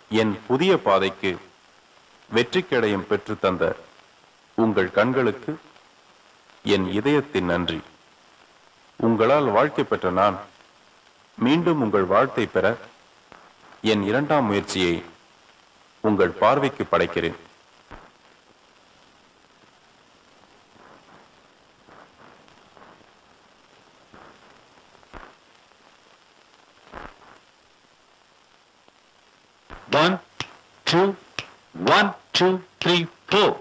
என் புதிய பாதைக்கு வெற்றிக்கடையும் பெற்று தந்த உங்கள் கண்களுக்கு என் இதயத்தின் நன்றி உங்களால் வாழ்க்கை பெற்ற நான் மீண்டும் உங்கள் வாழ்த்தை பெற என் இரண்டாம் முயற்சியை உங்கள் பார்வைக்கு படைக்கிறேன் One, two, one, two, three, four.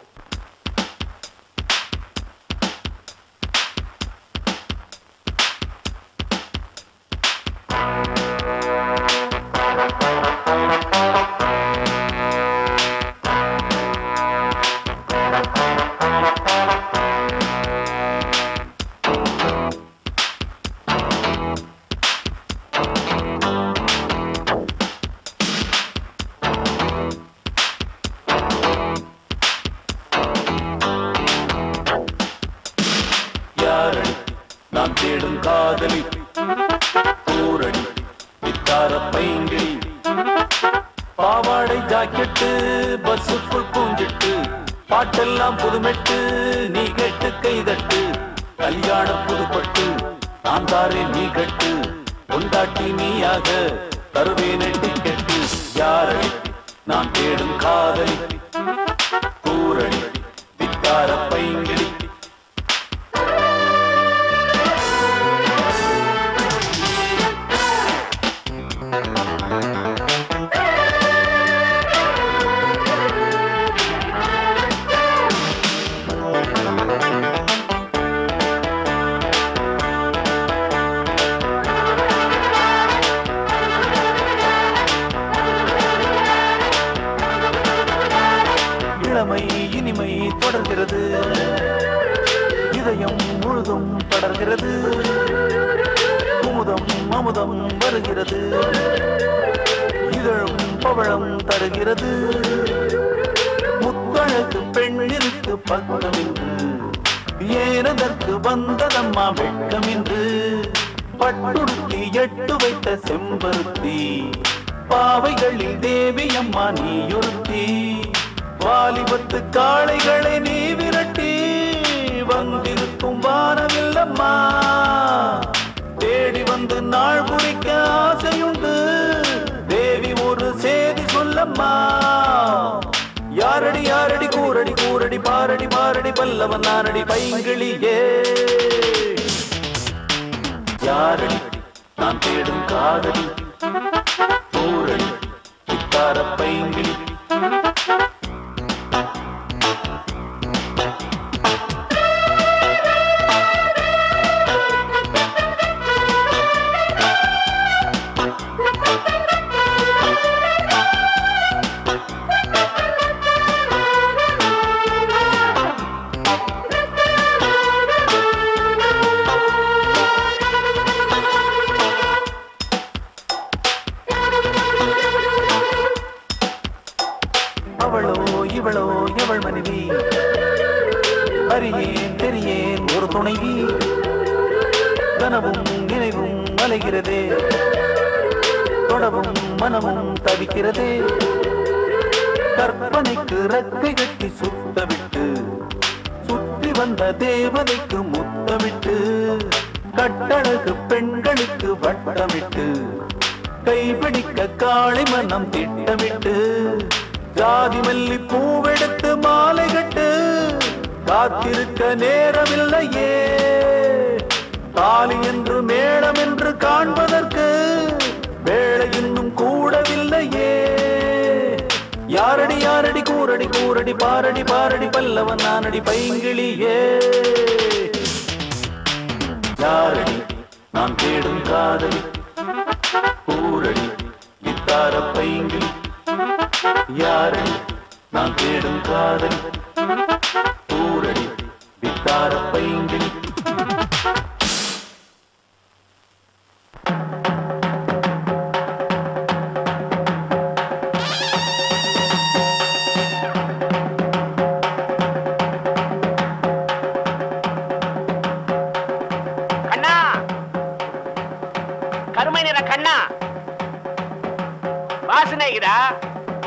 யாரடி நான் தேடும் காதலி கூரடி வித்தார பைங்கிழி பாவாடை ஜாக்கெட்டு பஸ்ஸுக்குள் பூஞ்சிட்டு பாட்டெல்லாம் புதுமெட்டு நீ கேட்டு கைதட்டு கல்யாணம் புதுப்பட்டு நான் தாரே நீ கட்டு கொண்டாட்டி நீயாக தருவேன் டிக்கெட்டு யாரடி நான் தேடும் காதலி கூரடி வித்தார பைங்கிழி இளமை இனிமை தொடர்கிறது இதயம் முழுதும் படர்கிறது குமுதம் அமுதம் வருகிறது இதழும் பவழம் தருகிறது முத்தழகு பெண்ணிற்கு பக்கமின்று ஏனதற்கு வந்ததம்மா வெட்கமின்று பட்டுடுத்தி எட்டு வைத்த செம்பருத்தி பாவைகளில் தேவி அம்மா நீயொருத்தி வாலிபத்து காளைகளை நீ விரட்டி வந்திருக்கும் வானவில்லம்மா தேடி வந்து நாள் குறிக்க ஆசையுண்டு தேவி ஒரு செய்தி சொல்லம்மா யாரடி யாரடி கூரடி கூரடி பாரடி பாரடி பல்லவன் நாரடி பைங்கிளியே யாரடி நான் தேடும் காதலி கூரடி சித்தார பைங்கிளி அவளோ இவளோ எவள் மனைவி அறியேன் தெரியேன் ஒரு துணைவி கனவும் நினைவும் அலைகிறதே தொடவும் மனமும் தவிக்கிறதே கற்பனைக்கு ரெக்கை கட்டி சுத்தவிட்டு சுற்றி வந்த தேவதைக்கு முத்தமிட்டு கட்டழகு பெண்களுக்கு வட்டமிட்டு கைபிடிக்க காளை மனம் திட்டமிட்டு ஜாதி மல்லி பூவெடுத்து மாலை கட்டு காத்திருக்க நேரமில்லையே தாலி என்று மேளம் என்று காண்பதற்கு வேலை இன்னும் கூடவில்லையே யாரடி யாரடி கூரடி கூரடி பாரடி பாரடி பல்லவன் நானடி பைங்கிளியே யாரடி நான் தேடும் காதலி கூரடி இத்தார பைங்கிளி யாரடி நான் தேடும் காதலி கூரடி வித்தார பைங்கிளி கண்ணா கருமை நிற கண்ணா வாசனைகிறா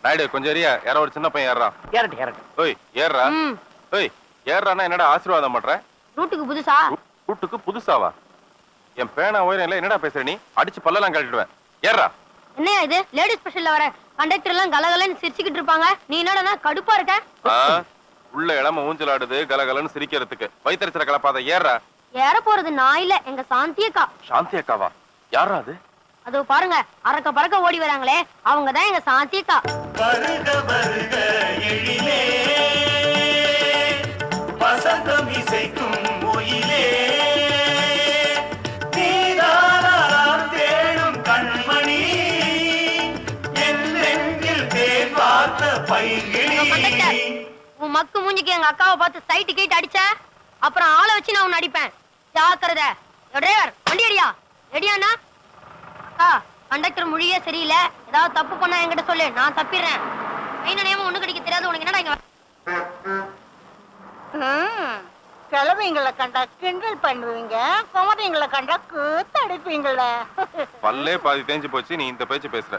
நாயுடு கொஞ்சம் ஏறியா யாரோ ஒரு சின்ன பையன் ஏறான் ஏறட்டும் ஏறட்டும் ஓய் ஏறா ம் ஓய் ஏறானா என்னடா ஆசீர்வாதம் பண்ற ரூட்டுக்கு புதுசா கூட்டுக்கு புதுசாவா என் பேனா உயரம் இல்ல என்னடா பேசுற நீ அடிச்சு பல்லெல்லாம் கழட்டிடுவேன் ஏறா என்னையா இது லேடி ஸ்பெஷல்ல வர கண்டக்டர் எல்லாம் கலகலன்னு சிரிச்சுக்கிட்டு இருப்பாங்க நீ என்னடா கடுப்பா இருக்க ஆ, உள்ள இளம ஊஞ்சல் ஆடுது கலகலன்னு சிரிக்கிறதுக்கு வயிற்றுல கலப்பாத ஏறா ஏற போறது நான் இல்ல எங்க சாந்தி அக்கா சாந்தி அக்காவா யாரா அது அதோ பாருங்க அறக்க பறக்க ஓடி வராங்களே அவங்க தான் எங்க சாந்தி அக்கா வருக வருக எழிலே வசந்தம் இசைக்கும் ஒயிலே நீதானாம் தேடும் கண்மணி என் நெஞ்சில் தேன் பார்த்த பைங்கிழி கண்டக்டர் உன் மக்கு மூஞ்சிக்கு எங்க அக்காவை பார்த்து சைட்டு கீட்டு அடிச்ச அப்புறம் ஆளை வச்சு நான் உன்னை அடிப்பேன் ஜாக்கிரதை டிரைவர் வண்டி அடியா ரெடியாண்ணா அக்கா கண்டக்டர் மொழியே சரியில்லை ஏதாவது தப்பு பண்ணா என்கிட்ட சொல்லு நான் தப்பிடுறேன் மெயின் நியமம் ஒண்ணு கிடைக்க தெரியாது உனக்கு என்னடா இங்க ம், கிழவிங்களை கண்டா கிண்டல் பண்ணுவீங்க குமரிங்களை கண்டா கூத்தடிப்பீங்கள பல்லே பாதி தேஞ்சு போச்சு நீ இந்த பேச்சு பேசுற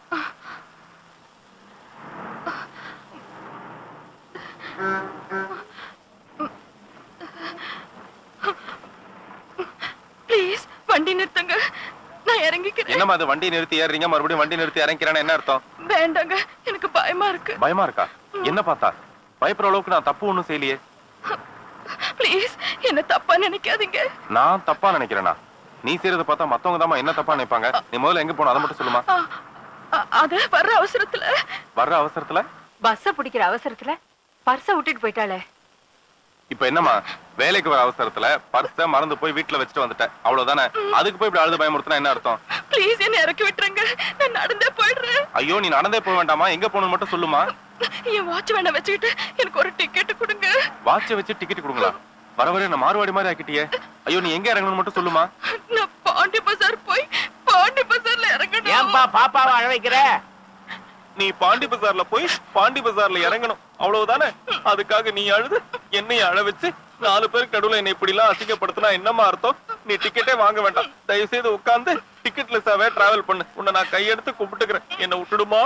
ப்ளீஸ் வண்டி நிறுத்துங்க நான் இறங்கிக்கிறேன் என்னம்மா அது வண்டி நிறுத்தி ஏறுறீங்க மறுபடியும் வண்டி நிறுத்தி இறங்கிறானே என்ன அர்த்தம் வேண்டாங்க எனக்கு பயமா இருக்கு பயமா இருக்கா என்ன பார்த்தா பயப்படுற அளவுக்கு நான் தப்பு ஒண்ணும் செய்யலையே ப்ளீஸ் என்ன தப்பா நினைக்காதீங்க நான் தப்பா நினைக்கிறேனா நீ செய்யறத பார்த்தா மத்தவங்க தாம்மா என்ன தப்பா நினைப்பாங்க நீ முதல்ல எங்க போன அதை மட்டும் சொல்லுமா ஆ, அ- அது வர்ற அவசரத்துல வர்ற அவசரத்துல பஸ்ஸ பிடிக்கிற அவசரத்துல பர்ஸ விட்டுட்டு போயிட்டாளே இப்ப என்னம்மா வேலைக்கு வர அவசரத்துல பர்ஸ மறந்து போய் வீட்டுல வச்சுட்டு வந்துட்டேன் அவ்வளவுதானே அதுக்கு போய் இப்படி அழுது பயமுறுத்தினா என்ன அர்த்தம் ப்ளீஸ் என்ன இறக்கி விட்டுருங்க நான் நடந்தே போயிடுறேன் ஐயோ நீ நடந்தே போக வேண்டாமா எங்க போகணும்னு மட்டும் சொல்லுமா என் வாட்ச் வேணா வச்சுக்கிட்டு எனக்கு ஒரு டிக்கெட் கொடுங்க வாட்சை வச்சு டிக்கெட் கொடுங்களா வர வர என்ன மாறுவாடி மாதிரி ஆக்கிட்டியே ஐயோ நீ எங்க இறங்கணும்னு மட்டும் சொல்லுமா நான் பாண்டி பஜார் போய் பாண்டி பஜார்ல இறங்கணும் ஏன்பா பாப்பாவை அழ வைக்கிற நீ பாண்டி பஜார்ல போய் பாண்டி பஜார்ல இறங்கணும் அவ்வளவுதானே அதுக்காக நீ அழுது என்னைய அழ வச்சு நாலு பேர் கடவுள என்னை இப்படி எல்லாம் அசிங்கப்படுத்தினா என்னமா அர்த்தம் நீ டிக்கெட்டே வாங்க வேண்டாம் தயவு செய்து உட்கார்ந்து டிக்கெட் லெஸ்ஸாவே டிராவல் பண்ணு உன்னை நான் கையெடுத்து கும்பிட்டுக்கிறேன் என்ன விட்டுடுமா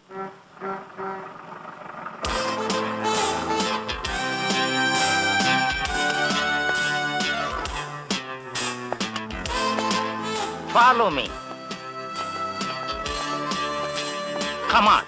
ஃபாலோ மீ கமான்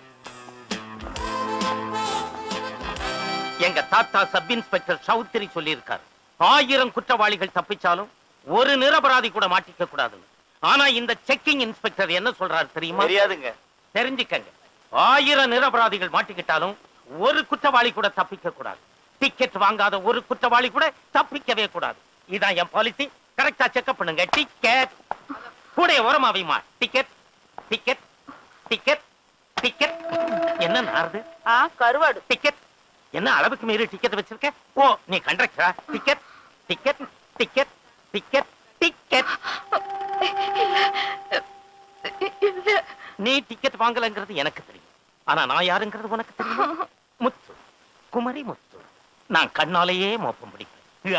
எங்க தாத்தா சப் இன்ஸ்பெக்டர் சௌத்ரி சொல்லியிருக்காரு ஆயிரம் குற்றவாளிகள் தப்பிச்சாலும் ஒரு நிரபராதி கூட மாட்டிக்க கூடாதுன்னு ஆனா இந்த செக்கிங் இன்ஸ்பெக்டர் என்ன சொல்றாரு தெரியுமா தெரியாதுங்க தெரிஞ்சுக்கங்க ஆயிரம் நிரபராதிகள் மாட்டிக்கிட்டாலும் ஒரு குற்றவாளி கூட தப்பிக்க கூடாது டிக்கெட் வாங்காத ஒரு குற்றவாளி கூட தப்பிக்கவே கூடாது இதான் என் பாலிசி கரெக்டா செக்அப் பண்ணுங்க டிக்கெட் கூட ஓரமா வைமா டிக்கெட் டிக்கெட் டிக்கெட் டிக்கெட் என்ன நாருது ஆ கருவாடு டிக்கெட் என்ன அளவுக்கு மீறி டிக்கெட் வச்சிருக்க ஓ நீ கண்டக்டரா ticket ticket ticket ticket ticket இல்ல நீ டிக்கெட் வாங்கலங்கிறது எனக்கு தெரியும் ஆனா நான் யாருங்கிறது உனக்கு தெரியும் முத்து குமரி முத்து நான் கண்ணாலேயே மோப்பம் பிடிப்பேன்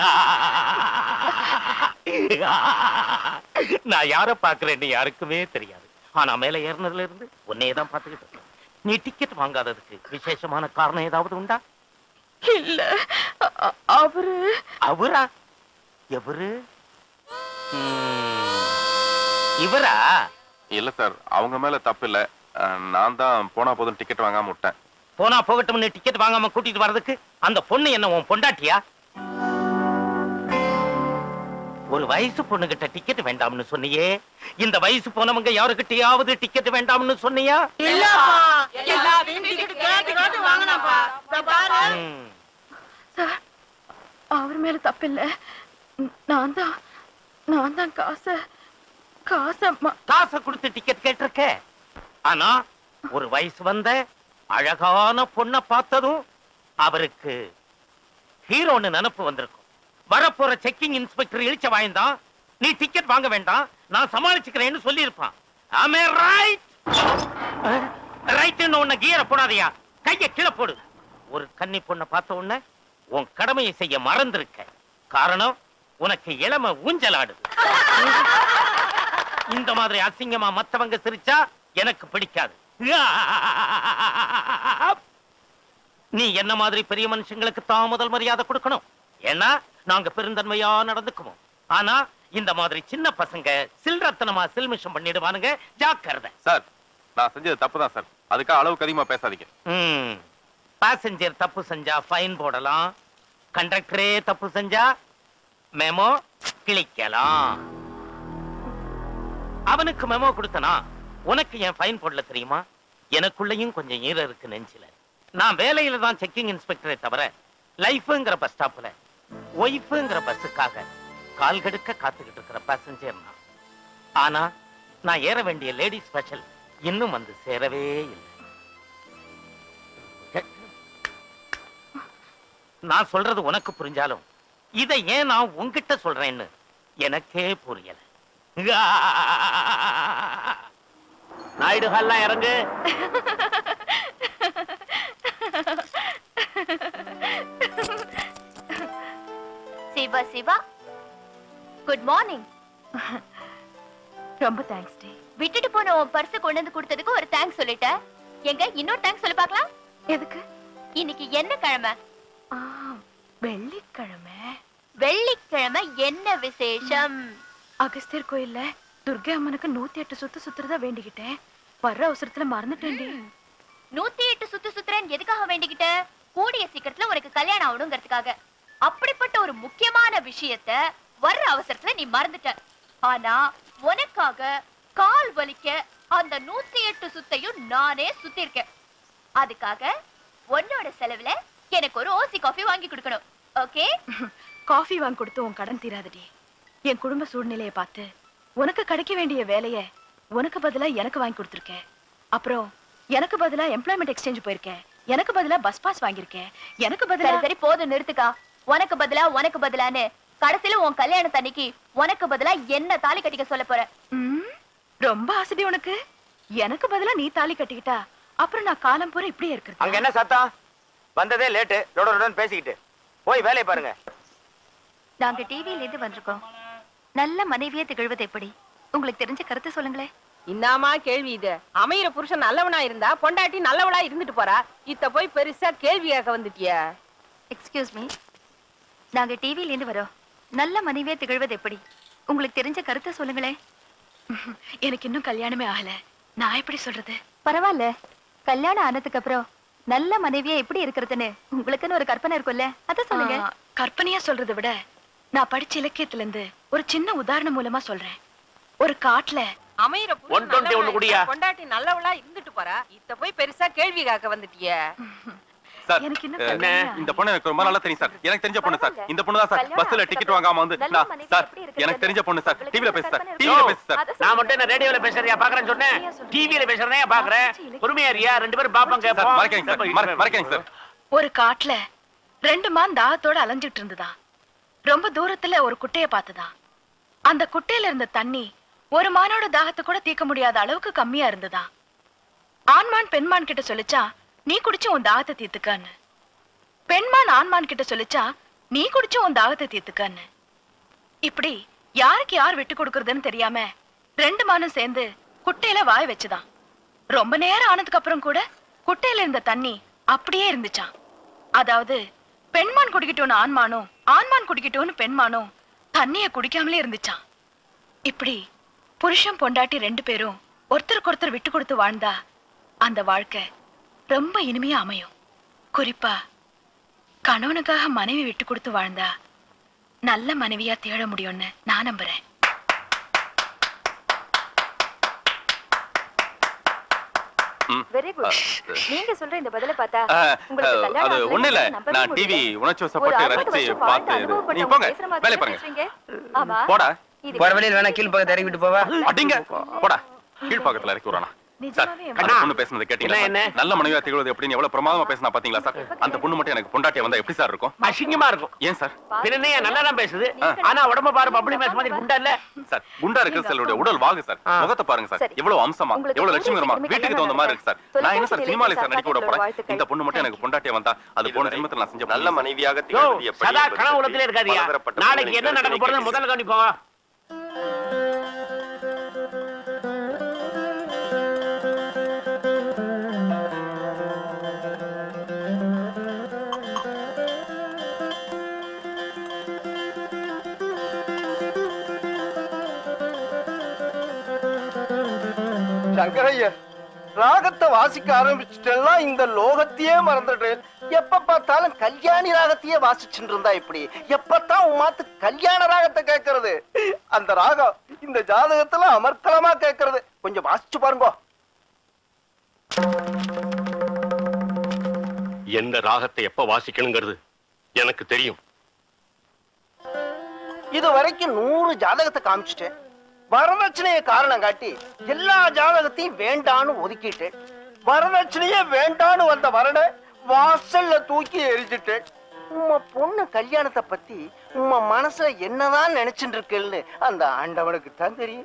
நான் யார பாக்குறேன்னு யாருக்குமே தெரியாது ஆனா மேல ஏறினதுல இருந்து உன்னையே தான் பார்த்துக்கிட்டு இருக்கேன் நீ டிக்கெட் வாங்காததுக்கு விசேஷமான காரணம் ஏதாவது உண்டா இல்ல அ- அ- அவரு அவரா எவரு ம், இவரா இல்ல சார் அவங்க மேல தப்பு இல்ல அஹ், நான் தான் போனா போதும் டிக்கெட் வாங்காம விட்டேன் போனா போகட்டும்னு டிக்கெட் வாங்காம கூட்டிட்டு வர்றதுக்கு அந்த பொண்ணு என்ன உன் பொண்டாட்டியா ஒரு வயசு பொண்ணுகிட்ட டிக்கெட் வேண்டாம்னு சொன்னியே இந்த வயசு போனவங்க யாருக்கிட்டயாவது டிக்கெட் வேண்டாம்னு சொன்னியா இல்லப்பா எல்லாத்தையும் டிக்கெட் கேட்டு கேட்டு வாங்கினாப்பா இதோ பாரு ம். சார் அவர் மேல தப்பில்ல ந- நான் தான் நான் தான் காசை காசை ம- காசை கொடுத்து டிக்கெட் கேட்டிருக்க ஆனா ஒரு வயசு வந்த அழகான பொண்ணை பார்த்ததும் அவருக்கு ஹீரோன்னு நினப்பு வந்திருக்கும் வரப்போற செக்கிங் இன்ஸ்பெக்டர் இழிச்ச வாய்ந்தான் நீ டிக்கெட் வாங்க வேண்டாம் நான் சமாளிச்சுக்கிறேன்னு சொல்லியிருப்பான் ஆமே ரைட் ரைட்னு உன்னை கீரை போடாதயா கைய கீழே போடு ஒரு கன்னி பொண்ணை பார்த்த உடனே உன் கடமையை செய்ய மறந்திருக்க காரணம் உனக்கு இளம ஊஞ்சலாடுது இந்த மாதிரி அசிங்கமா மத்தவங்க சிரிச்சா எனக்கு பிடிக்காது நீ என்ன மாதிரி பெரிய மனுஷங்களுக்கு தான் முதல் மரியாதை கொடுக்கணும் ஏன்னா நாங்க பெருந்தன்மையா நடந்துக்குவோம் ஆனா இந்த மாதிரி சின்ன பசங்க சில்ரத்தனமா சில்மிஷம் பண்ணிடுவானுங்க ஜாக்கிரதை சார் நான் செஞ்சது தப்பு தான் சார் அதுக்காக அளவுக்கு அதிகமா பேசாதீங்க ம் பாசஞ்சர் தப்பு செஞ்சா ஃபைன் போடலாம் கண்டக்டரே தப்பு செஞ்சா மெமோ கிழிக்கலாம் அவனுக்கு மெமோ கொடுத்தனா உனக்கு என் ஃபைன் போடல தெரியுமா எனக்குள்ளேயும் கொஞ்சம் ஈரம் இருக்கு நெஞ்சில நான் வேலையில தான் செக்கிங் இன்ஸ்பெக்டரே தவிர லைஃப்ங்கிற பஸ் ஸ்டாப்ல ஒய்ஃப்ங்கிற பஸ்ஸுக்காக கால் கெடுக்க காத்துக்கிட்டு இருக்கிற பேசஞ்சர் நான் ஆனா நான் ஏற வேண்டிய லேடி ஸ்பெஷல் இன்னும் வந்து சேரவே இல்லை நான் சொல்றது உனக்கு புரிஞ்சாலும் இதை ஏன் நான் உன்கிட்ட சொல்றேன்னு எனக்கே புரியல நாயுடு ஹால்லாம் இறங்கு சிவா சிவா குட் மார்னிங் ரொம்ப தேங்க்ஸ் டி விட்டுட்டு போன உன் பர்ஸ் கொண்டு வந்து கொடுத்ததுக்கு ஒரு தேங்க்ஸ் சொல்லிட்ட எங்க இன்னொரு தேங்க்ஸ் சொல்லி பார்க்கலாம் எதுக்கு இன்னைக்கு என்ன கிழமை ஆ, வெள்ளிக்கிழமை வெள்ளிக்கிழமை என்ன விசேஷம் அகஸ்தியர் கோயில்ல துர்கை அம்மனுக்கு நூத்தி எட்டு சுத்து சுத்துறதா வேண்டிக்கிட்டேன் வர்ற அவசரத்துல மறந்துட்டேன்டி நூத்தி எட்டு சுத்து சுத்துறேன் எதுக்காக வேண்டிக்கிட்ட கூடிய சீக்கிரத்துல உனக்கு கல்யாணம் ஆகணுங்கிறதுக்காக அப்படிப்பட்ட ஒரு முக்கியமான விஷயத்த வர்ற அவசரத்துல நீ மறந்துட்ட ஆனா உனக்காக கால் வலிக்க அந்த நூத்தி எட்டு சுத்தையும் நானே சுத்திருக்கேன் அதுக்காக உன்னோட செலவுல எனக்கு ஒரு ஓசி காஃபி வாங்கி கொடுக்கணும் ஓகே காஃபி வாங்கி கொடுத்து உன் கடன் தீராதடி என் குடும்ப சூழ்நிலையை பார்த்து உனக்கு கிடைக்க வேண்டிய வேலைய உனக்கு பதிலா எனக்கு வாங்கி கொடுத்துருக்கேன் அப்புறம் எனக்கு பதிலா எம்ப்ளாய்மெண்ட் எக்ஸ்சேஞ்ச் போயிருக்கேன் எனக்கு பதிலா பஸ் பாஸ் வாங்கியிருக்கேன் எனக்கு பதிலா சரி சரி போதும் நிறுத்துக்கா உனக்கு பதிலா உனக்கு பதிலான்னு கடைசியில உன் கல்யாணத்தன்னைக்கு உனக்கு பதிலா என்ன தாலி கட்டிக்க சொல்ல போற ம், ரொம்ப ஆசைடி உனக்கு எனக்கு பதிலா நீ தாலி கட்டிக்கிட்டா அப்புறம் நான் காலம் பூரா இப்படியே இருக்கிறது அங்க என்ன சத்தம் வந்ததே லேட்டு ரொட ரொடன்னு பேசிக்கிட்டு போய் வேலையை பாருங்க நாங்க டிவியில இருந்து வந்திருக்கோம் நல்ல மனைவியே திகழ்வது எப்படி உங்களுக்கு தெரிஞ்ச கருத்து சொல்லுங்களேன் இன்னாமா கேள்வி இது அமையிற புருஷன் நல்லவனா இருந்தா பொண்டாட்டி நல்லவளா இருந்துட்டு போறா இத்த போய் பெருசா கேள்வி கேட்க வந்துட்டிய எக்ஸ்கியூஸ் மீ நாங்க டிவியில இருந்து வரோம் நல்ல மனைவியே திகழ்வது எப்படி உங்களுக்கு தெரிஞ்ச கருத்தை சொல்லுங்களேன் எனக்கு இன்னும் கல்யாணமே ஆகல நான் எப்படி சொல்றது பரவாயில்ல கல்யாணம் ஆனதுக்கு அப்புறம் நல்ல மனைவியா எப்படி இருக்கிறதுன்னு உங்களுக்குன்னு ஒரு கற்பனை இருக்கும்ல அத சொல்லுங்க ஆ, கற்பனையா சொல்றதை விட நான் படிச்ச இலக்கியத்துல இருந்து ஒரு சின்ன உதாரணம் மூலமா சொல்றேன் ஒரு காட்டுல அமையிற One twenty ஒண்ணு குடியா? பொண்டாட்டி நல்லவளா இருந்துட்டு போறா இத்த போய் பெருசா கேள்வி கேட்க வந்துட்டிய சார் எனக்கு இன்னும் அஹ், கல்யாணமே இந்த பொண்ணு எனக்கு ரொம்ப நல்லா தெரியும் சார் எனக்கு தெரிஞ்ச பொண்ணு சார் பரவாயில்ல. இந்த பொண்ணு தான் சார் கல்யாணம் பஸ்ல ஆனதுக்கு டிக்கெட் வாங்காம வந்து நல்ல நான் மனைவி சார் எப்படி இருக்கிறது? எனக்கு தெரிஞ்ச பொண்ணு சார் உங்களுக்கு டிவில என்ன பேசு சார் கற்பனை டிவில இருக்கு? பேசு சார் அத நான் மட்டும் என்ன ரேடியோல பேசுறியா பாக்குறேன்னு சொன்னேன் டிவியில பேசுறதே பாக்குறேன் பொறுமையா இருக்கியா ரெண்டு பேரும் பாப்போம் சார் கேட்போம் மறைக்காங்க சார் மறை- மறைக்காங்க சார் ஒரு காட்டுல ரெண்டு மான் தாகத்தோட அலைஞ்சிட்டு இருந்ததா ரொம்ப தூரத்துல ஒரு குட்டைய பார்த்ததா அந்த குட்டையில இருந்த தண்ணி ஒரு மானோட தாகத்தை கூட தீர்க்க முடியாத அளவுக்கு கம்மியா இருந்ததா ஆண்மான் பெண்மான் கிட்ட சொல்லிச்சா நீ குடிச்சு உன் தாகத்தை தீர்த்துக்கான்னு பெண்மான் ஆண்மான் கிட்ட சொல்லிச்சா நீ குடிச்சு உன் தாகத்தை தீர்த்துக்கான்னு இப்படி யாருக்கு யார் விட்டு கொடுக்கறதுன்னு தெரியாம ரெண்டு மானும் சேர்ந்து குட்டையில வாய் வச்சுதான் ரொம்ப நேரம் ஆனதுக்கு அப்புறம் கூட குட்டையில இருந்த தண்ணி அப்படியே இருந்துச்சாம் அதாவது பெண்மான் குடிக்கட்டும்னு ஆண்மானும் ஆண்மான் குடிக்கட்டும்னு பெண்மானும் தண்ணிய குடிக்காமலே இருந்துச்சாம் இப்படி புருஷன் பொண்டாட்டி ரெண்டு பேரும் ஒருத்தருக்கு ஒருத்தர் விட்டு கொடுத்து வாழ்ந்தா அந்த வாழ்க்கை ரொம்ப இனிமையா அமையும் குறிப்பா கணவனுக்காக மனைவி விட்டு கொடுத்து வாழ்ந்தா நல்ல மனைவியா தேட முடியும்னு நான் நம்புறேன் வெரி குட் நீங்க சொல்ற இந்த பதில பார்த்தா அஹ், உங்களுக்கு அஹ், கல்யாணம் அது ஆகலைன்னு ஒண்ணு இல்ல நம்பவே நான் முடியல. டிவி உணர்ச்சி ஒரு வசப்பட்டு அறுபது ரசிச்சு வருஷம் வாழ்ந்து பார்த்து அனுபவப்பட்டவங்க நீங்க போங்க பேசுற மாதிரி வேலை தானே பாருங்க பேசுறீங்க? ஆமா போடா இது போற வழியில் வேணா கீழ் பக்கத்து இறக்கி விட்டு போவா அடிங்க போடா கீழ்பாக்கத்துல இறக்கி விடுறானா சார் நிஜமாவே என் அந்த பொண்ணு பேசுனது கேட்டீங்களா என்ன, சார்? நல்ல மனைவியா திகழ்வது எப்படின்னு எவ்வளவு பிரமாதமா பேசினா பாத்தீங்களா சார் அந்த பொண்ணு மட்டும் எனக்கு பொண்டாட்டியா வந்தா எப்படி சார் இருக்கும் அசிங்கமா இருக்கும் ஏன் சார் பின்ன நல்லா தான் பேசுது ஆனா உடம்ப பாரு அப்படி பேச மாதிரி குண்டா இல்ல சார் குண்டா இருக்கு சிலருடைய உடல் வாகு சார் ஆ. முகத்தை பாருங்க சார் சரி. எவ்வளவு அம்சமா உங்களுக்கு எவ்வளவு கூடிய லட்சுமிகரமா சீக்கிரமே வீட்டுக்கு கல்யாணம் தகுந்த மாதிரி இருக்கு சார் நடக்கும். நான் என்ன சார் தொலைக்காட்சி சினிமால சார் நிலையத்தில் நடிக்க விட போறேன் வாழ்த்துக்கள். இந்த பொண்ணு மட்டும் எனக்கு பொண்டாட்டியா வந்தா அது போன ஜென்மத்துல நான் செஞ்ச நல்ல மனைவியாக யோ திகழ்வது எப்படி சதா என்பது கனவு பற்றி உலகத்திலே இருக்காதியா பலதரப்பட்ட நாளைக்கு என்ன சூழ்நிலைகளை நடக்க போறது கேட்டீர்கள். முதல்ல கவனிப்போம் சங்கரையா ராகத்தை வாசிக்க ஆரம்பிச்சுட்டேன்னா இந்த லோகத்தையே மறந்துடுறேன் எப்ப பார்த்தாலும் கல்யாணி ராகத்தையே வாசிச்சுட்டு இருந்தா இப்படி எப்பத்தான் உன் மாத்து கல்யாண ராகத்தை கேட்கறது அந்த ராகம் இந்த ஜாதகத்துல அமர்க்கலமா கேட்கறது கொஞ்சம் வாசிச்சு பாருங்க எந்த ராகத்தை எப்ப வாசிக்கணுங்கிறது எனக்கு தெரியும் இது வரைக்கும் நூறு ஜாதகத்தை காமிச்சிட்டேன் வரதட்சணையை காரணம் காட்டி எல்லா ஜாதகத்தையும் வேண்டான்னு ஒதுக்கிட்டேன் வரதட்சணையே வேண்டான்னு வந்த வரனை வாசல்ல தூக்கி எரிஞ்சிட்டேன் உம்ம பொண்ணு கல்யாணத்தை பத்தி உம்ம மனசுல என்னதான் நினைச்சுட்டு இருக்கேன்னு அந்த ஆண்டவனுக்கு தான் தெரியும்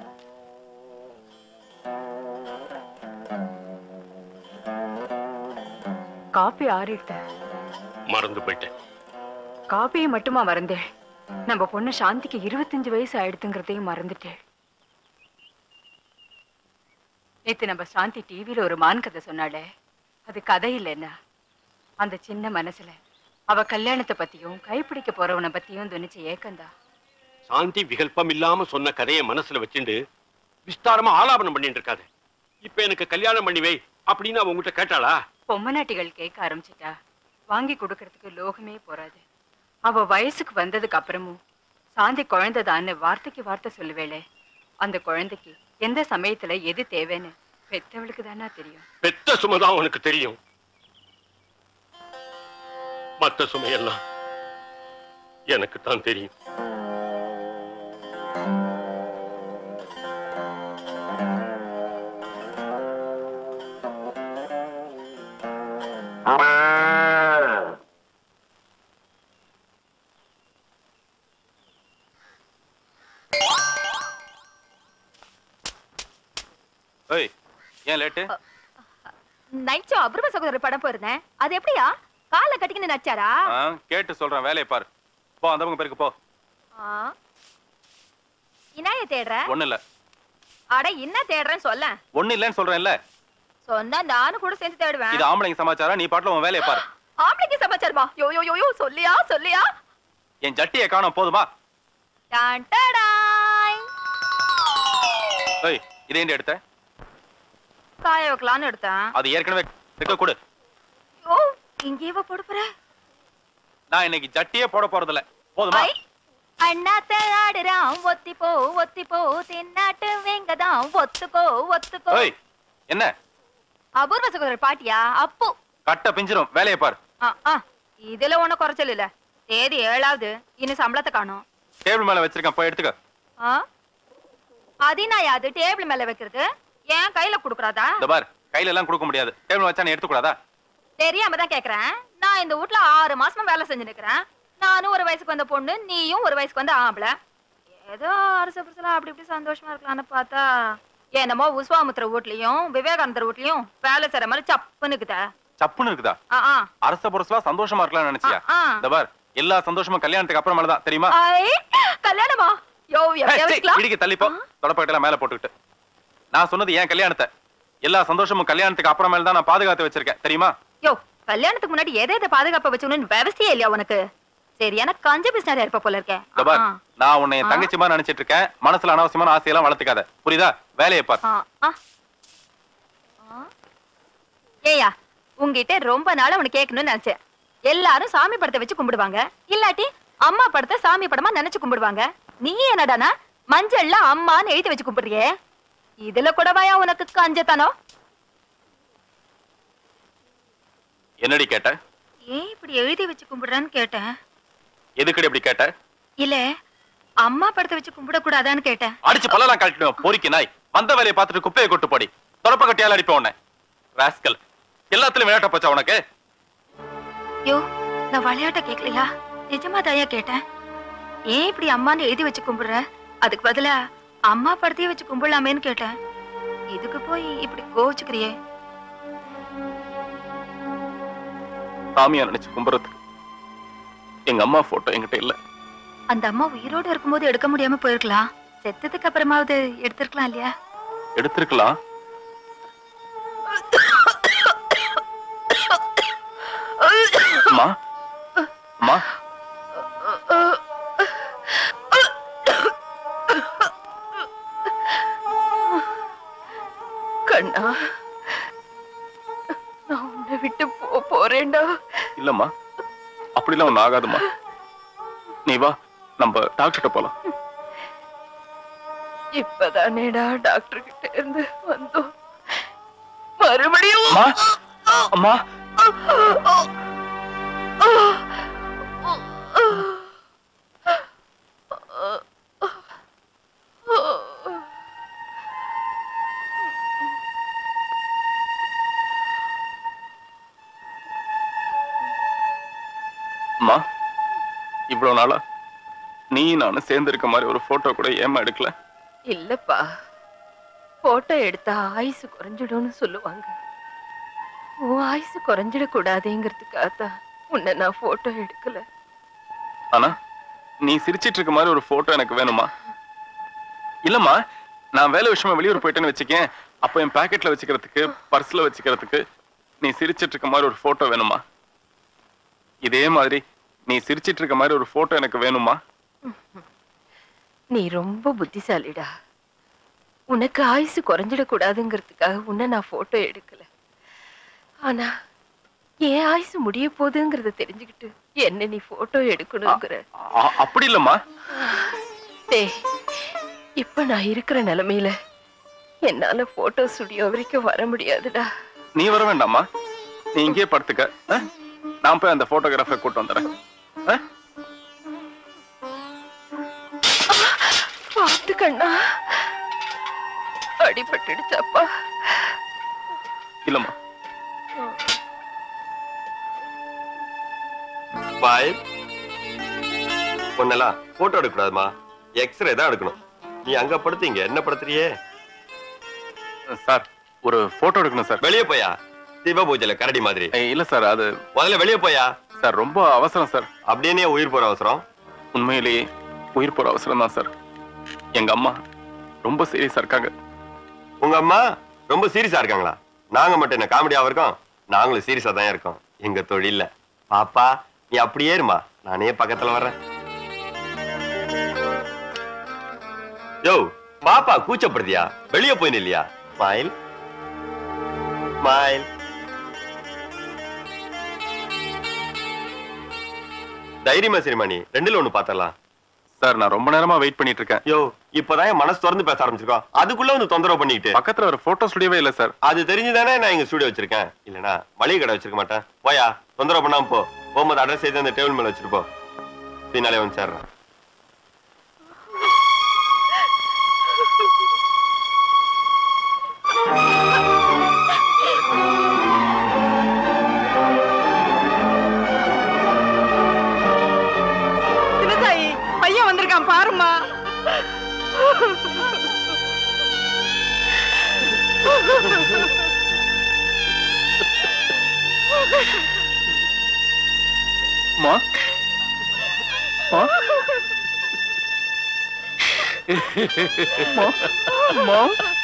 காப்பி ஆறிட்ட மறந்து போயிட்டேன் காப்பியை மட்டுமா மறந்தேன் நம்ம பொண்ணு சாந்திக்கு இருபத்தஞ்சு வயசு ஆயிடுத்துங்கிறதையும் மறந்துட்டேன் நேத்து நம்ம சாந்தி டிவியில ஒரு மான் கதை சொன்னாளே அது கதை இல்லைன்னா அந்த சின்ன மனசுல அவ கல்யாணத்தை பத்தியும் கைப்பிடிக்க போறவனை பத்தியும் துணிச்ச ஏக்கந்தா சாந்தி விகல்பம் இல்லாம சொன்ன கதையை மனசுல வச்சுண்டு விஸ்தாரமா ஆலாபனம் பண்ணிட்டு இருக்காது இப்ப எனக்கு கல்யாணம் பண்ணி வை அப்படின்னு அவ உங்ககிட்ட கேட்டாளா பொம்மநாட்டிகள் கேட்க ஆரம்பிச்சிட்டா வாங்கி கொடுக்கறதுக்கு லோகமே போறாது அவ வயசுக்கு வந்ததுக்கு அப்புறமும் சாந்தி குழந்தைதான்னு வார்த்தைக்கு வார்த்தை சொல்லுவேளே அந்த குழந்தைக்கு எந்த சமயத்துல எது தேவைன்னு பெத்தவளுக்கு தானா தெரியும் பெத்த சுமைதான் உனக்கு தெரியும் மத்த சுமையெல்லாம் எனக்கு தான் தெரியும் ஏய் ஏன் லேட்டு நைட் ஷோ அபூர்வ சகோதரர் படம் போயிருந்தேன் அது எப்படியா காலை கட்டிக்கின்னு நடிச்சாரா ஆ, கேட்டு சொல்றேன் வேலையை பாரு போ அந்த பக்கம் பேருக்கு போ ஆ. இனாய தேடுற ஒண்ணு இல்ல அட என்ன தேடுறேன்னு சொல்ல ஒண்ணு இல்லைன்னு சொல்றேன்ல சொன்னா நானும் கூட சேர்ந்து தேடுவேன் இது ஆம்பளைங்க சமாச்சாரம் நீ பாட்டுல உன் வேலையை பாரு ஆம்பளைக்கு சமாச்சாரமா யோ யோ யோ யோ சொல்லியா சொல்லியா என் ஜட்டியை காணோம் போதுமா டான் டடாய். ஏய் இதே ஏன்டி எடுத்த காய வைக்கலான்னு எடுத்தேன் அது ஏற்கனவே இருக்க கொடு யோ இங்கேவா போட போற நான் இன்னைக்கு ஜட்டியே போட போறது இல்ல போதுமா ஐ, அண்ணாத்த ஆடுறான் ஒத்தி போ ஒத்தி போ தென்னாட்டு வேங்கதான் ஒத்துக்கோ ஒத்துக்கோ ஏய் என்ன அபூர்வ சகோதரர் பாட்டியா அப்பு கட்ட பிஞ்சிரும் வேலையை பாரு ஆ, ஆ, இதுல ஒண்ணும் குறைச்சல் இல்ல தேதி ஏழாவது இன்னும் சம்பளத்தை காணும் டேபிள் மேல வச்சிருக்கேன் போய் எடுத்துக்க ஆ? அதினா யாது டேபிள் மேல வைக்கிறது ஏன் கையில குடுக்குறாதா இந்த பார் கையில எல்லாம் கொடுக்க முடியாது டேபிள் வச்சா நீ எடுத்துக்கூடாதா தெரியாம தான் கேக்குறேன் நான் இந்த வீட்ல ஆறு மாசமா வேலை செஞ்சு நிக்கிறேன் நானும் ஒரு வயசுக்கு வந்த பொண்ணு நீயும் ஒரு வயசுக்கு வந்த ஆம்பளை ஏதோ அரச புருஷலா அப்படி இப்படி சந்தோஷமா இருக்கலாம்னு பார்த்தா என்னமோ உஸ்வாமுத்திர வீட்லயும் விவேகானந்தர் வீட்லயும் வேலை செய்யற மாதிரி சப்புன்னுக்குதா சப்புன்னு இருக்குதா ஆ ஆ அரச புரசலா சந்தோஷமா இருக்கலாம்னு நினைச்சியா ஆ, ஆ. இந்த பார் எல்லா சந்தோஷமும் கல்யாணத்துக்கு அப்புறமேல தான் தெரியுமா ஐ, கல்யாணமா யோ ஏய், எப்ப சீ, வைக்கலாம் இடிக்க தள்ளிப்போ தொடப்பக்கட்டெல்லாம் மேல போட்டுக்கிட்டு நான் சொன்னது ஏன் கல்யாணத்தை எல்லா சந்தோஷமும் கல்யாணத்துக்கு அப்புறமேல தான் நான் பாதுகாத்து வச்சிருக்கேன் தெரியுமா யோ கல்யாணத்துக்கு முன்னாடி எதை எதை பாதுகாப்பா வச்சுக்கணும்னு விவசாயம் இல்லையா உனக்கு சரியான கஞ்ச பிசினாரியா இருப்ப போல இருக்கேன் இந்த பார் நான் உன்னை என் தங்கச்சி மாதிரி நினைச்சிட்டு இருக்கேன் மனசுல அனாவசியமான ஆசையெல்லாம் வளர்த்துக்காத புரியுதா வேலையை பார் ஆ, ஆ. ஆ. ஏய்யா உங்ககிட்ட ரொம்ப நாளா உனக்கு கேட்கணும்னு நினைச்சேன் எல்லாரும் சாமி படத்தை வச்சு கும்பிடுவாங்க இல்லாட்டி அம்மா படத்தை சாமி படமா நினைச்சு கும்பிடுவாங்க நீ என்னடானா மஞ்சள்ல அம்மான்னு எழுதி வச்சு கும்பிடுறியே இதுல கூடவாயா உனக்கு கஞ்சத்தனம் என்னடி கேட்ட ஏன் இப்படி எழுதி வச்சு கும்பிடுறேன்னு கேட்டேன் எதுக்கடி இப்படி கேட்ட இல்ல அம்மா படத்தை வச்சு கும்பிடக்கூடாதான்னு கேட்டேன் அடிச்சு பல்லெல்லாம் கழட்டிடுவேன் பொறுக்கி நாய் வந்த வேலையை பார்த்துட்டு குப்பையை கொட்டு போடி தொடப்ப கட்டியால அடிப்பேன் உன்னை ராஸ்கல் எல்லாத்துலயும் விளையாட்ட போச்சா உனக்கு யோ நான் விளையாட்ட கேட்கலையா நிஜமா தாயா கேட்டேன் ஏன் இப்படி அம்மான்னு எழுதி வச்சு கும்பிடுற அதுக்கு பதிலா அம்மா படத்தையே வச்சு கும்பிடலாமேன்னு கேட்டேன் இதுக்கு போய் இப்படி கோச்சுக்கிறியே சாமியா நினைச்சு கும்புறதுக்கு எங்க அம்மா போட்டோ என்கிட்ட இல்ல அந்த அம்மா உயிரோட இருக்கும்போது எடுக்க முடியாம போயிருக்கலாம் செத்ததுக்கு அப்புறமாவது எடுத்திருக்கலாம் இல்லையா எடுத்திருக்கலாம் அம்மா அம்மா கண்ணா நான் உன்னை விட்டு போ போறேன்டா இல்லம்மா அப்படிலாம் ஒண்ணு ஆகாதும்மா நீ வா நம்ம டாக்டர்கிட்ட போலாம் இப்பதானேடா டாக்டர் கிட்ட இருந்து வந்தோம் மறுபடியும் அம்மா அம்மா இவ்வளவு நாளா நீ நானும் சேர்ந்து இருக்க மாதிரி ஒரு போட்டோ கூட ஏமா எடுக்கல இல்லப்பா போட்டோ எடுத்தா ஆயுசு குறைஞ்சிடும்னு சொல்லுவாங்க உன் ஆயுசு குறைஞ்சிடக்கூடாதுங்கிறதுக்காக தான் உன்னை நான் போட்டோ எடுக்கல ஆனா நீ சிரிச்சிட்டு இருக்க மாதிரி ஒரு போட்டோ எனக்கு வேணுமா இல்லம்மா நான் வேலை விஷயமா வெளியூர் போயிட்டேன்னு வச்சுக்கேன் அப்ப என் பாக்கெட்ல வச்சுக்கிறதுக்கு பர்ஸ்ல வச்சுக்கிறதுக்கு நீ சிரிச்சிட்டு இருக்க மாதிரி ஒரு போட்டோ வேணுமா இதே மாதிரி நீ சிரிச்சிட்டு இருக்க மாதிரி ஒரு போட்டோ எனக்கு வேணுமா நீ ரொம்ப புத்திசாலிடா உனக்கு ஆயுசு குறைஞ்சிடக்கூடாதுங்கிறதுக்காக உன்னை நான் போட்டோ எடுக்கல ஆனா என் ஆயுசு முடிய போகுதுங்கிறத தெரிஞ்சுக்கிட்டு என்ன நீ போட்டோ எடுக்கணுங்கிற அ- அப்படி இல்லம்மா டேய் இப்ப நான் இருக்கிற நிலைமையில என்னால போட்டோ ஸ்டுடியோ வரைக்கும் வர முடியாதுடா நீ வர வேண்டாமா நீ இங்கேயே படுத்துக்க ஆ? நான் போய் அந்த போட்டோகிராஃபரை கூட்டு வந்துடுறேன் ஆ? பார்த்து கண்ணா அடிபட்டுடுச்சப்பா இல்லம்மா பாய் பொண்ணெல்லாம் போட்டோ எடுக்கக்கூடாதுமா எக்ஸ்ரே தான் எடுக்கணும் நீ அங்க படுத்தீங்க என்ன படுத்துறியே சார் ஒரு போட்டோ எடுக்கணும் சார் வெளியே போயா சிவ பூஜையில கரடி மாதிரி இல்ல சார் அது முதல்ல வெளியே போயா சார் ரொம்ப அவசரம் சார் அப்படியே உயிர் போற அவசரம் உண்மையிலேயே உயிர் போற அவசரம் தான் சார் எங்க அம்மா ரொம்ப சீரியஸா இருக்காங்க உங்க அம்மா ரொம்ப சீரியஸா இருக்காங்களா நாங்க மட்டும் என்ன காமெடியாவா இருக்கோம் நாங்களும் சீரியஸா தான் இருக்கோம் எங்க தொழில்ல பாப்பா நீ அப்படியே இருமா நானே பக்கத்துல வர்றேன் யோ பாப்பா கூச்சப்படுதியா வெளியே போய் நில்லையா ஸ்மைல் ஸ்மைல் தைரியமா சரிமா நீ ரெண்டுல ஒண்ணு பாத்திரலாம் சார் நான் ரொம்ப நேரமா வெயிட் பண்ணிட்டு இருக்கேன் யோ இப்பதான் என் மனசு திறந்து பேச ஆரம்பிச்சிருக்கோம் அதுக்குள்ள வந்து தொந்தரவு பண்ணிட்டு பக்கத்துல ஒரு போட்டோ ஸ்டுடியோவே இல்ல சார் அது தெரிஞ்சுதானே நான் இங்க ஸ்டுடியோ வச்சிருக்கேன் இல்லனா மளிகை கடை வச்சிருக்க மாட்டேன் போயா தொந்தரவு பண்ணாம போ போகும்போது அட்ரஸ் செய்து அந்த டேபிள் மேல வச்சிட்டு போ பின்னாலே வந்து சேர்றேன் சிவசாயி பையன் வந்திருக்கான் பாருமா மா மா மா மா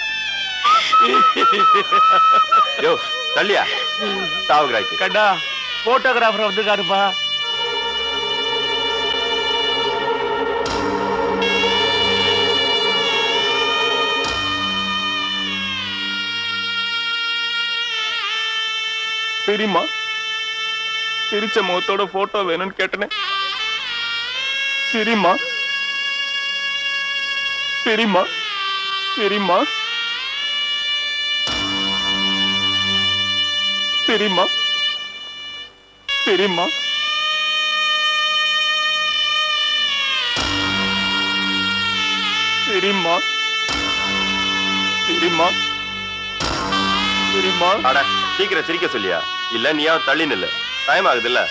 யோ தள்ளியா சாவுகிறாய்க்கு கண்டா போட்டோகிராஃபர் வந்திருக்காருப்பா தெரியுமா சிரிச்ச முகத்தோட போட்டோ வேணும்னு கேட்டனே தெரியுமா தெரியுமா தெரியுமா தெரியுமா தெரியுமா தெரியுமா தெரியுமா தெரியுமா அட சீக்கிரம் சிரிக்க சொல்லியா இல்ல நீயா தள்ளி நில்லு டைம் ஆகுது இல்ல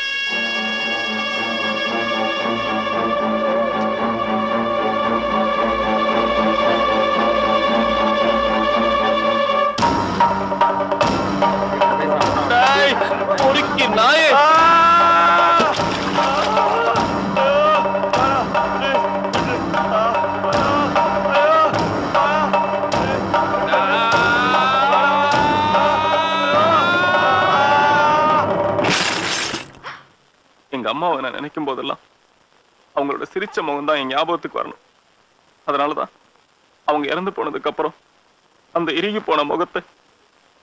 டேய், பொறுக்கி நாயே எங்க அம்மாவை நான் நினைக்கும் போதெல்லாம் அவங்களோட சிரிச்ச முகம் தான் என் ஞாபகத்துக்கு வரணும் அதனாலதான் அவங்க இறந்து போனதுக்கு அப்புறம் அந்த இறுகி போன முகத்தை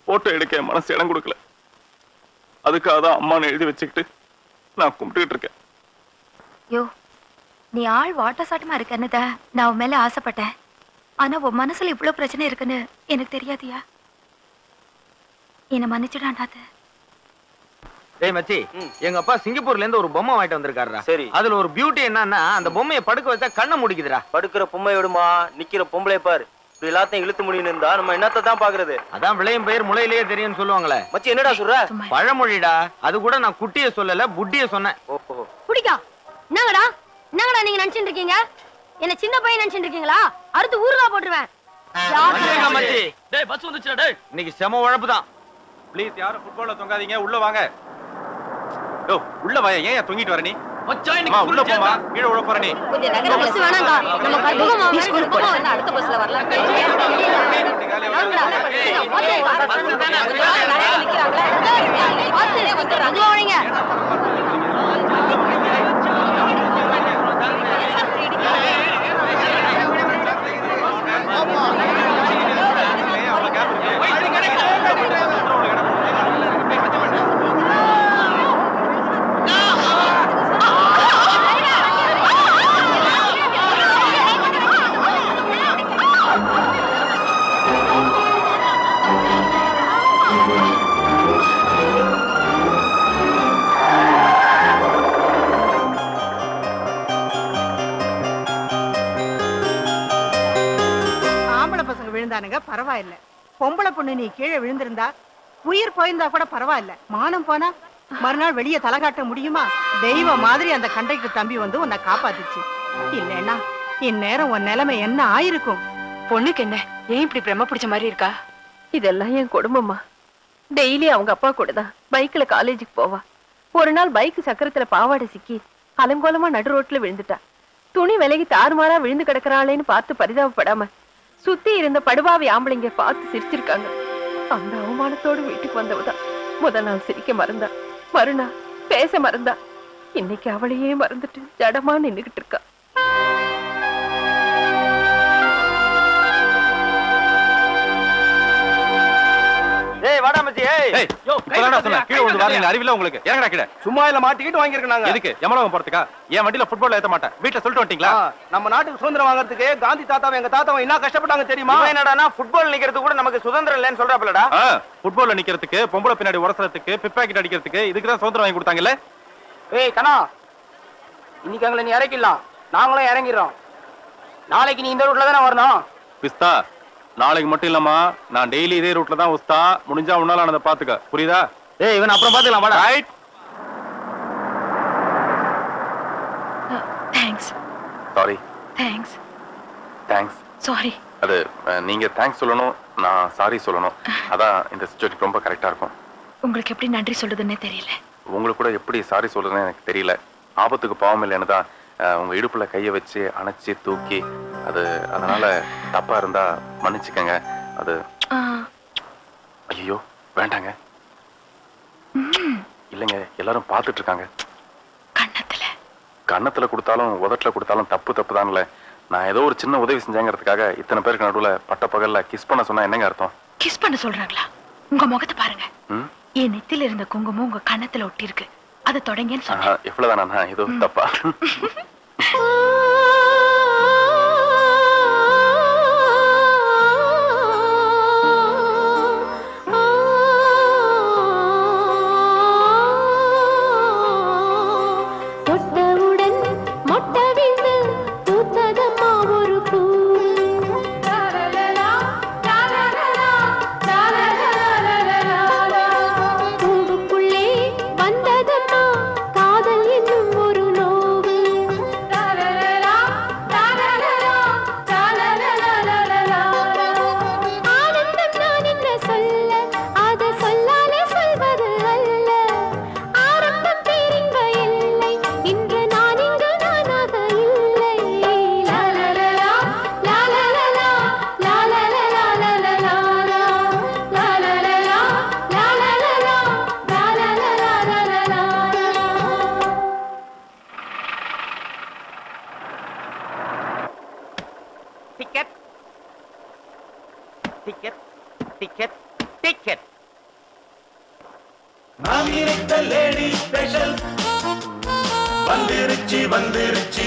போட்டோ எடுக்க என் மனசு இடம் கொடுக்கல அதுக்காக தான் அம்மான்னு எழுதி வச்சுக்கிட்டு நான் கும்பிட்டுக்கிட்டு இருக்கேன் யோ நீ ஆள் வாட்ட சாட்டமா இருக்கன்னு தான் நான் உன் மேல ஆசைப்பட்டேன் ஆனா உன் மனசுல இவ்வளவு பிரச்சனை இருக்குன்னு எனக்கு தெரியாதியா என்ன மன்னிச்சுடாண்டாத டேய் மச்சி எங்க அப்பா சிங்கப்பூர்ல இருந்து ஒரு பொம்மை வாங்கிட்டு வந்திருக்காருடா சரி அதுல ஒரு பியூட்டி என்னன்னா அந்த பொம்மையை படுக்க வச்சா கண்ணை முடிக்குதுடா படுக்கிற பொம்மை விடுமா நிக்கிற பொம்பளை பாரு இப்படி எல்லாத்தையும் இழுத்து முடியும் இருந்தா நம்ம என்னத்தை தான் பாக்குறது அதான் விளையும் பெயர் முளையிலேயே தெரியும்னு சொல்லுவாங்களே மச்சி என்னடா சொல்ற பழமொழிடா அது கூட நான் குட்டிய சொல்லல புட்டிய சொன்னேன் ஓஹோ குடிக்கா என்னங்கடா என்னங்கடா நீங்க நினைச்சிட்டு இருக்கீங்க என்ன சின்ன பையன் நினைச்சிட்டு இருக்கீங்களா அடுத்து ஊறுகாய் போட்டுருவேன் வந்துருங்க மச்சி டேய் பஸ் வந்துச்சுடா டேய் இன்னைக்கு செம உழப்பு தான் ப்ளீஸ் யாரும் ஃபுட்பால்ல தொங்காதீங்க உள்ள வாங்க ஓ உள்ள வாயா ஏன் தொங்கிட்டு வர நீ மச்சான் அம்மா, உள்ள போமா கீழே உள்ள போற நீ கொஞ்சம் இந்த bus வேணாங்கா. நம்ம கற்பகமா நீ ஸ்கூலுக்கு போடா நான் அடுத்த பஸ்ல வரலாம் ஆம்பளை பசங்க விழுந்தானுங்க பரவாயில்ல பொம்பளை பொண்ணு நீ கீழே விழுந்திருந்தா உயிர் போயிருந்தா கூட பரவாயில்ல மானம் போனா மறுநாள் வெளியே தலை காட்ட முடியுமா தெய்வம் மாதிரி அந்த கண்டைக்கு தம்பி வந்து உன்னை காப்பாத்துச்சு இல்லைன்னா இந்நேரம் உன் நிலைமை என்ன ஆயிருக்கும் பொண்ணுக்கு என்ன ஏன் இப்படி பிரம்ம பிடிச்ச மாதிரி இருக்கா இதெல்லாம் என் குடும்பமா டெய்லி அவங்க அப்பா கூட தான் பைக்ல காலேஜுக்கு போவா ஒரு நாள் பைக் சக்கரத்துல பாவாடை சிக்கி அலங்கோலமா நடு ரோட்ல விழுந்துட்டா துணி விலகி தாறுமாறா விழுந்து கிடக்குறாளேன்னு பார்த்து பரிதாபப்படாம சுத்தி இருந்த படுபாவி ஆம்பளைங்க பார்த்து சிரிச்சிருக்காங்க அந்த அவமானத்தோடு வீட்டுக்கு வந்தவதான் முத நாள் சிரிக்க மறந்தா மறுநாள் பேச மறந்தா இன்னைக்கு அவளையே மறந்துட்டு ஜடமா நின்னுகிட்டு இருக்கா ஏய் வாடா மச்சி ஏய் ஏய் யோ இப்பதான்டா சொன்னேன் கீழே வந்து வரீங்க அறிவில்ல உங்களுக்கு இறங்கடா கீழே சும்மா இல்ல மாட்டிக்கிட்டு வாங்கியிருக்கோம் நாங்க எதுக்கு யமலோகம் போறதுக்கா என் வண்டியில ஃபுட்பால் ஏத்த மாட்டேன் வீட்டுல சொல்லிட்டு வந்துட்டீங்களா ஆ, நம்ம நாட்டுக்கு சுதந்திரம் வாங்குறதுக்கு காந்தி தாத்தாவை எங்க தாத்தாவை என்ன கஷ்டப்பட்டாங்க தெரியுமா இவன் என்னடானா ஃபுட்பால் நிக்கிறதுக்கு கூட நமக்கு சுதந்திரம் இல்லைன்னு சொல்றாப்லடா ஃபுட்பால்ல நிக்கிறதுக்கு பொம்பளை பின்னாடி உரசறதுக்கு பிப்பாக்கெட் அடிக்கிறதுக்கு இதுக்கு தான் சுதந்திரம் வாங்கி கொடுத்தாங்கல்ல ஏய் கண்ணா இன்னைக்கு எங்களை நீ இறக்கிடலாம் நாங்களும் இறங்கிடுறோம் நாளைக்கு நீ இந்த ரூட்ல தானே வரணும் பிஸ்தா நாளைக்கு மட்டும் இல்லம்மா நான் டெய்லி இதே ரூட்ல தான் உஸ்தா முடிஞ்சா உன்னால அதை பாத்துக்க புரியுதா ஏய் இவன் அப்புறம் பாத்துக்கலாம் வாடா right thanks sorry thanks thanks sorry அது அஹ், நீங்க தேங்க்ஸ் சொல்லணும் நான் சாரி சொல்லணும் அதான் இந்த சுச்சுவேஷன் ரொம்ப கரெக்டா இருக்கும் உங்களுக்கு எப்படி நன்றி சொல்றதுன்னே தெரியல உங்களுக்கு கூட எப்படி சாரி சொல்றதுன்னு எனக்கு தெரியல ஆபத்துக்கு பாவம் இல்லைன்னு தான் அஹ், உங்க இடுப்புல கைய வச்சு அணைச்சி தூக்கி அது அதனால தப்பா இருந்தா மன்னிச்சுக்கங்க அது ஐயோ வேண்டாங்க இல்லைங்க எல்லாரும் பார்த்துட்டு இருக்காங்க கன்னத்துல கொடுத்தாலும் உதட்டுல கொடுத்தாலும் தப்பு தப்பு தான்ல நான் ஏதோ ஒரு சின்ன உதவி செஞ்சேங்கிறதுக்காக இத்தனை பேருக்கு நடுவுல பட்ட பகல்ல கிஸ் பண்ண சொன்னா என்னங்க அர்த்தம் கிஸ் பண்ண சொல்றாங்களா உங்க முகத்தை பாருங்க ம்? என் நெத்தில இருந்த குங்குமம் உங்க கன்னத்துல ஒட்டி இருக்கு அதை தொடங்கன்னு சொன்னேன் ஆஹா, இவ்வளவுதானா ஏதோ தப்பா தொட்டவுடன் மொட்டை விழுந்து பூத்ததம்மா ஒரு பூ பூவுக்குள்ளே வந்ததம்மா காதல் என்னும் ஒரு நோவு ஆனந்தம் நான் என்ன சொல்ல அதை சொல்லாலே சொல்வது அல்ல ஆரம்பம் பேரின்ப இல்லை இன்று நான் இங்கு நானாக இல்லை லாலலலா, லாலலலா, லாலலலா, லாலலலா, லாலலலா, லாலலலா, லாலலலா, லாலலலா. டிக்கெட் டிக்கெட் டிக்கெட் டிக்கெட் நான் நினைத்த லேடி ஸ்பெஷல் வந்துருச்சு வந்துருச்சு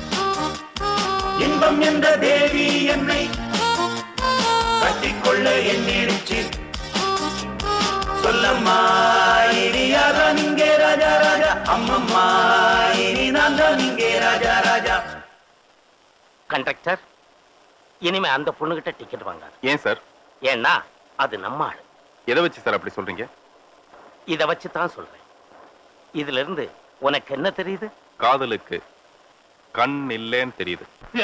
இன்பம் என்ற தேவி என்னை கட்டிக்கொள்ள எண்ணிருச்சு சொல்லம்மா இனி யாதான் இங்கே ராஜா ராஜா அம்மம்மா இனி நான் தான் இங்கே ராஜா ராஜா கண்டக்டர் இனிமே அந்த பொண்ணுகிட்ட டிக்கெட் வாங்காது ஏன் சார் ஏன்னா அது நம்ம ஆளு எதை வச்சு சார் அப்படி சொல்றீங்க இத வச்சு தான் சொல்றேன் இதுல இருந்து உனக்கு என்ன தெரியுது காதலுக்கு கண் இல்லைன்னு தெரியுது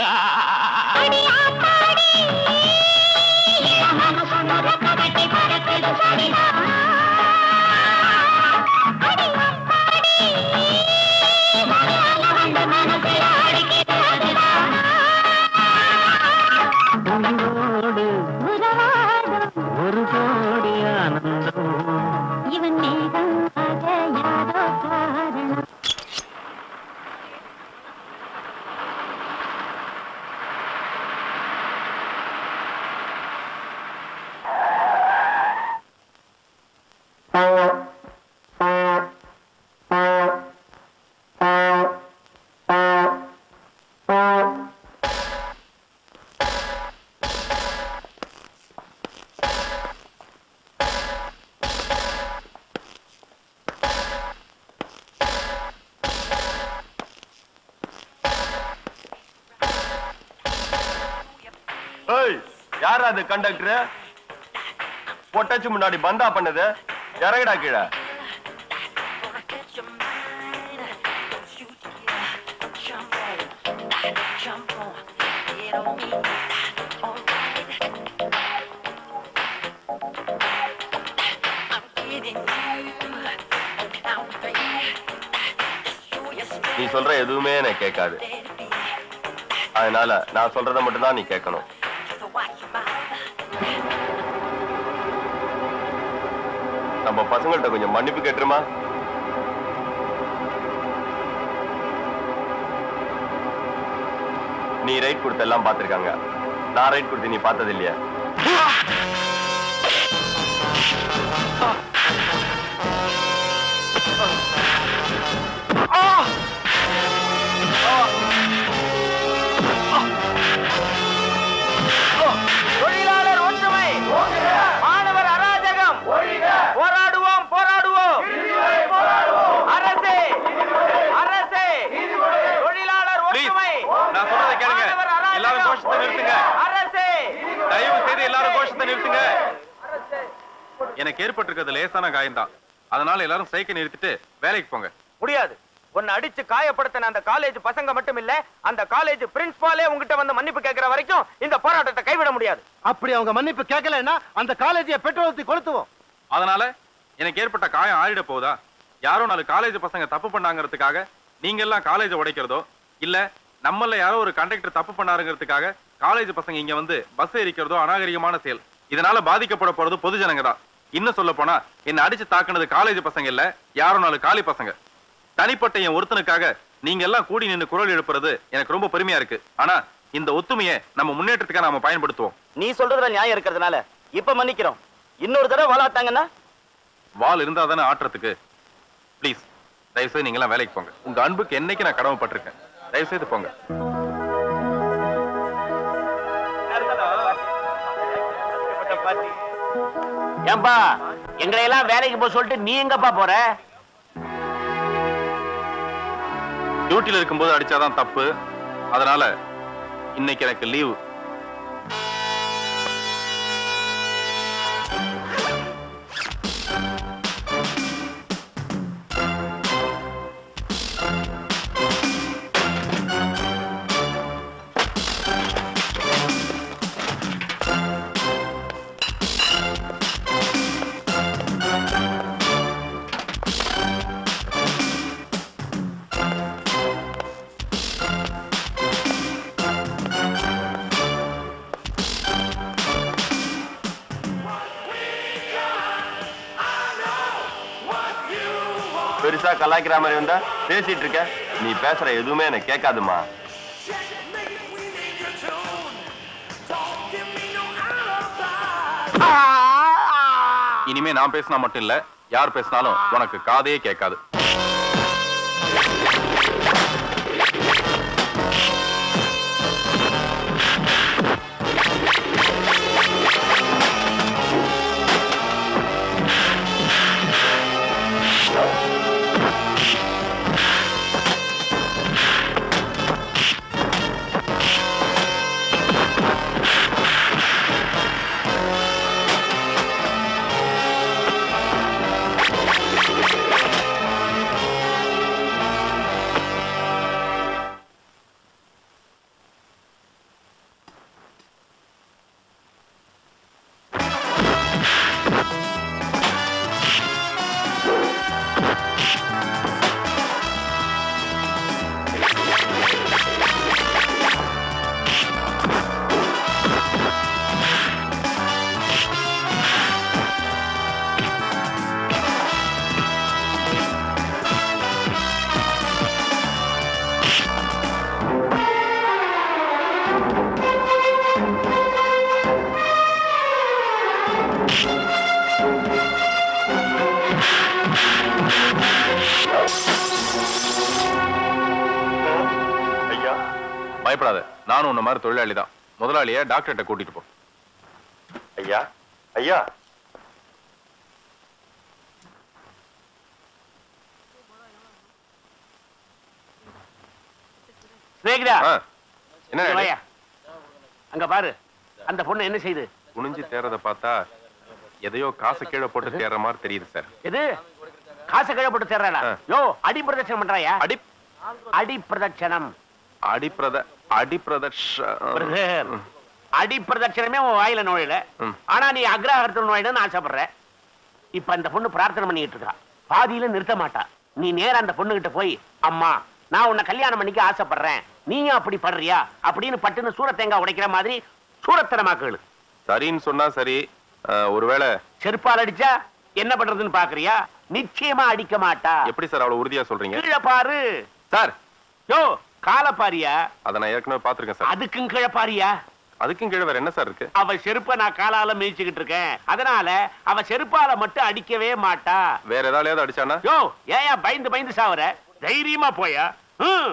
ஒரு கோடி ஆனந்தம் இவன் மேகம் யாரோ காரணம் ஏய் யாரா அது கண்டக்டர் பொட்டாச்சு முன்னாடி பந்தா பண்ணது இறங்கடா கீழே நீ சொல்ற எதுவுமே எனக்கு கேட்காது அதனால நான் சொல்றத மட்டும் தான் நீ கேட்கணும் நம்ம பசங்கள்ட்ட கொஞ்சம் மன்னிப்பு கேட்டுருமா நீ ரைட் கொடுத்த எல்லாம் பார்த்திருக்காங்க நான் ரைட் கொடுத்து நீ பார்த்தது இல்லையா தொழிலாளர் ஒற்றுமை மாணவர் அராஜகம் போராடுவோம் போராடுவோம் அரசே அரசே தொழிலாளர் ஒற்றுமை நான் சொல்றதை கேளுங்க மாணவர் அராஜகம். எல்லாரும் கோஷத்தை நிறுத்துங்க அரசே தயவு செய்து எல்லாரும் கோஷத்தை நிறுத்துங்க எனக்கு ஏற்பட்டிருக்கிறது லேசான காயம்தான் அதனால எல்லாரும் சைக்கிள் நிறுத்திட்டு வேலைக்கு போங்க முடியாது உன்னை அடிச்சு காயப்படுத்தின அந்த காலேஜ் பசங்க மட்டும் இல்ல அந்த காலேஜ் பிரின்சிபாலே உங்ககிட்ட வந்து மன்னிப்பு கேட்கிற வரைக்கும் இந்த போராட்டத்தை கைவிட முடியாது அப்படி அவங்க மன்னிப்பு கேட்கலன்னா அந்த காலேஜை பெட்ரோல் ஊத்தி கொளுத்துவோம் அதனால எனக்கு ஏற்பட்ட காயம் ஆறிட போகுதா யாரோ நாலு காலேஜ் பசங்க தப்பு பண்ணாங்கிறதுக்காக நீங்க எல்லாம் காலேஜ் உடைக்கிறதோ இல்ல நம்மள யாரோ ஒரு கண்டக்டர் தப்பு பண்ணாருங்கிறதுக்காக காலேஜ் பசங்க இங்க வந்து பஸ் எரிக்கிறதோ அநாகரிகமான செயல் இதனால பாதிக்கப்பட போறது பொது ஜனங்க தான் இன்னும் சொல்ல போனா என்ன அடிச்சு தாக்குனது காலேஜ் பசங்க இல்ல யாரோ நாலு காலி பசங்க தனிப்பட்ட என் ஒருத்தனுக்காக நீங்க எல்லாம் கூடி நின்னு குரல் எழுப்புறது எனக்கு ரொம்ப பெருமையா இருக்கு ஆனா இந்த ஒத்துமையை நம்ம முன்னேற்றத்துக்காக நாம பயன்படுத்துவோம் நீ சொல்றதுல நியாயம் இருக்கிறதுனால இப்ப மன்னிக்கிறோம் இன்னொரு தடவை வளாட்டாங்கன்னா வால் இருந்தா தானே ஆட்டுறதுக்கு ப்ளீஸ் தயவுசெய்து நீங்க எல்லாம் வேலைக்கு போங்க உங்க அன்புக்கு என்னைக்கு நான் கடமைப்பட்டிருக்கேன் தயவுசெய்து போங்க ஏன்பா எங்களை எல்லாம் வேலைக்கு போக சொல்லிட்டு நீ எங்கப்பா போற டியூட்டில இருக்கும்போது அடிச்சாதான் தப்பு அதனால இன்னைக்கு எனக்கு லீவு பெருசா கலாய்க்கிற மாதிரி வந்தா பேசிட்டு இருக்க நீ பேசுற எதுவுமே எனக்கு கேட்காதுமா இனிமே நான் பேசினா மட்டும் இல்ல யார் பேசினாலும் உனக்கு காதே கேட்காது ஐயா பயப்படாத நானும் உன்ன மாதிரி தொழிலாளி தான் முதலாளிய டாக்டர்கிட்ட கூட்டிட்டு போ ஐயா ஐயா சிநேகிதா என்ன இங்க வாயா. அங்க பாரு அந்த பொண்ணு என்ன செய்யுது குனிஞ்சு தேறத பார்த்தா எதையோ காசு கீழே போட்டு தேற மாதிரி தெரியுது சார் எது காசை கீழே போட்டு தேர்றாளா யோ அடி பிரதட்சணம் பண்றாயா அடி அடி பிரதட்சணம் அடிப்பிரத அடிப்பிரதர்ஷ பிரதர் அடி பிரதட்சணமே உன் வாயில நுழையல ம். ஆனா நீ அக்ரஹாரத்தில் நுழையணும்னு ஆசைப்படுற இப்ப அந்த பொண்ணு பிரார்த்தனை பண்ணிட்டு இருக்கா பாதியில நிறுத்த மாட்டா நீ நேரா அந்த பொண்ணு கிட்ட போய் அம்மா நான் உன்னை கல்யாணம் பண்ணிக்க ஆசைப்படுறேன் நீயும் அப்படி படுறியா அப்படின்னு பட்டுன்னு சூர தேங்காய் உடைக்கிற மாதிரி சூரத்தனமாக்கள் சரின்னு சொன்னா சரி அஹ், ஒருவேளை செருப்பால் அடிச்சா என்ன பண்றதுன்னு பாக்குறியா நிச்சயமா அடிக்க மாட்டா எப்படி சார் அவ்வளவு உறுதியா சொல்றீங்க கீழே பாரு சார் யோ கால பாரியா அதை நான் ஏற்கனவே பாத்திருக்கேன் சார் அதுக்கும் கீழே பாரியா அதுக்கும் கீழே வேற என்ன சார் இருக்கு அவ செருப்ப நான் காலால மிதிச்சுக்கிட்டு இருக்கேன் அதனால அவ செருப்பால மட்டும் அடிக்கவே மாட்டா வேற ஏதாவது அடிச்சானா யோ ஏயா பயந்து பயந்து சாவற தைரியமா போயா ஹம்.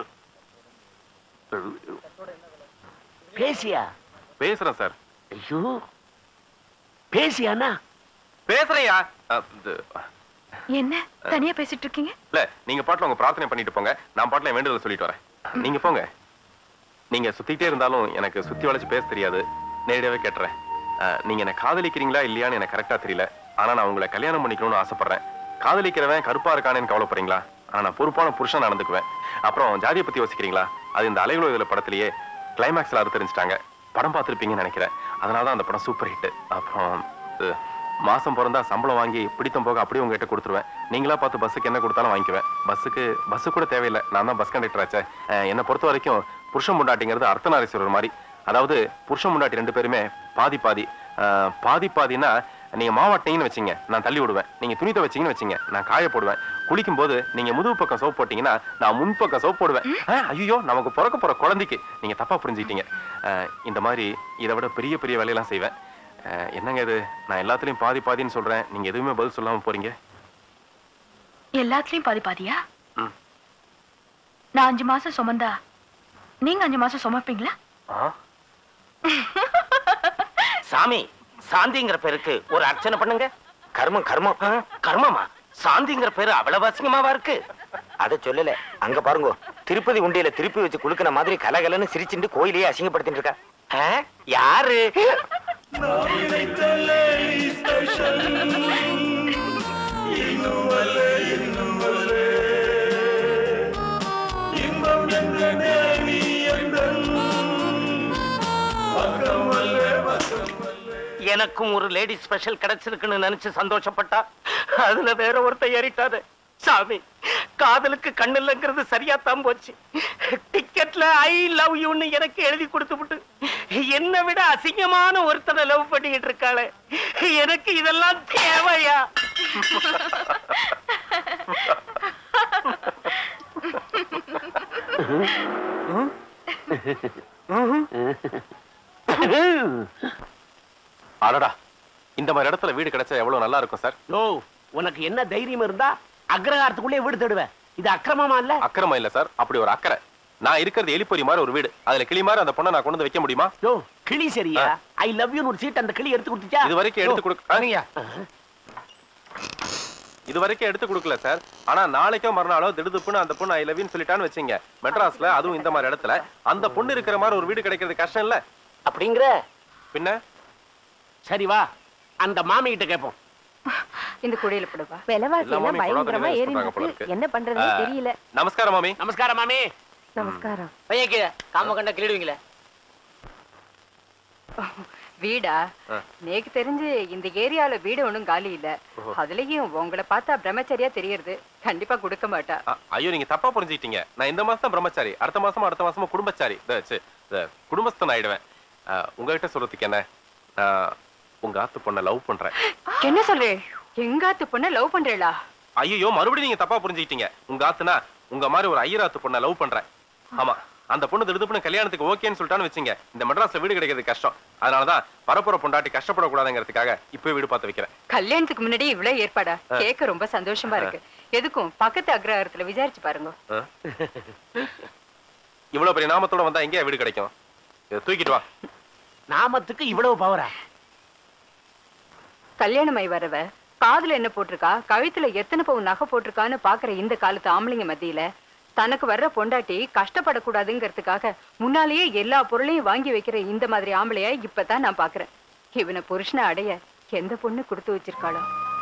பேசியா பேசுறேன் சார் ஐயோ பேசியானா பேசுறையா இது, என்ன தனியா பேசிட்டு இருக்கீங்க இல்ல நீங்க பாட்டுல உங்க பிரார்த்தனை பண்ணிட்டு போங்க நான் பாட்டுல என் வேண்டுதல் சொல்லிட்டு வரேன் நீங்க போங்க நீங்க சுத்திட்டே இருந்தாலும் எனக்கு சுத்தி வளைச்சு பேச தெரியாது நேரடியாவே கேட்டுறேன் அஹ், நீங்க என்ன காதலிக்கிறீங்களா இல்லையான்னு எனக்கு கரெக்டா தெரியல ஆனா நான் உங்களை கல்யாணம் பண்ணிக்கணும்னு ஆசைப்படுறேன் காதலிக்கிறவன் கருப்பா இருக்கானேன்னு கவலைப்படுறீங்களா ஆனா நான் பொறுப்பான புருஷன் நடந்துக்குவேன் அப்புறம் ஜாதியை பத்தி யோசிக்கிறீங்களா அது இந்த அலைகளோ இதுல படத்திலேயே கிளைமேக்ஸ்ல அது தெரிஞ்சுட்டாங்க படம் பார்த்திருப்பீங்கன்னு நினைக்கிறேன் அதனால தான் அந்த படம் சூப்பர் ஹிட் அப்புறம் இது, மாசம் பிறந்தா சம்பளம் வாங்கி பிடித்தம் போக அப்படியே உங்ககிட்ட கொடுத்துருவேன் நீங்களா பார்த்து பஸ்ஸுக்கு என்ன கொடுத்தாலும் வாங்கிக்குவேன் பஸ்ஸுக்கு பஸ் கூட தேவையில்லை நான் தான் பஸ் கண்டக்டர் ஆச்சே அஹ், என்னை பொறுத்த வரைக்கும் புருஷன் முண்டாட்டிங்கிறது அர்த்தநாரீஸ்வரர் மாதிரி அதாவது புருஷன் முண்டாட்டி ரெண்டு பேருமே பாதி பாதி அஹ், பாதி பாதினா நீங்க மாவாட்டிங்கன்னு வச்சீங்க நான் தள்ளி விடுவேன் நீங்க துணி துவைச்சீங்கன்னு வச்சீங்க நான் காய போடுவேன் குளிக்கும் போது நீங்க முதுகு பக்கம் சோப் போட்டீங்கன்னா நான் முன் பக்கம் சோப் போடுவேன் ஐயோ நமக்கு பிறக்க போற குழந்தைக்கு நீங்க தப்பா புரிஞ்சுக்கிட்டீங்க அஹ், இந்த மாதிரி இதை விட பெரிய பெரிய வேலையெல்லாம் செய்வேன் அஹ், என்னங்க இது நான் எல்லாத்துலயும் பாதி பாதின்னு சொல்றேன் நீங்க எதுவுமே பதில் சொல்லாம போறீங்க எல்லாத்துலயும் பாதி பாதியா ம். நான் அஞ்சு மாசம் சுமந்தா நீங்க அஞ்சு மாசம் சுமப்பீங்களா சாமி சாந்திங்கிற பேருக்கு ஒரு அர்ச்சனை பண்ணுங்க கர்மம் கர்மம் ஆ, கர்மமா சாந்திங்கிற பேரு அவ்வளவு அசிங்கமாவா இருக்கு அத சொல்லல அங்க பாருங்க திருப்பதி உண்டியில திருப்பி வச்சு குலுக்கின மாதிரி கலகலன்னு சிரிச்சுட்டு கோயிலையே அசிங்கப்படுத்திட்டு இருக்கா ஆ, யாரு எனக்கும் ஒரு லேடி ஸ்பெஷல் கிடைச்சிருக்குன்னு நினைச்சு சந்தோஷப்பட்டா அதுல வேற ஒருத்தன் ஏறிட்டாரு சாமி காதலுக்கு கண்ணு இல்லைங்கிறது சரியா தான் போச்சு டிக்கெட்ல ஐ லவ் யூன்னு எனக்கு எழுதி கொடுத்து விட்டு என்னை விட அசிங்கமான ஒருத்தனை லவ் பண்ணிக்கிட்டு இருக்காளே எனக்கு இதெல்லாம் தேவையா அடடா இந்த மாதிரி இடத்துல வீடு கிடைச்சா எவ்வளவு நல்லா இருக்கும் சார் யோ உனக்கு என்ன தைரியம் இருந்தா அக்ரஹாரத்துக்குள்ளே வீடு தேடுவேன் இது அக்கிரமமா இல்ல அக்கிரமம் இல்ல சார் அப்படி ஒரு அக்கறை நான் இருக்கிறது எலிப்பொறி மாதிரி ஒரு வீடு அதுல கிளி மாதிரி அந்த பொண்ணை நான் கொண்டு வந்து வைக்க முடியுமா யோ கிளி சரியா ஐ லவ் யூ ஒரு சீட் அந்த கிளி எடுத்து கொடுத்துச்சா இது வரைக்கும் எடுத்து கொடுக்க இது வரைக்கும் எடுத்து கொடுக்கல சார் ஆனா நாளைக்கோ மறுநாளோ திடுதுப்புன்னு அந்த பொண்ணு ஐ லவ்னு சொல்லிட்டான்னு வச்சுங்க மெட்ராஸ்ல அதுவும் இந்த மாதிரி இடத்துல அந்த பொண்ணு இருக்கிற மாதிரி ஒரு வீடு கிடைக்கிறது கஷ்டம் இல்ல அப்படிங்கிற பின்ன சரி வா அந்த மாமி கிட்ட கேட்போம் இந்த குடியில போடுவா விலைவாசி எல்லா எல்லாம் மாமி பயங்கரமா கொடாக்கி ஏறி சொல்றாங்க போல இருக்கு இருக்கு. என்ன பண்றதுன்னு ஆ. தெரியல நமஸ்காரம் மாமி நமஸ்காரம் மாமி நமஸ்காரம் பையன் கீழே காம கண்ட கிளிடுவீங்களே வீடா ஆ. நேக்கு தெரிஞ்சு இந்த ஏரியால வீடு ஒண்ணும் காலி இல்ல ஓஹோ. அதுலயும் உங்களை பார்த்தா பிரம்மச்சரியா தெரியறது கண்டிப்பா கொடுக்க மாட்டா அ- ஐயோ நீங்க தப்பா புரிஞ்சுக்கிட்டீங்க நான் இந்த மாசம் தான் பிரம்மச்சாரி அடுத்த மாசமா அடுத்த மாசமா குடும்பச்சாரி இந்த, ச்சே, இந்த குடும்பஸ்தன் ஆயிடுவேன் அ, உங்ககிட்ட சொல்றதுக்கு என்ன நான் உங்க ஆத்து பொண்ணை லவ் பண்றேன் என்ன சொல்றே எங்காத்து பொண்ண லவ் பண்றேளா ஐயோ மறுபடியும் நீங்க தப்பா புரிஞ்சுக்கிட்டீங்க உங்க ஆத்துனா உங்க மாதிரி ஒரு ஐயராத்து பொண்ணை லவ் பண்றேன் ஆமா அந்த பொண்ணு திடுதுப்புன்னு கல்யாணத்துக்கு ஓகேன்னு சொல்லிட்டான்னு வச்சுங்க இந்த மெட்ராஸ்ல வீடு கிடைக்கிறது கஷ்டம் அதனாலதான் வரப்போற பொண்டாட்டி கஷ்டப்படக்கூடாதுங்கிறதுக்காக இப்பவே வீடு பார்த்து வைக்கிறேன் கல்யாணத்துக்கு முன்னாடி இவ்வளவு ஏற்பாடா ஆ. கேட்க ரொம்ப சந்தோஷமா இருக்கு எதுக்கும் பக்கத்து அக்ரஹாரத்துல விசாரிச்சு பாருங்க ஆ? இவ்வளவு பெரிய நாமத்தோட வந்தா எங்கேயா வீடு கிடைக்கும் இதை தூக்கிட்டு வா நாமத்துக்கு இவ்வளவு பவரா கல்யாணமாய் வரவ காதுல என்ன போட்டிருக்கா கழுத்துல எத்தனை பவுன் நகை போட்டிருக்கான்னு பாக்குற இந்த காலத்து ஆம்பளைங்க மத்தியில தனக்கு வர்ற பொண்டாட்டி கஷ்டப்படக்கூடாதுங்கிறதுக்காக முன்னாலேயே எல்லா பொருளையும் வாங்கி வைக்கிற இந்த மாதிரி ஆம்பளைய இப்பதான் நான் பாக்குறேன் இவனை புருஷனை அடைய எந்த பொண்ணு கொடுத்து வச்சிருக்காளோ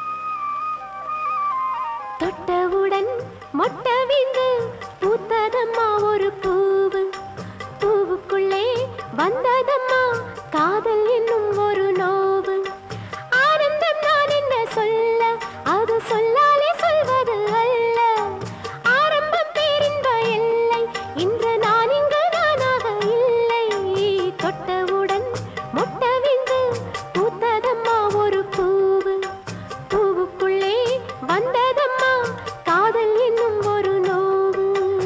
தொட்டவுடன் மொட்டை விந்து பூத்ததம்மா ஒரு பூவு பூவுக்குள்ளே வந்ததம்மா காதல் என்னும் ஒரு நோவு ஆனந்தம் நான் என்ன சொல்ல அது சொல்லாலே சொல்வது அல்ல ஆரம்பம் பேரின்ப எல்லை இன்று நான் இங்கு நானாக இல்லை தொட்டவுடன் மொட்டை விந்து பூத்ததம்மா ஒரு பூவு பூவுக்குள்ளே வந்ததம்மா காதல் என்னும் ஒரு நோவு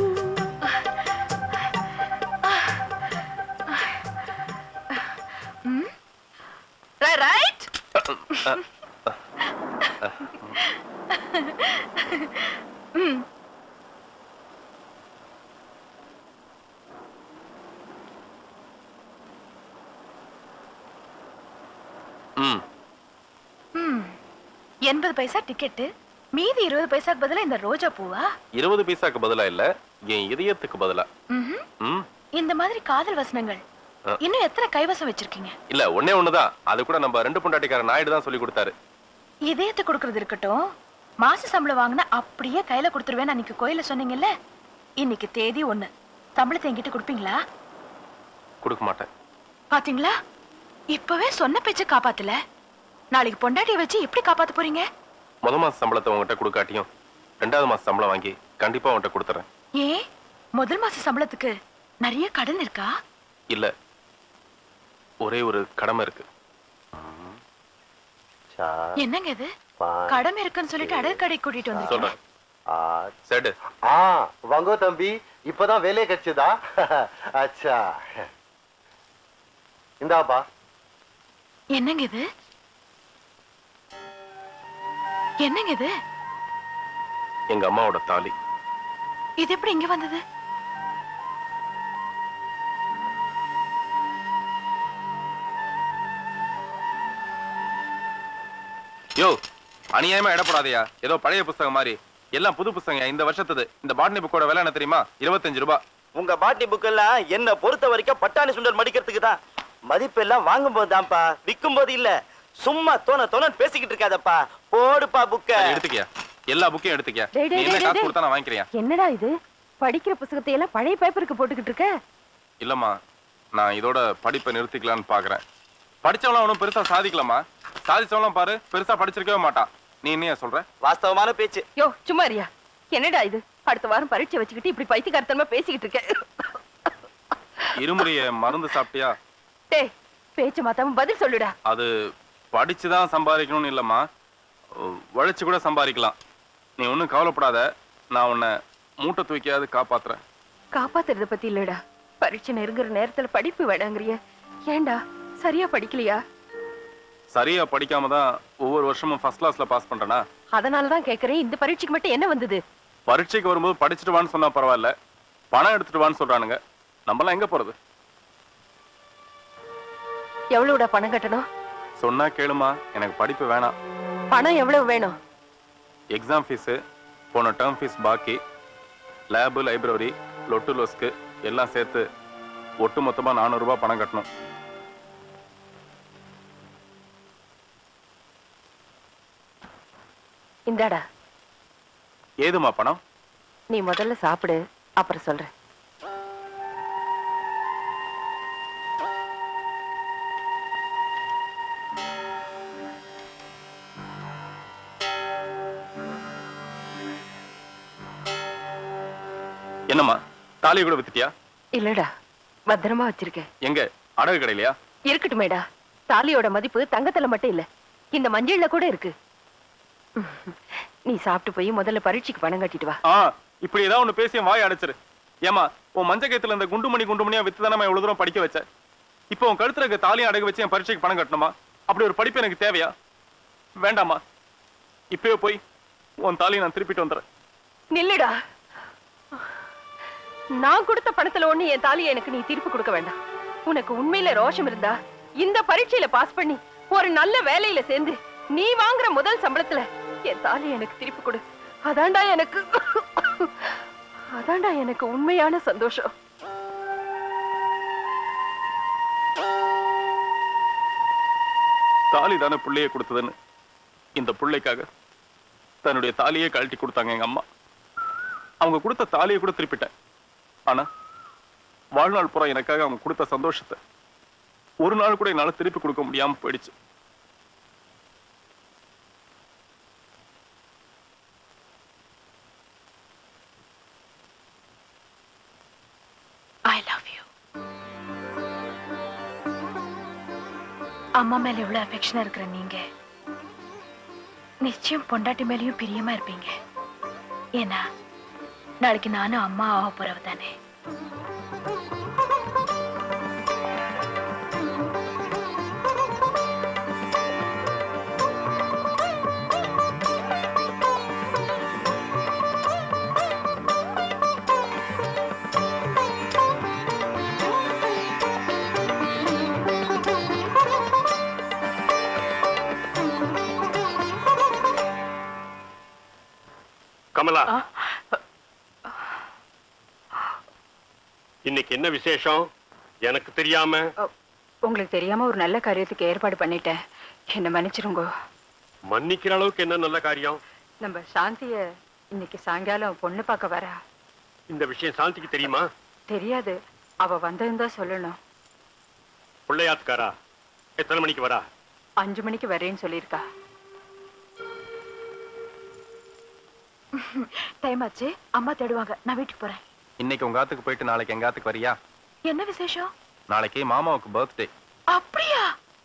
ரைட் ம் ம் ம் எண்பது பைசா டிக்கெட்டு மீதி இருபது பைசாக்கு பதிலா இந்த ரோஜா பூவா இருபது பைசாக்கு பதிலா இல்ல என் இதயத்துக்கு பதிலா ம்ஹும். ம் இந்த மாதிரி காதல் வசனங்கள் ஆ. இன்னும் எத்தனை கைவசம் வச்சிருக்கீங்க இல்ல ஒண்ணே ஒண்ணுதான் அது கூட நம்ம ரெண்டு பொண்டாட்டிக்கார நாயுடு தான் சொல்லி கொடுத்தாரு இதயத்தை கொடுக்கறது இருக்கட்டும் மாச சம்பளம் வாங்கினா அப்படியே கையில கொடுத்துருவேன் அன்னைக்கு கோயில சொன்னீங்கல்ல இன்னைக்கு தேதி ஒண்ணு சம்பளத்தை என்கிட்ட கொடுப்பீங்களா கொடுக்க மாட்டேன் பாத்தீங்களா இப்பவே சொன்ன பேச்ச காப்பாத்தல நாளைக்கு பொண்டாட்டிய வச்சு எப்படி காப்பாத்த போறீங்க முத மாச சம்பளத்தை உங்ககிட்ட கொடுக்காட்டியும் ரெண்டாவது மாச சம்பளம் வாங்கி கண்டிப்பா உன்கிட்ட கொடுத்துறேன் ஏன் முதல் மாச சம்பளத்துக்கு நிறைய கடன் இருக்கா இல்ல ஒரே ஒரு கடமை இருக்கு என்னங்க இது கடமை இருக்குன்னு சொல்லிட்டு அடகு கடை கூட்டிட்டு வந்திருக்கீங்க சொல்றேன் சரி ஆ வாங்கோ தம்பி இப்பதான் வேலையை கிடைச்சதா அச்சா இந்தாப்பா என்னங்க இது என்னங்க இது எங்க அம்மாவோட தாலி இது எப்படி இங்க வந்தது யோ அநியாயமா இடப்படாதயா ஏதோ பழைய புஸ்தகம் மாதிரி எல்லாம் புது புஸ்தகம் இந்த வருஷத்துது இந்த பாட்னி புக்கோட விலை என்ன தெரியுமா இருபத்தஞ்சு ரூபாய் உங்க பாட்டி புக் எல்லாம் என்ன பொறுத்த வரைக்கும் பட்டாணி சுண்டல் மடிக்கிறதுக்கு தான் மதிப்பு எல்லாம் வாங்கும் போது தான்ப்பா விற்கும் போது இல்ல சும்மா தோண தோண பேசிக்கிட்டு இருக்காதப்பா போடுப்பா புக்க சரி, எடுத்துக்கியா எல்லா புக்கையும் எடுத்துக்கியா டேய், நீ டேய், என்ன டேய், காசு டேய். கொடுத்தா நான் வாங்கிக்கிறேன் என்னடா இது படிக்கிற புத்தகத்தை எல்லாம் பழைய பேப்பருக்கு போட்டுக்கிட்டு இருக்க இல்லம்மா நான் இதோட படிப்பை நிறுத்திக்கலாம்னு பாக்குறேன் படிச்சவனும் அவனும் பெருசா சாதிக்கலாமா சாதிச்சவனும் பாரு பெருசா படிச்சிருக்கவே மாட்டான் நீ என்ன சொல்ற வாஸ்தவமான பேச்சு யோ சும்மா இருயா என்னடா இது அடுத்த வாரம் பரீட்சை வச்சுக்கிட்டு இப்படி பைத்தியக்காரத்தனமா பேசிக்கிட்டு இருக்க இருமுறைய மருந்து சாப்பிட்டியா டேய் பேச்ச மாத்தாம பதில் சொல்லுடா அது படிச்சுதான் சம்பாதிக்கணும்னு இல்லம்மா உழைச்சு கூட சம்பாதிக்கலாம் நீ ஒன்றும் கவலைப்படாத நான் உன்னை மூட்டை தூக்கியாவது காப்பாத்துறேன் காப்பாத்துறத பத்தி இல்லடா பரீட்சை நெருங்குற நேரத்துல படிப்பு வேடாங்கறிய ஏன்டா சரியா படிக்கலையா சரியா படிக்காம தான் ஒவ்வொரு வருஷமும் ஃபர்ஸ்ட் கிளாஸ்ல பாஸ் பண்றேனா அதனாலதான் கேக்குறேன் இந்த பரீட்சைக்கு மட்டும் என்ன வந்தது பரீட்சைக்கு வரும்போது படிச்சுட்டு வான்னு சொன்னா பரவாயில்ல பணம் எடுத்துட்டு வான்னு சொல்றானுங்க நம்மலாம் எங்க போறது எவ்வளவுடா பணம் கட்டணும் சொன்னா கேளுமா எனக்கு படிப்பு வேணாம் பணம் எவ்வளவு வேணும் எக்ஸாம் ஃபீஸு போன டேர்ம் ஃபீஸ் பாக்கி லேபு லைப்ரரி லொட்டு லொஸ்க்கு எல்லாம் சேர்த்து ஒட்டு மொத்தமா நானூறு ரூபாய் பணம் கட்டணும் இந்தாடா ஏதுமா பணம் நீ முதல்ல சாப்பிடு அப்புறம் சொல்றேன் என்னம்மா தாலியை கூட வித்துட்டியா இல்லடா பத்திரமா வச்சிருக்கேன் எங்க அடகு கடையிலையா இருக்கட்டுமேடா தாலியோட மதிப்பு தங்கத்துல மட்டும் இல்ல இந்த மஞ்சள்ல கூட இருக்கு நீ சாப்பிட்டு போய் முதல்ல பரீட்சைக்கு பணம் கட்டிட்டு வா ஆ இப்படி ஏதாவது ஒண்ணு பேசி என் வாய் அடைச்சிரு ஏமா உன் மஞ்ச கைத்துல இந்த குண்டுமணி குண்டுமணியா வித்து தானே இவ்வளவு தூரம் படிக்க வச்ச இப்போ உன் கழுத்துல இருக்க தாலியும் அடகு வச்சு என் பரீட்சைக்கு பணம் கட்டணுமா அப்படி ஒரு படிப்பு எனக்கு தேவையா வேண்டாமா இப்பவே போய் உன் தாலியை நான் திருப்பிட்டு வந்துடுறேன் நில்லுடா நான் கொடுத்த பணத்துல ஒண்ணு என் தாலியை எனக்கு நீ திருப்பி கொடுக்க வேண்டாம் உனக்கு உண்மையில ரோஷம் இருந்தா இந்த பரீட்சையில பாஸ் பண்ணி ஒரு நல்ல வேலையில சேர்ந்து நீ வாங்குற முதல் சம்பளத்துல என் தாலியை எனக்கு திருப்பி கொடு அதான்டா எனக்கு அதான்டா எனக்கு உண்மையான சந்தோஷம் தாலி தானே புள்ளைய கொடுத்ததுன்னு இந்த புள்ளைக்காக தன்னுடைய தாலியே கழட்டி கொடுத்தாங்க எங்க அம்மா அவங்க கொடுத்த தாலியை கூட திருப்பிட்டேன் ஆனா வாழ்நாள் பூரா எனக்காக அவங்க கொடுத்த சந்தோஷத்தை ஒரு நாள் கூட என்னால திருப்பி கொடுக்க முடியாம போயிடுச்சு ஐ லவ் யூ அம்மா மேல எவ்வளவு அஃபெக்ஷனா இருக்கிற நீங்க நிச்சயம் பொண்டாட்டி மேலயும் பிரியமா இருப்பீங்க ஏன்னா நாளைக்கு நானும் அம்மா ஆக போறவ தானே கமலா இன்னைக்கு என்ன விசேஷம் எனக்கு தெரியாம உங்களுக்கு தெரியாம ஒரு நல்ல காரியத்துக்கு ஏற்பாடு பண்ணிட்டேன் என்ன மன்னிச்சிருங்க மன்னிக்கிற அளவுக்கு என்ன நல்ல காரியம் நம்ம சாந்திய இன்னைக்கு சாயங்காலம் பொண்ணு பார்க்க வரா இந்த விஷயம் சாந்திக்கு தெரியுமா தெரியாது அவ வந்திருந்தா சொல்லணும் பிள்ளையாத்துக்காரா எத்தனை மணிக்கு வரா அஞ்சு மணிக்கு வரேன்னு சொல்லியிருக்கா டைம் ஆச்சு அம்மா தேடுவாங்க நான் வீட்டுக்கு போறேன் இன்னைக்கு உங்க ஆத்துக்கு போயிட்டு நாளைக்கு எங்க ஆத்துக்கு வரியா என்ன விசேஷம் நாளைக்கு மாமாவுக்கு பர்த்டே அப்படியா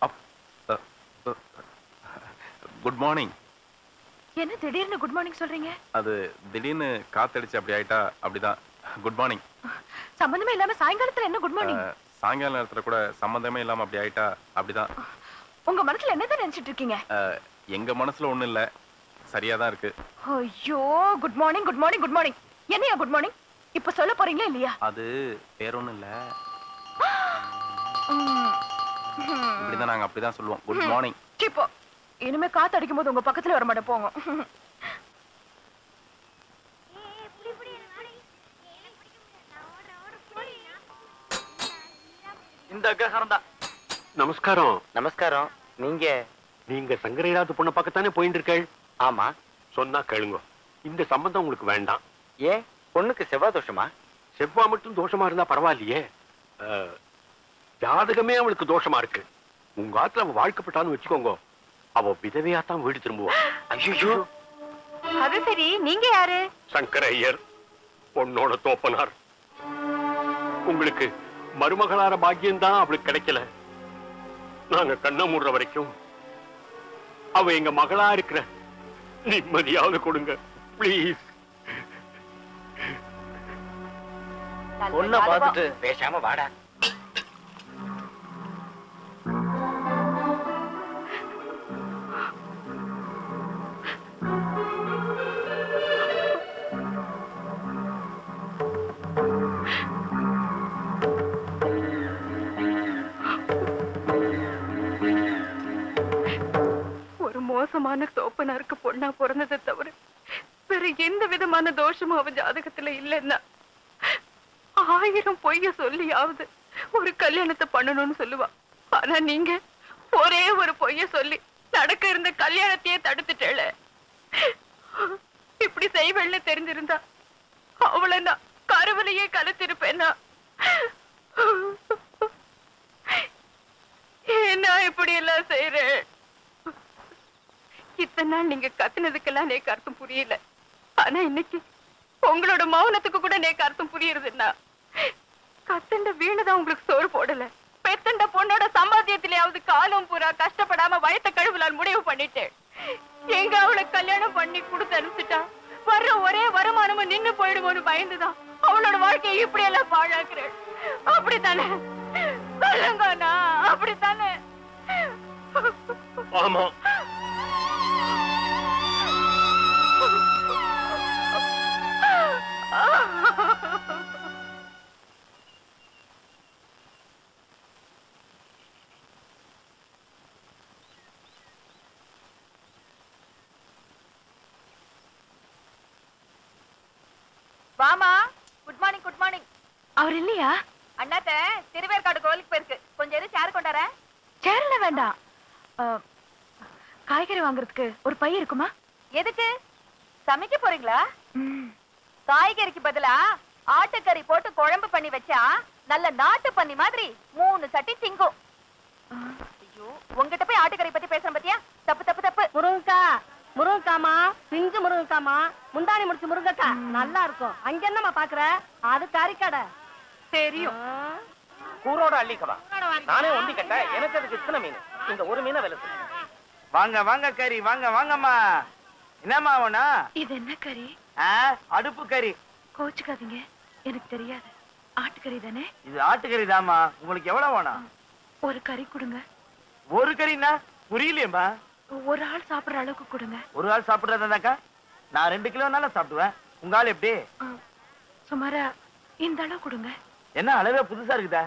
குட் மார்னிங் என்ன திடீர்னு குட் மார்னிங் சொல்றீங்க அது திடீர்னு காத்தடிச்சு அப்படி ஆயிட்டா அப்படிதான் குட் மார்னிங் சம்பந்தமே இல்லாம சாயங்காலத்துல என்ன குட் மார்னிங் சாயங்கால நேரத்துல கூட சம்மந்தமே இல்லாம அப்படி ஆயிட்டா அப்படிதான் உங்க மனசுல என்னதான் நினைச்சிட்டு இருக்கீங்க அஹ், எங்க மனசுல ஒண்ணும் இல்ல சரியா தான் இருக்கு ஐயோ good morning good morning good morning என்னையா குட் மார்னிங் இப்ப சொல்ல போறீங்களா இல்லையா அது வேற ஒண்ணும் இல்ல ம். ம். இப்படிதான் நாங்க அப்படிதான் சொல்லுவோம் குட் ம். மார்னிங் இப்போ இனிமே காத்து அடிக்கும் போது உங்க பக்கத்துல வர மாட்டேன் போங்க இந்த அக்ரஹாரம் தான் நமஸ்காரம் நமஸ்காரம் நீங்க நீங்க சங்கரையாத்து பொண்ணை பக்கத்தானே போயிட்டு இருக்கள் ஆமா சொன்னா கேளுங்க இந்த சம்பந்தம் உங்களுக்கு வேண்டாம் ஏன் பொண்ணுக்கு செவ்வாய் தோஷமா செவ்வாய் மட்டும் தோஷமா இருந்தா பரவாயில்லையே அஹ், ஜாதகமே அவளுக்கு தோஷமா இருக்கு உங்க ஆத்துல அவ வாழ்க்கப்பட்டான்னு வச்சுக்கோங்க அவ விதவையா தான் வீடு திரும்புவா ஐயோ அது சரி நீங்க யாரு சங்கர ஐயர் பொண்ணோட தோப்பனார் உங்களுக்கு மருமகளார பாக்கியம் தான் அவளுக்கு கிடைக்கல நாங்க கண்ண மூடுற வரைக்கும் அவ எங்க மகளா இருக்கிற நிம்மதியாவது கொடுங்க ப்ளீஸ் பொண்ணை பார்த்துட்டு பேசாம வாடா சுமூகமான தோப்பனாருக்கு பொண்ணா பிறந்ததை தவிர வேற எந்த விதமான தோஷமும் அவ ஜாதகத்துல இல்லைன்னா ஆயிரம் பொய்ய சொல்லியாவது ஒரு கல்யாணத்தை பண்ணணும்னு சொல்லுவா ஆனா நீங்க ஒரே ஒரு பொய்ய சொல்லி நடக்க இருந்த கல்யாணத்தையே தடுத்துட்டேள இப்படி செய்வேன்னு தெரிஞ்சிருந்தா அவளை நான் கருவிலேயே கலத்திருப்பேனா ஏன்னா இப்படி எல்லாம் செய்யறேன் இத்தனை நாள் நீங்க கத்துனதுக்கெல்லாம் நேக்கு அர்த்தம் புரியல ஆனா இன்னைக்கு உங்களோட மௌனத்துக்கு கூட நேக்கு அர்த்தம் புரியுறதுன்னா கத்தண்ட வீணுதான் உங்களுக்கு சோறு போடல பெத்தண்ட பொண்ணோட சம்பாத்தியத்திலேயாவது காலம் பூரா கஷ்டப்படாம வயத்த கழுவலால் முடிவு பண்ணிட்டேன் எங்க அவளை கல்யாணம் பண்ணி கொடுத்து அனுப்பிச்சிட்டா வர்ற ஒரே வருமானமும் நின்னு போயிடுமோன்னு பயந்துதான் அவளோட வாழ்க்கையை இப்படி எல்லாம் பாழாக்குறேன் அப்படித்தானே சொல்லுங்கண்ணா அப்படித்தானே ஆமா வாமா குட் மார்னிங் குட் மார்னிங் அவர் இல்லையா அண்ணாத்த திருவேற்காடு கோயிலுக்கு போயிருக்கு கொஞ்சம் எதுவும் சேர் கொண்டார சேர்ல வேண்டாம் அஹ், காய்கறி வாங்குறதுக்கு ஒரு பை இருக்குமா எதுக்கு சமைக்க போறீங்களா காய்கறிக்கு பதிலா ஆட்டுக்கறி போட்டு குழம்பு பண்ணி வச்சா நல்ல நாட்டு பண்ணி மாதிரி மூணு சட்டி திங்கும் ஐயோ உங்ககிட்ட போய் ஆட்டுக்கறி பத்தி பேசுறேன் பாத்தியா தப்பு தப்பு தப்பு முருங்கக்கா முருங்கக்காமா பிஞ்சு முருங்கக்காமா முந்தாணி முடிச்சு முருங்கக்கா நல்லா இருக்கும் அங்க என்னம்மா பாக்குற அது கறிக்கடை தெரியும் கூரோட அள்ளிக்கவா நானே ஒண்டி கட்ட எனக்கு அதுக்கு இத்தனை மீன் இந்த ஒரு மீனை விலை சொல்லு. வாங்க வாங்க கறி வாங்க வாங்கம்மா என்னம்மா வேணா இது என்ன கறி அடுப்பு கறி கோச்சுக்காதீங்க எனக்கு தெரியாது ஆட்டுக்கறி தானே இது ஆட்டுக்கறி தாம்மா உங்களுக்கு எவ்வளவு வேணும் ஒரு கறி கொடுங்க ஒரு கறின்னா புரியலையேம்மா ஒரு ஆள் சாப்பிடுற அளவுக்கு கொடுங்க ஒரு ஆள் சாப்பிடுறதாக்கா நான் ரெண்டு கிலோனால சாப்பிடுவேன் உங்க ஆள் எப்படி சுமாரா இந்த அளவு கொடுங்க என்ன அளவே புதுசா இருக்குதா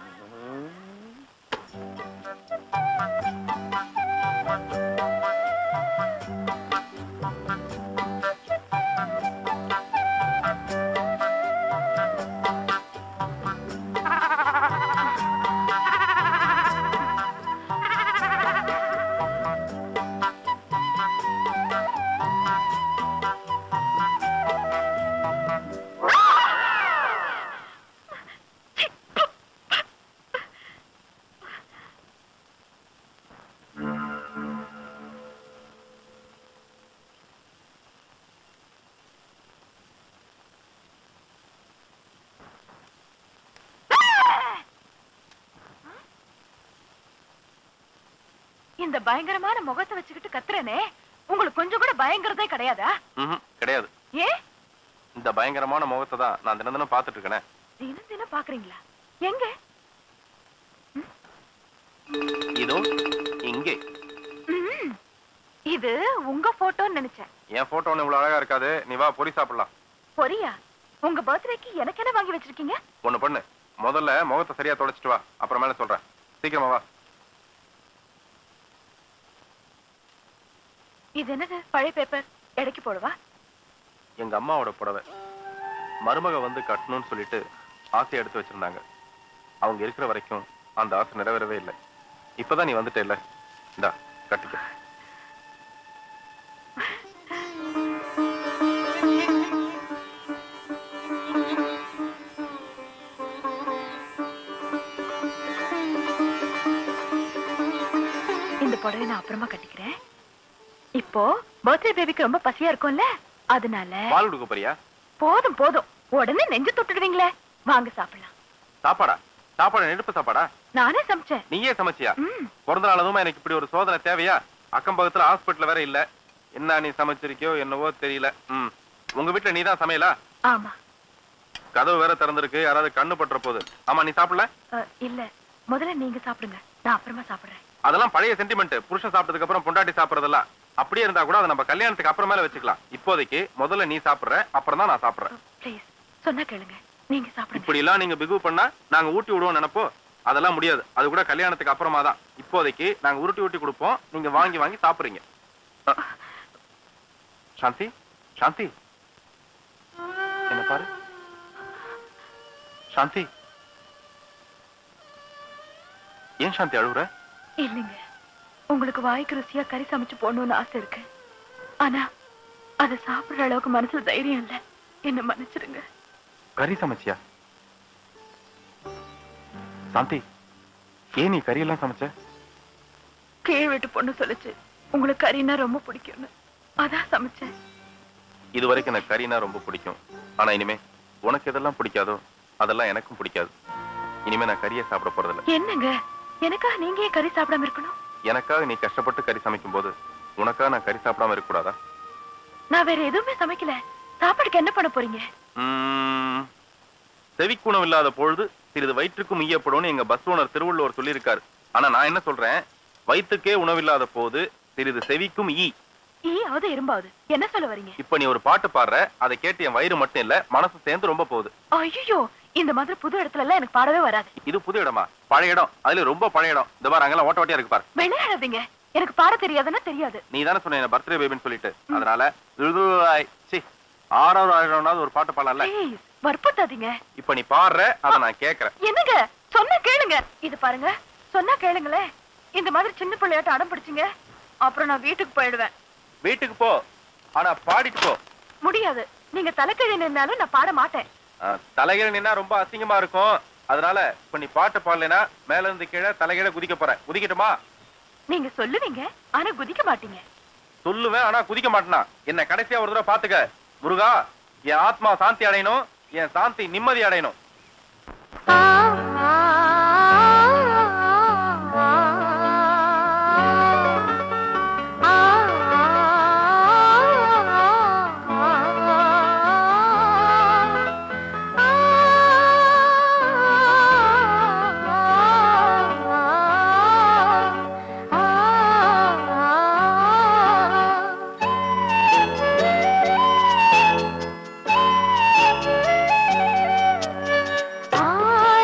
இந்த பயங்கரமான முகத்தை வச்சுக்கிட்டு கத்துறனே உங்களுக்கு கொஞ்சம் கூட பயங்கரதே கிடையாதா ம்ஹும், கிடையாது ஏ இந்த பயங்கரமான முகத்தை தான் நான் தினம் தினம் பார்த்துட்டு இருக்கேனே தினம் தினம் பாக்குறீங்களா எங்க இதோ இங்கே ம், இது உங்க போட்டோன்னு நினைச்சேன் என் போட்டோ ஒண்ணு இவ்வளவு அழகா இருக்காது நீ வா பொரி சாப்பிடலாம் பொரியா உங்க பர்த்டேக்கு எனக்கு என்ன வாங்கி வச்சிருக்கீங்க ஒண்ணு பண்ணு முதல்ல முகத்தை சரியா தொடச்சிட்டு வா அப்புறமேல சொல்றேன் சீக்கிரமா வா இது என்னது பழைய பேப்பர் எடைக்கு போடுவா எங்க அம்மாவோட புடவை மருமக வந்து கட்டணும்னு சொல்லிட்டு ஆசை எடுத்து வச்சிருந்தாங்க அவங்க இருக்கிற வரைக்கும் அந்த ஆசை நிறைவேறவே இல்லை இப்பதான் நீ வந்துட்ட இல்ல இந்தா கட்டிக்க இந்த புடவை நான் அப்புறமா கட்டிக்கிறேன் இப்போ பர்த்டே பேபிக்கு ரொம்ப பசியா இருக்கும்ல அதனால பால் கொடுக்க போறியா போதும் போதும் உடனே நெஞ்சு தொட்டுடுவீங்களே வாங்க சாப்பிடலாம் சாப்பாடா சாப்பாடு நெருப்பு சாப்பாடா நானே சமைச்சேன் நீயே சமைச்சியா பிறந்த நாள் அதுவும் எனக்கு இப்படி ஒரு சோதனை தேவையா அக்கம் பக்கத்துல ஹாஸ்பிட்டல் வேற இல்ல என்ன நீ சமைச்சிருக்கியோ என்னவோ தெரியல ம் உங்க வீட்டுல நீ தான் சமையலா ஆமா கதவு வேற திறந்திருக்கு யாராவது கண்ணு பட்டுற போகுது ஆமா நீ சாப்பிடல அஹ், இல்ல முதல்ல நீங்க சாப்பிடுங்க நான் அப்புறமா சாப்பிடுறேன் அதெல்லாம் பழைய சென்டிமெண்ட் புருஷன் சாப்பிட்டதுக்கு அப்புறம் பொண்டாட்டி சாப்பிடுறதெல்லாம் அப்படியே இருந்தா கூட அதை நம்ம கல்யாணத்துக்கு அப்புறமேல வச்சுக்கலாம் இப்போதைக்கு முதல்ல நீ சாப்பிடுற அப்புறம் தான் நான் சாப்பிடுறேன் ப்ளீஸ் சொன்னா கேளுங்க நீங்க சாப்பிடுங்க இப்படி எல்லாம் நீங்க பிகு பண்ணா நாங்க ஊட்டி விடுவோம் நினைப்போ அதெல்லாம் முடியாது அது கூட கல்யாணத்துக்கு அப்புறமா தான் இப்போதைக்கு நாங்க உருட்டி ஊட்டி கொடுப்போம் நீங்க வாங்கி வாங்கி சாப்பிடுறீங்க சாந்தி சாந்தி என்ன பாரு சாந்தி ஏன் சாந்தி அழுகுற இல்லைங்க உங்களுக்கு வாய்க்கு ருசியா கறி சமைச்சு போடணும்னு ஆசை இருக்கு ஆனா அதை சாப்பிடுற அளவுக்கு மனசுல தைரியம் இல்ல என்ன மன்னிச்சிடுங்க கறி சமைச்சியா சாந்தி ஏன் நீ கறியெல்லாம் சமைச்ச கீழ் வீட்டு பொண்ணு சொல்லுச்சு உங்களுக்கு கறினா ரொம்ப பிடிக்கும்னு அதான் சமைச்சேன் இது வரைக்கும் எனக்கு கறினா ரொம்ப பிடிக்கும் ஆனா இனிமே உனக்கு எதெல்லாம் பிடிக்காதோ அதெல்லாம் எனக்கும் பிடிக்காது இனிமே நான் கறியை சாப்பிட போறதில்ல என்னங்க எனக்காக நீங்க ஏன் கறி சாப்பிடாம இருக்கணும் எனக்காக நீ கஷ்டப்பட்டு கறி சமைக்கும் போது உனக்காக நான் கறி சாப்பிடாம இருக்க கூடாதா நான் வேற எதுவுமே சமைக்கல சாப்பாடுக்கு என்ன பண்ண போறீங்க உம், செவிக்குணம் இல்லாத பொழுது சிறிது வயிற்றுக்கும் ஈயப்படும்னு எங்க பஸ் ஓனர் திருவள்ளுவர் சொல்லியிருக்காரு ஆனா நான் என்ன சொல்றேன் வயிற்றுக்கே உணவில்லாத போது சிறிது செவிக்கும் ஈ ஈயாவது இரும்பாவது என்ன சொல்ல வரீங்க இப்ப நீ ஒரு பாட்டு பாடுற அதை கேட்டு என் வயிறு மட்டும் இல்ல மனசு சேர்ந்து ரொம்ப போகுது ஐயோ இந்த மாதிரி புது இடத்துல எல்லாம் எனக்கு பாடவே வராது இது புது இடமா பழைய இடம் அதுல ரொம்ப பழைய இடம் இந்த மாதிரி அங்கெல்லாம் ஓட்ட ஓட்டியா இருக்கு பாரு விளையாடாதீங்க எனக்கு பாட தெரியாதுன்னா தெரியாது நீ தானே சொன்ன பர்த்டே பேபின்னு சொல்லிட்டு அதனால ருதுவாய், சீ, ஆறாவது ஆயிரம்னாவது ஒரு பாட்டு பாடலாம்ல ப்ளீஸ் வற்புறுத்தாதீங்க இப்ப நீ பாடுற அதை நான் கேக்குறேன் என்னங்க சொன்னா கேளுங்க இது பாருங்க சொன்னா கேளுங்களேன் இந்த மாதிரி சின்ன பிள்ளையாட்ட அடம் பிடிச்சிங்க அப்புறம் நான் வீட்டுக்கு போயிடுவேன் வீட்டுக்கு போ ஆனா பாடிட்டு போ முடியாது நீங்க தலைக்கீழ நின்னாலும் நான் பாட மாட்டேன் அஹ், தலைகீழ நின்னா ரொம்ப அசிங்கமா இருக்கும் அதனால இப்ப நீ பாட்டு பாடலைன்னா மேல இருந்து கீழே தலைகீழ குதிக்க போற குதிக்கட்டுமா நீங்க சொல்லுவீங்க ஆனா குதிக்க மாட்டீங்க சொல்லுவேன் ஆனா குதிக்க மாட்டேனா என்ன கடைசியா ஒரு தடவை பாத்துக்க முருகா என் ஆத்மா சாந்தி அடையணும் என் சாந்தி நிம்மதி அடையணும் ஆ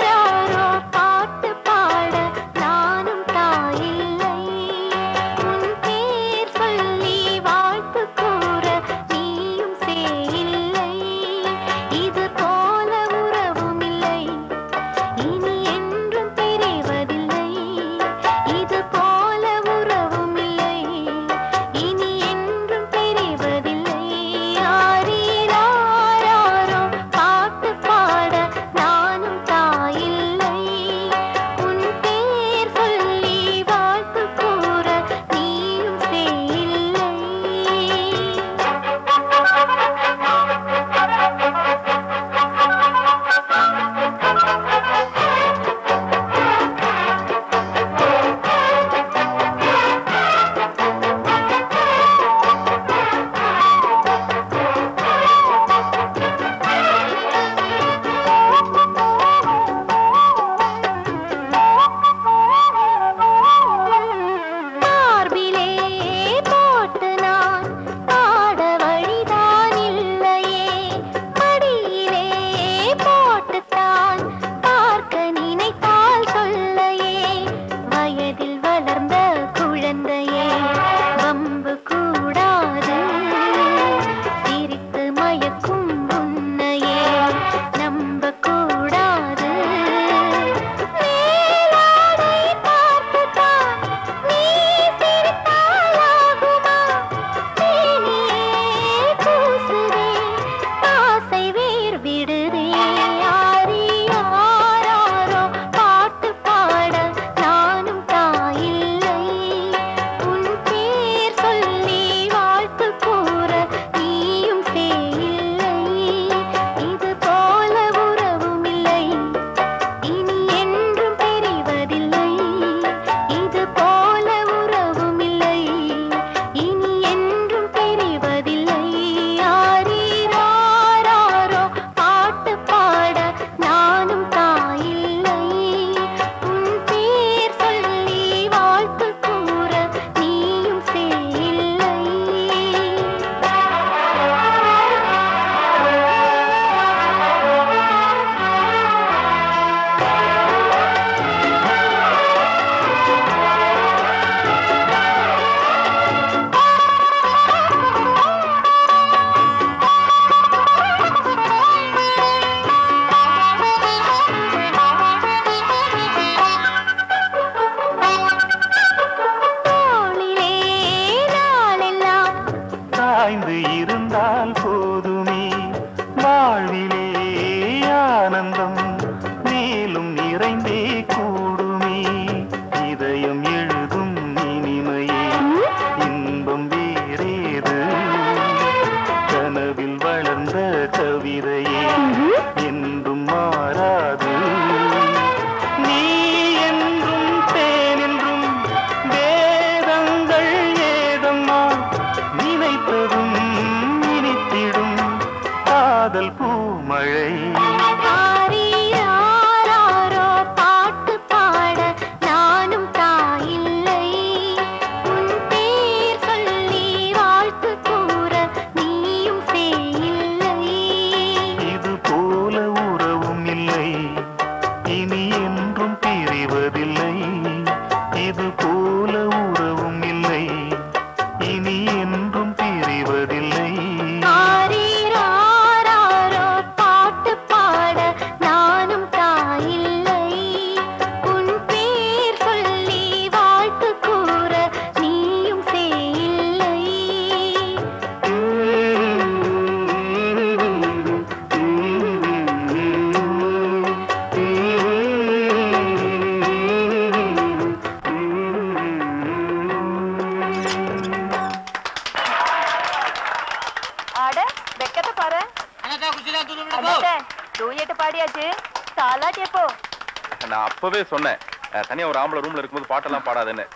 அப்பவே சொன்னேன் அஹ், தனியா ஒரு ஆம்பளை ரூம்ல இருக்கும்போது பாட்டெல்லாம் பாடாதுன்னு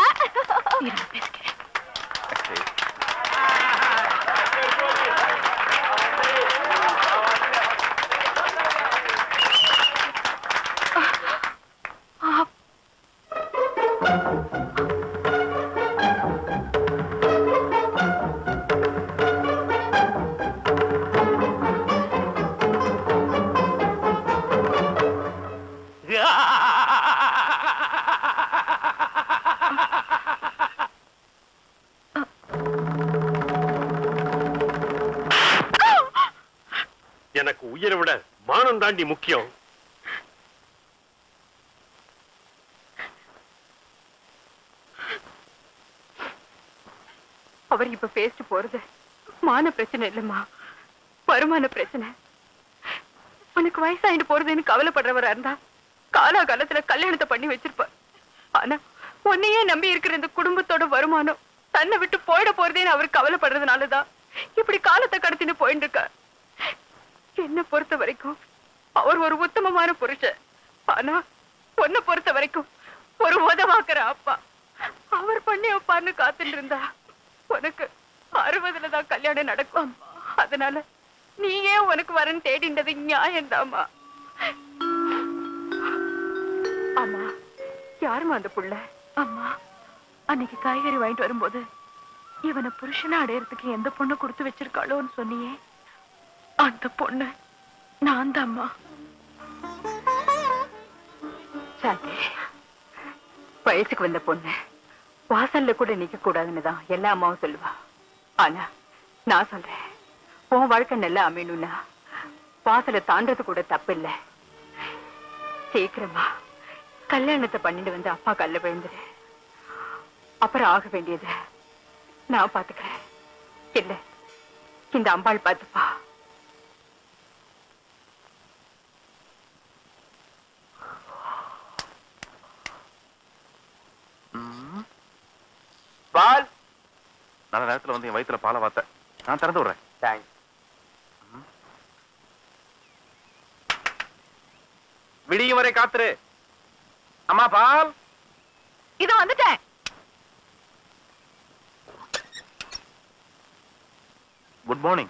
சரி. எனக்கு உயிரை விட மானம் தாண்டி முக்கியம் அவர் இப்ப பேசிட்டு போறது மான பிரச்சனை இல்லம்மா வருமான பிரச்சனை உனக்கு வயசாயிட்டு போறதுன்னு கவலைப்படுறவரா இருந்தா காலாகாலத்துல கல்யாணத்தை பண்ணி வச்சிருப்பார் ஆனா உன்னையே நம்பி இருக்கிற இந்த குடும்பத்தோட வருமானம் தன்னை விட்டு போயிட போறதேன்னு அவர் கவலைப்படுறதுனாலதான் இப்படி காலத்தை கடத்தின்னு போயிட்டு இருக்கார் என்ன பொறுத்த வரைக்கும் அவர் ஒரு உத்தமமான புருஷன் ஆனா பொண்ணை பொறுத்த வரைக்கும் ஒரு உதவாக்குற அப்பா அவர் பண்ணி வைப்பார்னு காத்துட்டு இருந்தா உனக்கு அறுபதுல தான் கல்யாணம் நடக்கும் அதனால நீயே உனக்கு வரன் தேடிண்டது நியாயம்தாம்மா அம்மா யாரும்மா அந்த புள்ள அம்மா அன்னைக்கு காய்கறி வாங்கிட்டு வரும்போது இவனை புருஷனை அடையறதுக்கு எந்த பொண்ணு கொடுத்து வச்சிருக்காளோன்னு சொன்னியே அந்த பொண்ணு நான் தாம்மா சாந்தி வயசுக்கு வந்த பொண்ணு வாசல்ல கூட நிக்க கூடாதுன்னு தான் எல்லா அம்மாவும் சொல்லுவா ஆனா நான் சொல்றேன் உன் வாழ்க்கை நல்லா அமையணும்னா வாசலை தாண்டது கூட தப்பு இல்ல சீக்கிரமா கல்யாணத்தை பண்ணிட்டு வந்து அப்பா கல்ல விழுந்துரு அப்புறம் ஆக வேண்டியது நான் பாத்துக்கிறேன் இல்ல இந்த அம்பாள் பாத்துப்பா பால் நல்ல நேரத்துல வந்து என் வயித்துல பாலை வாத்த நான் திறந்து விடுறேன் தேங்க்ஸ் விடியும் வரை காத்துரு அம்மா பால் இதோ வந்துட்டேன் குட் மார்னிங்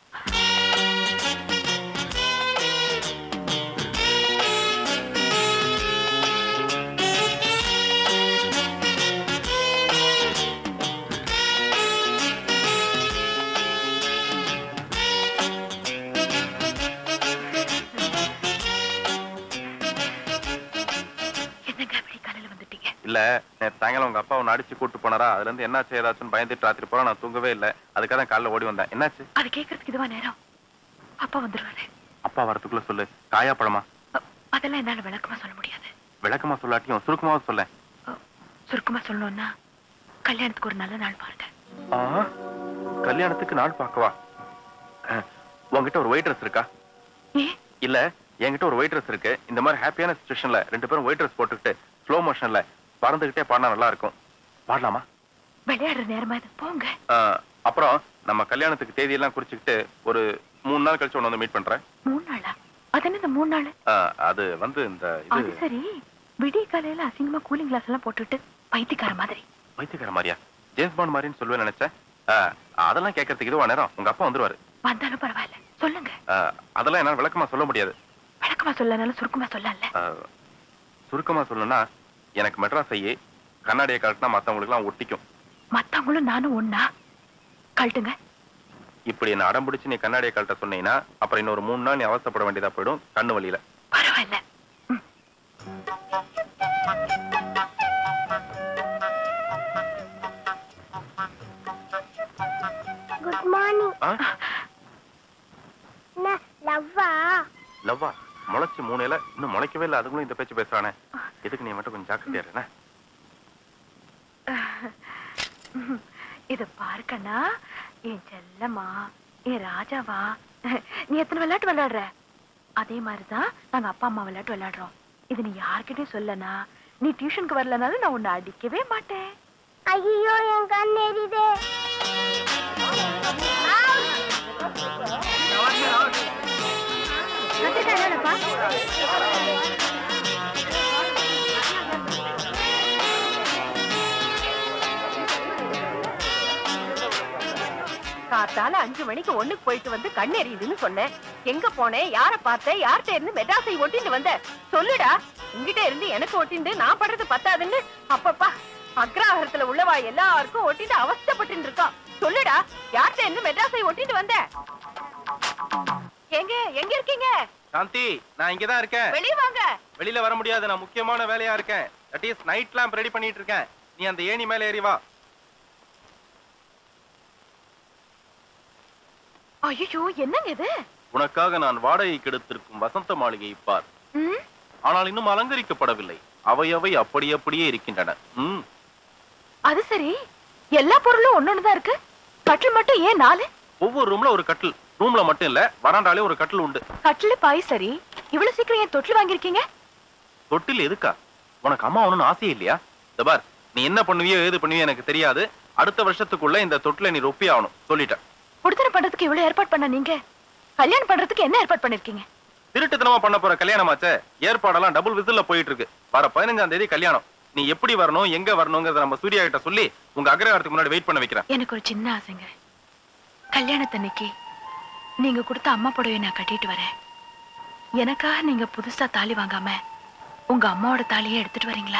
என்னங்க அப்படி காலையில வந்துட்டீங்க இல்ல நேத்து சாயங்காலம் உங்க அப்பா உன்னை அடிச்சு கூட்டு போனாரா அதுல இருந்து என்னாச்சு ஏதாச்சும் பயந்துட்டு ராத்திரி போற நான் தூங்கவே இல்ல அதுக்காக தான் காலைல ஓடி வந்தேன் என்னாச்சு அது கேக்குறதுக்கு இதுவா நேரம் அப்பா வந்துருவாரு அப்பா வரதுக்குள்ள சொல்லு காயா பழமா அதெல்லாம் என்னால விளக்கமா சொல்ல முடியாது விளக்கமா சொல்லாட்டியும் சுருக்கமா சொல்ல சுருக்கமா சொல்லணும்னா கல்யாணத்துக்கு ஒரு நல்ல நாள் பாருங்க கல்யாணத்துக்கு நாள் பார்க்கவா அஹ், உன்கிட்ட ஒரு ஒயிட் ட்ரெஸ் இருக்கா இல்ல என்கிட்ட ஒரு ஒயிட் ட்ரெஸ் இருக்கு இந்த மாதிரி ஹாப்பியான சுச்சுவேஷன்ல ரெண்டு பேரும் ஒயிட் ட்ரெஸ் போட்டுக்கிட்டு ஸ்லோ மோஷன்ல பறந்துகிட்டே பாடினா நல்லா இருக்கும் பாடலாமா விளையாடுற நேரமா இது போங்க அஹ், அப்புறம் நம்ம கல்யாணத்துக்கு தேதியெல்லாம் குறிச்சுக்கிட்டு ஒரு மூணு நாள் கழிச்சு உன்னை வந்து மீட் பண்றேன் மூணு நாளா அது என்ன இந்த மூணு நாள் அஹ், அது வந்து இந்த அது இது சரி விடிய காலையில அசிங்கமா கூலிங் கிளாஸ் எல்லாம் போட்டுட்டு பைத்தியக்கார மாதிரி வைத்தியக்கார மாதிரியா ஜேம்ஸ் பாண்ட் மாதிரின்னு சொல்லுவேன் நினைச்சேன் அஹ், அதெல்லாம் கேட்கறதுக்கு இதுவா நேரம் உங்க அப்பா வந்துருவாரு வந்தாலும் பரவாயில்ல சொல்லுங்க அஹ், அதெல்லாம் என்னால விளக்கமா சொல்ல முடியாது விளக்கமா சொல்லனாலும் சுருக்கமா சொல்லல அஹ், சுருக்கமா சொல்லணும்னா எனக்கு மெட்ராஸ் ஐயே கண்ணாடியை கழட்டினா மத்தவங்களுக்கு எல்லாம் ஒட்டிக்கும் மத்தவங்களும் நானும் ஒண்ணா கழட்டுங்க இப்படி என்ன அடம் பிடிச்சு நீ கண்ணாடியை கழட்ட சொன்னீங்கன்னா அப்புறம் இன்னொரு மூணு நாள் நீ அவசப்பட வேண்டியதா போயிடும் கண்ணு வலியில பரவாயில்ல குட் மார்னிங் ஆ? என்ன லவ்வா லவ்வா முளைச்சு மூணு இலை இன்னும் முளைக்கவே இல்லை அதுக்குள்ள இந்த பேச்சு பேசுறானே எதுக்கு நீ மட்டும் கொஞ்சம் ஜாக்கிரதையா இரு, என்ன இத பாருக்கண்ணா என் செல்லம்மா என் ராஜாவா நீ எத்தனை விளையாட்டு விளையாடுற அதே மாதிரிதான் நாங்க அப்பா அம்மா விளையாட்டு விளையாடுறோம் இது நீ யார்கிட்டயும் சொல்லனா நீ டியூஷனுக்கு வரலனாலும் நான் உன்னை அடிக்கவே மாட்டேன் ஐயோ என் கண் எரியுதே வந்துட்டேன்லப்பா? காத்தால அஞ்சு மணிக்கு ஒண்ணுக்கு போயிட்டு வந்து கண் எரியுதுன்னு சொன்னேன் எங்க போனேன் யார பார்த்தேன் யார்கிட்ட இருந்து மெட்ராஸை ஒட்டிட்டு வந்த சொல்லுடா உங்ககிட்ட இருந்து எனக்கு ஒட்டிண்டு நான் படுறது பத்தாதுன்னு அப்பப்பா அக்ராஹரத்துல உள்ளவா எல்லாருக்கும் ஒட்டிட்டு அவஸ்தைப்பட்டு இருக்கா சொல்லுடா யார்கிட்ட இருந்து மெட்ராஸை ஒட்டிட்டு வந்த எங்க எங்க இருக்கீங்க சாந்தி நான் இங்க தான் இருக்கேன் வெளிய வாங்க வெளியில வர முடியாது நான் முக்கியமான வேலையா இருக்கேன் that is night lamp ready பண்ணிட்டு இருக்கேன் நீ அந்த ஏணி மேல ஏறி வா ஐயோ என்னங்க இது உனக்காக நான் வாடகைக்கு எடுத்திருக்கும் வசந்த மாளிகையை பார் ம், ஆனால் இன்னும் அலங்கரிக்கப்படவில்லை அவை அவை அப்படி அப்படியே இருக்கின்றன ம் அது சரி எல்லா பொருளும் ஒன்னொன்னுதான் இருக்கு கட்டில் மட்டும் ஏன் நாலு ஒவ்வொரு ரூம்ல ஒரு கட்டில் ரூம்ல மட்டும் இல்ல வராண்டாலே ஒரு கட்டில் உண்டு கட்டில் பாய் சரி இவ்வளவு சீக்கிரம் ஏன் தொட்டில் வாங்கியிருக்கீங்க தொட்டில் எதுக்கா உனக்கு அம்மா ஒண்ணும் ஆசையே இல்லையா இந்த பார் நீ என்ன பண்ணுவியோ ஏது பண்ணுவியோ எனக்கு தெரியாது அடுத்த வருஷத்துக்குள்ள இந்த தொட்டில நீ ரொப்பி ஆகணும் சொல்லிட்டேன் குடுத்தன பண்றதுக்கு இவ்வளவு ஏற்பாடு பண்ண நீங்க கல்யாணம் பண்றதுக்கு என்ன ஏற்பாடு பண்ணிருக்கீங்க திருட்டுத்தனமா பண்ண போற கல்யாணமாச்சே ஏற்பாடெல்லாம் டபுள் விசில்ல போயிட்டு இருக்கு வர பதினஞ்சாம் தேதி கல்யாணம் நீ எப்படி வரணும் எங்க வரணுங்கிறத நம்ம சூர்யா கிட்ட சொல்லி உங்க அக்ரஹாரத்துக்கு முன்னாடி வெயிட் பண்ண வைக்கிறேன் எனக்கு ஒரு சின்ன ஆசைங்க கல்யாணத்தன்னைக்கு நீங்க கொடுத்த அம்மா புடவை நான் கட்டிட்டு வரேன் எனக்காக நீங்க புதுசா தாலி வாங்காம உங்க அம்மாவோட தாலியே எடுத்துட்டு வரீங்களா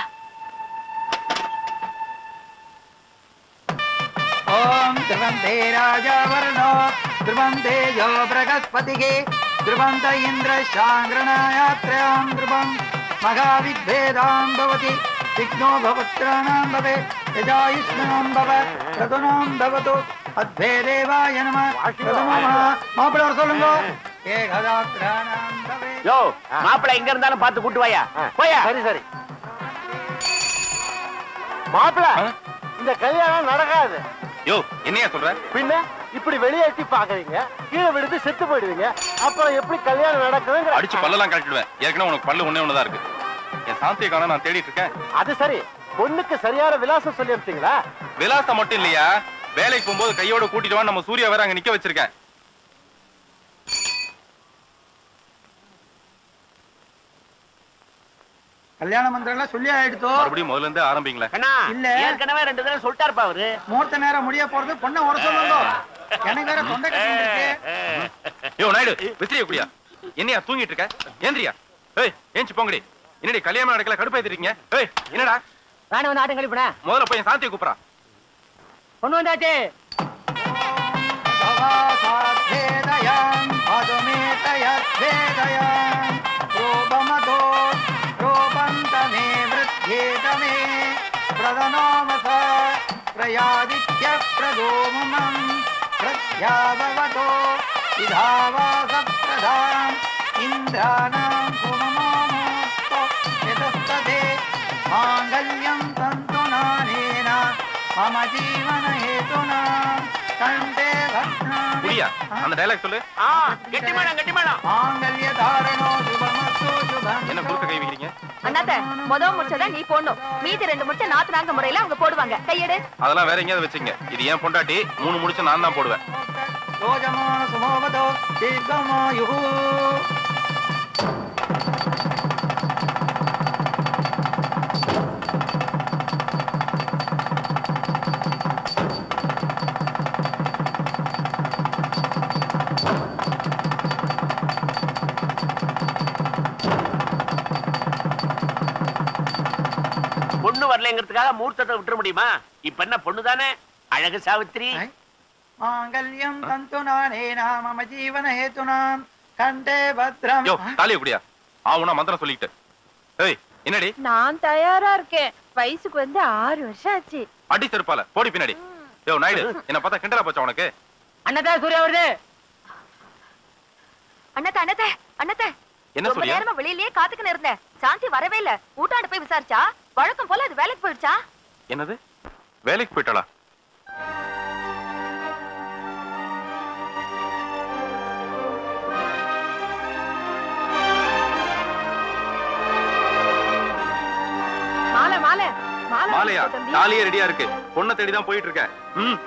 ॐ ध्रुवन्ते राजा वर्णो ध्रुवन्ते यो बृहस्पतिः ध्रुवन्त इन्द्रशाङ्ग्रणायात्रयां ध्रुवं मघाविद्भेदां भवति विघ्नो भवत्राणां भवे यजायुष्णां भव प्रदुनां भवतु अद्भेदेवाय नमः प्रथमः மாப்பிள்ளை வர சொல்லுங்க ஏகதாத்ராணாம் பவே யோ மாப்பிள்ளை எங்க இருந்தாலும் பார்த்து கூட்டு வாயா போயா சரி சரி மாப்பிள்ள இந்த கல்யாணம் நடக்காது யோ என்னையா சொல்ற பின்ன இப்படி வெளியே எட்டி பாக்குறீங்க கீழே விழுந்து செத்து போயிடுவீங்க அப்புறம் எப்படி கல்யாணம் நடக்குதுங்கிற அடிச்சு பல்லெல்லாம் கழட்டிடுவேன் ஏற்கனவே உனக்கு பல்லு ஒண்ணே ஒண்ணுதான் இருக்கு என் சாந்தியை காண நான் தேடிட்டு இருக்கேன் அது சரி பொண்ணுக்கு சரியான விலாசம் சொல்லி அனுப்பிட்டீங்களா விலாசம் மட்டும் இல்லையா வேலைக்கு போகும்போது கையோட கூட்டிட்டு வா நம்ம சூர்யா வேற அங்க நிக்க வச்சிருக்கேன் கல்யாண மந்திரம் எல்லாம் சொல்லி ஆயிடுத்தோ மறுபடியும் முதல்ல இருந்தே ஆரம்பிங்களேன் கண்ணா இல்ல. ஏற்கனவே ரெண்டு தடவை சொல்லிட்டாருப்பா அவரு முகூர்த்த நேரம் முடிய போறது பொண்ணை வர சொல்லுங்க எனக்கு வேற தொண்டை கட்டிட்டு இருக்கு யோ நாயுடு விசிறிய குடியா என்னையா தூங்கிட்டு இருக்க ஏந்திரியா ஏய் ஏஞ்சி போங்கடி என்னடி கல்யாணம் நடக்கல கடுப்பாயிருக்கீங்க ஏய் என்னடா நானும் வந்து ஆட்டம் கழிப்பட முதல்ல போய் என் சாந்தியை கூப்பிடா பொண்ணு வந்தாச்சு भवासाद्भेदयान् मधुमेतयद्भेदयान् रूपमतो रूपन्तमे वृद्ध्येत मे प्रदनोमस प्रयादित्यप्रदोमम् प्रत्याभवतो विधावासप्रधाम् इन्द्राणां सुममोक्तो यतस्तते माङ्गल्यं तन्तु नानेन मम जीवनहेतुना कण्ठे भग्नामि குடியா அந்த டைலாக் சொல்லு கெட்டிமாடம் கெட்டிமாடம் மாங்கல்ய தாரணோ சுபமஸ்து சுபம் என்ன குறுக்க கை வைக்கிறீங்க அண்ணாத்த முத முடிச்சத நீ போடணும் மீதி ரெண்டு முடிச்ச நாத்து நாங்க முறையில அவங்க போடுவாங்க கையெடு அதெல்லாம் வேற எங்கேயாவது வச்சுங்க இது ஏன் பொண்டாட்டி மூணு முடிச்சு நான் தான் போடுவேன் ரோஜமான சுமோவதோ தீர்க்கமாயுः பொண்ணு வரலங்கிறதுக்காக மூர்த்தத்தை விட்டுற முடியுமா இப்ப என்ன பொண்ணு தானே அழகு சாவித்திரி மாங்கல்யம் தந்து நானேன மம ஜீவன ஹேதுனாம் கண்டே பத்ரம் யோ தாலியை குடியா ஆவுனா மந்திரம் சொல்லிக்கிட்டு ஏய் என்னடி நான் தயாரா இருக்கேன் வயசுக்கு வந்து ஆறு வருஷம் ஆச்சு அடி செருப்பால போடி பின்னாடி யோ நாயுடு என்ன பார்த்தா கிண்டலா போச்சா உனக்கு அண்ணதா சூர்யா வருது அண்ணாத்த அண்ணாத்த அண்ணாத்த என்ன ரொம்ப சூர்யா? நேரமா வெளியிலயே காத்துக்கின்னு இருந்தேன் சாந்தி வரவே இல்ல ஊட்டாண்டு போய் விசாரிச்சா வழக்கம் போல அது வேலைக்கு போயிடுச்சா என்னது வேலைக்கு போயிட்டாளா மாலை மாலை மாலை மாலையா வாங்கிக்கோ தம்பி. தாலியே ரெடியா இருக்கு பொண்ணை தேடி தான் போயிட்டு இருக்கேன் ம்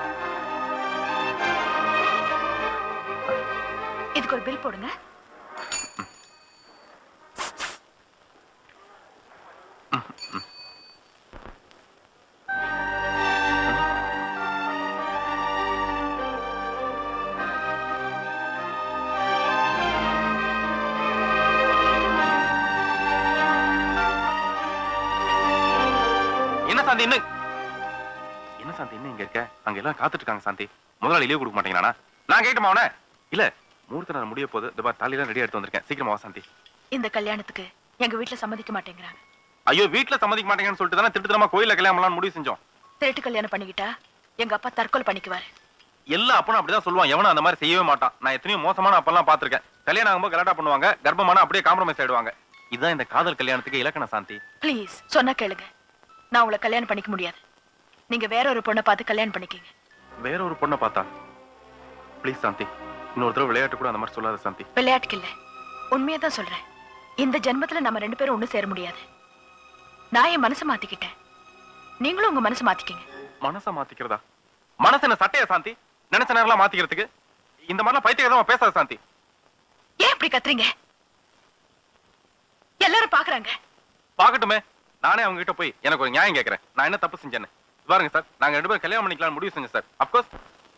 இதுக்கு ஒரு பில் போடுங்க சாந்தி என்ன என்ன சாந்தி என்ன இங்க இருக்க அங்க எல்லாம் காத்துட்டு இருக்காங்க சாந்தி முதலாளி லீவ் கொடுக்க மாட்டேங்கிறானா நான் கேட்டுமா அவன இல்ல மூர்த்த நேரம் முடிய போகுது இந்த பார் தாலிலாம் ரெடி எடுத்து வந்திருக்கேன் சீக்கிரமா வா சாந்தி இந்த கல்யாணத்துக்கு எங்க வீட்டுல சம்மதிக்க மாட்டேங்கிறாங்க ஐயோ வீட்டுல சம்மதிக்க மாட்டேங்கன்னு சொல்லிட்டு தானே திருட்டுத்தனமா கோயில கல்யாணம் பண்ணலாம்னு முடிவு செஞ்சோம் திருட்டு கல்யாணம் பண்ணிக்கிட்டா எங்க அப்பா தற்கொலை பண்ணிக்குவாரு எல்லா அப்பனும் அப்படிதான் சொல்லுவான் எவனும் அந்த மாதிரி செய்யவே மாட்டான் நான் எத்தனையோ மோசமான அப்பெல்லாம் பாத்திருக்கேன் கல்யாணம் ஆகும்போது கலாட்டா பண்ணுவாங்க கர்ப்பமான அப்படியே காம்ப்ரமைஸ் ஆயிடுவாங்க இதுதான் இந்த காதல் கல்யாணத்துக்கு இலக்கண சாந்தி ப்ளீஸ் சொன்னா கேளுங்க நான் உங்களை கல்யாணம் பண்ணிக்க முடியாது நீங்க வேற ஒரு பொண்ணை பார்த்து கல்யாணம் பண்ணிக்கங்க வேற ஒரு பொண்ணை பார்த்தா ப்ளீஸ் சாந்தி இன்னொரு தடவை விளையாட்டு கூட அந்த மாதிரி சொல்லாத சாந்தி விளையாட்டுக்கு இல்ல உண்மையை தான் சொல்றேன் இந்த ஜென்மத்துல நம்ம ரெண்டு பேரும் ஒண்ணு சேர முடியாது நான் என் மனசை மாத்திக்கிட்டேன் நீங்களும் உங்க மனசை மாத்திக்கிங்க மனச மாத்திக்கிறதா மனசு என்ன சட்டையா சாந்தி நினைச்ச நேரம்லாம் மாத்திக்கிறதுக்கு இந்த மாதிரிலாம் பைத்தியமா பேசாத சாந்தி ஏன் இப்படி கத்துறீங்க எல்லாரும் பாக்குறாங்க பாக்கட்டுமே நானே அவங்க கிட்ட போய் எனக்கு ஒரு நியாயம் கேட்கறேன் நான் என்ன தப்பு செஞ்சேன்னு பாருங்க சார் நாங்க ரெண்டு பேரும் கல்யாணம் பண்ணிக்கலாம் முடிவு செஞ்சோம் சார் அப்கோர்ஸ்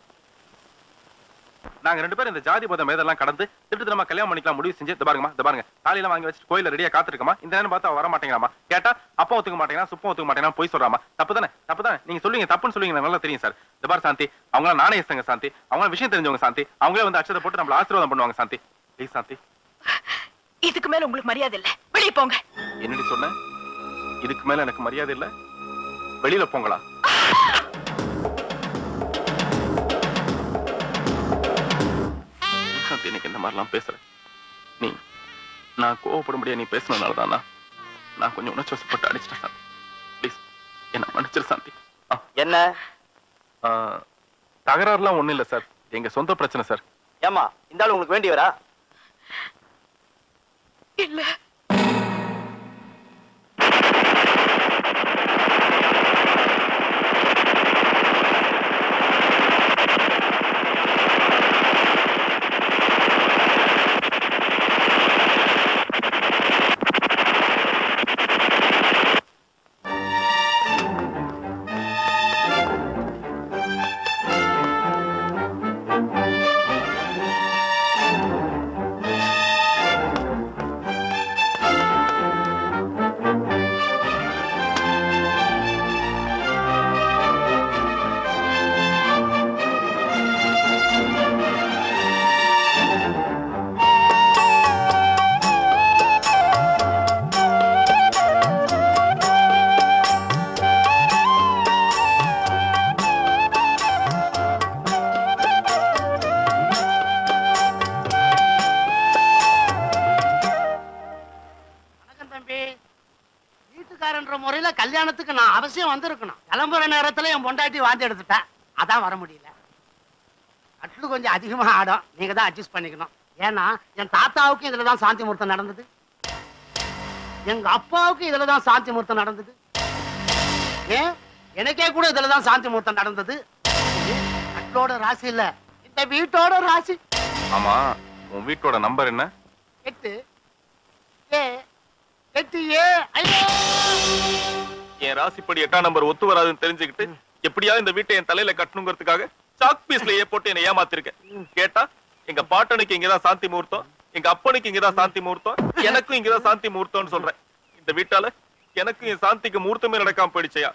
நாங்க ரெண்டு பேரும் இந்த ஜாதி பதம் மேதெல்லாம் கடந்து திட்டு நம்ம கல்யாணம் பண்ணிக்கலாம் முடிவு செஞ்சு இந்த பாருங்கம்மா இந்த பாருங்க தாலியெல்லாம் வாங்கி வச்சுட்டு கோயில ரெடியா காத்திருக்கமா இந்த நேரம் பார்த்து அவ வர மாட்டேங்கிறாமா கேட்டா அப்பா ஒத்துக்க மாட்டேங்கிறா சுப்பம் ஒத்துக்க மாட்டேங்கிறா போய் சொல்றாமா தப்பு தானே தப்பு தானே நீங்க சொல்லுவீங்க தப்புன்னு சொல்லுவீங்க எனக்கு நல்லா தெரியும் சார் இந்த பாரு சாந்தி அவங்க நாணயஸ்தங்க சாந்தி அவங்க விஷயம் தெரிஞ்சவங்க சாந்தி அவங்களே வந்து அச்சதை போட்டு நம்மள ஆசீர்வாதம் பண்ணுவாங்க சாந்தி ப்ளீஸ் சாந்தி இதுக்கு மேல உங்களுக்கு மரியாதை இல்ல வெளியே போங்க என்னடி சொன்ன இதுக்கு மேல எனக்கு மரியாதை இல்ல வெளியில போங்களா சாந்தி எனக்கு இந்த மாதிரிலாம் பேசுற நீ நான் கோவப்படும்படியா நீ பேசுனதுனால தானா நான் கொஞ்சம் உணர்ச்சி வசப்பட்டு அடிச்சிட்டேன் சாந்தி ப்ளீஸ் என்ன மன்னிச்சிரு சாந்தி என்ன தகராறுலாம் ஒண்ணும் இல்ல சார் எங்க சொந்த பிரச்சனை சார் ஏமா இந்த ஆள் உங்களுக்கு வேண்டியவரா இல்ல வணக்கம் தம்பி வீட்டுக்காரன்ற முறையில கல்யாணத்துக்கு நான் அவசியம் வந்திருக்கணும் கிளம்புற நேரத்துல என் பொண்டாட்டி வாந்தி எடுத்துட்டேன் அதான் வர முடியல கட்டிலு கொஞ்சம் அதிகமா ஆடும் நீங்க தான் அட்ஜஸ்ட் பண்ணிக்கணும் ஏன்னா என் தாத்தாவுக்கும் இதுல தான் சாந்தி முகூர்த்தம் நடந்தது எங்க அப்பாவுக்கும் இதுல தான் சாந்தி முகூர்த்தம் நடந்தது ஏன் எனக்கே கூட இதுல தான் சாந்தி முகூர்த்தம் நடந்தது இது கட்டிலோட ராசி இல்ல இந்த வீட்டோட ராசி ஆமா உன் வீட்டோட நம்பர் என்ன எட்டு ஏ எட்டு ஏ ஐயோ என் ராசிப்படி எட்டாம் நம்பர் ஒத்து வராதுன்னு தெரிஞ்சுக்கிட்டு எப்படியாவது இந்த வீட்டை என் தலையில கட்டணுங்கிறதுக்காக சாக் பீஸ்ல ஏ போட்டு என்னை ஏமாத்திருக்கேன் கேட்டா எங்க பாட்டனுக்கு இங்கதான் சாந்தி முகூர்த்தம் எங்க அப்பனுக்கு இங்கதான் சாந்தி முகூர்த்தம் எனக்கும் இங்கதான் சாந்தி முகூர்த்தம்னு சொல்றேன் இந்த வீட்டால எனக்கும் என் சாந்திக்கு முகூர்த்தமே நடக்காம போயிடுச்சையா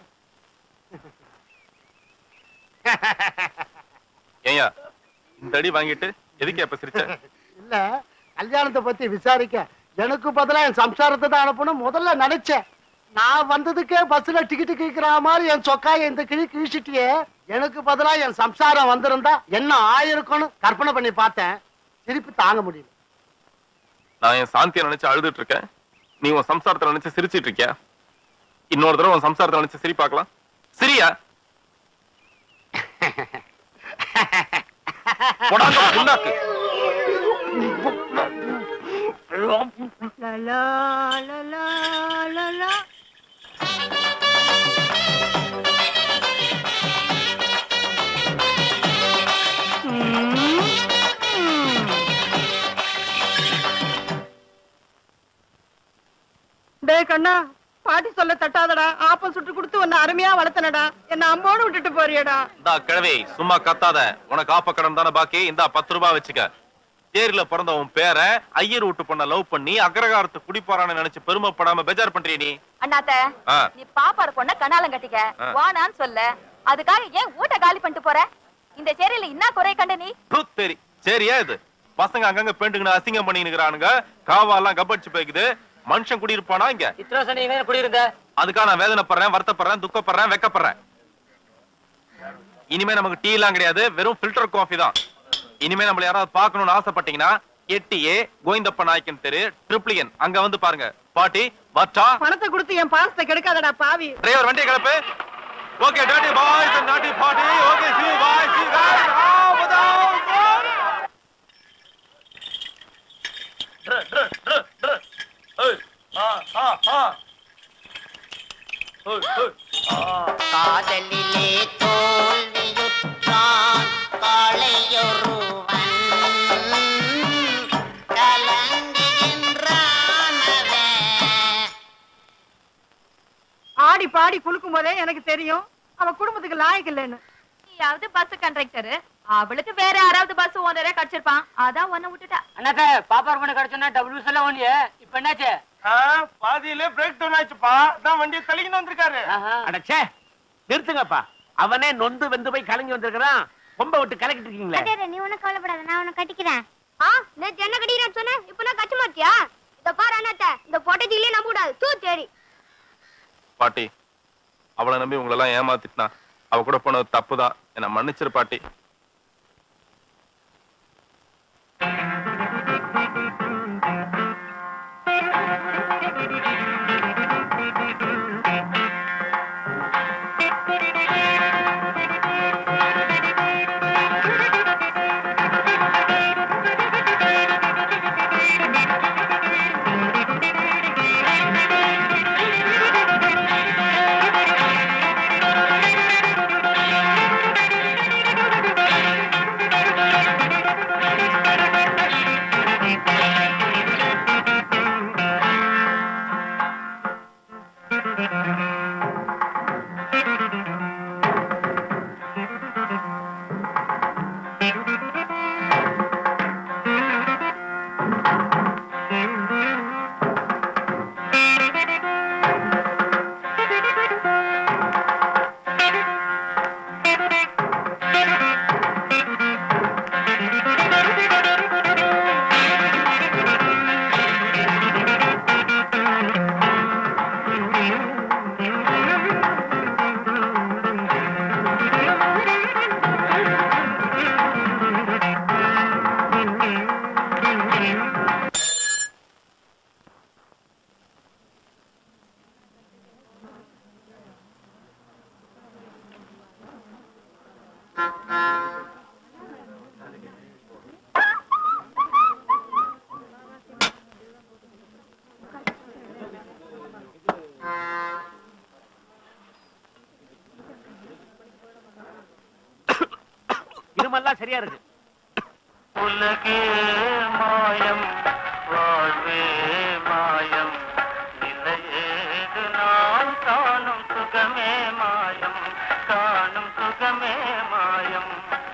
ஏயா இந்த அடி வாங்கிட்டு எதுக்கு அப்ப சிரிச்ச இல்ல கல்யாணத்தை பத்தி விசாரிக்க எனக்கு பதிலா என் சம்சாரத்தை தான் அனுப்பணும் முதல்ல நினைச்சேன் நான் வந்ததுக்கே பஸ்ல டிக்கெட் கிழிக்கிற மாதிரி என் சொக்காய இந்த கிழி கிழிச்சிட்டியே எனக்கு பதிலா என் சம்சாரம் வந்திருந்தா என்ன ஆயிருக்கும்னு கற்பனை பண்ணி பார்த்தேன் திருப்பி தாங்க முடியல நான் என் சாந்தியை நினைச்சு அழுதுட்டு இருக்கேன் நீ உன் சம்சாரத்தை நினைச்சு சிரிச்சிட்டு இருக்கியா இன்னொரு தடவை உன் சம்சாரத்தை நினைச்சு சிரி பார்க்கலாம் சிரியா போடாங்க, புண்ணாக்கு. லலா, லலா, லலா. டேய் கண்ணா பாட்டி சொல்ல தட்டாதடா ஆப்பம் சுட்டு கொடுத்து உன்னை அருமையா வளர்த்தனடா என்ன அம்போடு விட்டுட்டு போறியடா இந்தா கிழவி சும்மா கத்தாத உனக்கு ஆப்ப கடன் தானே பாக்கி இந்தா பத்து ரூபாய் வச்சுக்க சேரில பிறந்த உன் பேர ஐயர் வீட்டு பொண்ண லவ் பண்ணி அக்ரகாரத்து குடிப்பாரான்னு நினைச்சு பெருமைப்படாம பெஜார் பண்றிய நீ அண்ணாத்த ஆ. நீ பாப்பாரு பொண்ண கண்ணாலம் கட்டிக்க ஆ. வானான்னு சொல்ல அதுக்காக ஏன் வீட்டை காலி பண்ணிட்டு போற இந்த சேரியில என்ன குறை கண்ட நீ சரி சரியா இது பசங்க அங்கங்க பெண்டுங்கன்னு அசிங்கம் பண்ணிக்கிறானுங்க காவாலாம் கப்படிச்சு போய்க்குது மனுஷன் குடியிருப்பானா இங்க இத்தனை வருஷம் நீங்க குடியிருந்த அதுக்காக நான் வேதனைப்படுறேன் வருத்தப்படுறேன் துக்கப்படுறேன் வெக்கப்படுறேன் இனிமே நமக்கு டீ எல்லாம் கிடையாது வெறும் ஃபில்டர் காஃபி தான் இனிமே நம்மள யாராவது பார்க்கணும்னு ஆசைப்பட்டீங்கன்னா எட்டு ஏ கோவிந்தப்ப நாயக்கன் தெரு ட்ரிப்ளியன் அங்க வந்து பாருங்க பாட்டி வட்டா பணத்தை கொடுத்து என் பாசத்தை கெடுக்காதடா பாவி டிரைவர் வண்டியை கிளப்பு okay daddy boys and daddy party okay சி பாய் சி गाइस आओ बताओ காதலிலே தோல்வியுற்றான் காளையொருவன் கலங்குகின்றான் அவன் ஆடி பாடி குலுக்கும் போதே எனக்கு தெரியும் அவ குடும்பத்துக்கு லாயக்கு இல்லைன்னு நீயாவது பஸ் கண்டக்டர் அவளுக்கு வேற யாராவது பஸ் ஓனரே கிடைச்சிருப்பான் அதான் உன்னை விட்டுட்டா அண்ணாத்த பாப்பார் பண்ண கிடைச்சோன்னா டபுள்யூஸ் எல்லாம் ஒண்ணியே இப்ப என்னாச்சு பாதியில பிரேக் டவுன் ஆச்சுப்பா தான் வண்டியை தள்ளிக்கின்னு வந்திருக்காரு அடச்சே நிறுத்துங்கப்பா அவனே நொந்து வெந்து போய் கலங்கி வந்திருக்கிறான் கொம்ப விட்டு கலக்கிட்டு இருக்கீங்களே அடே, நீ ஒண்ணும் கவலைப்படாத நான் உன்னை கட்டிக்கிறேன் ஆ நேத்து என்ன கடிக்கிறேன்னு சொன்னேன் இப்ப நான் கச்ச மாட்டியா இத பாரு அண்ணாத்த இந்த பொட்டச்சிலே நம்ப கூடாது தூ சரி பாட்டி அவளை நம்பி உங்களை எல்லாம் ஏமாத்திட்டான் அவ கூட போனது தப்புதான் என்ன மன்னிச்சிரு பாட்டி இருமெல்லாம் சரியா இருக்கு உலகே மாயம் வாழ்வே மாயம் நிலையேது நான் காணும் சுகமே மாயம் காணும் சுகமே மாயம்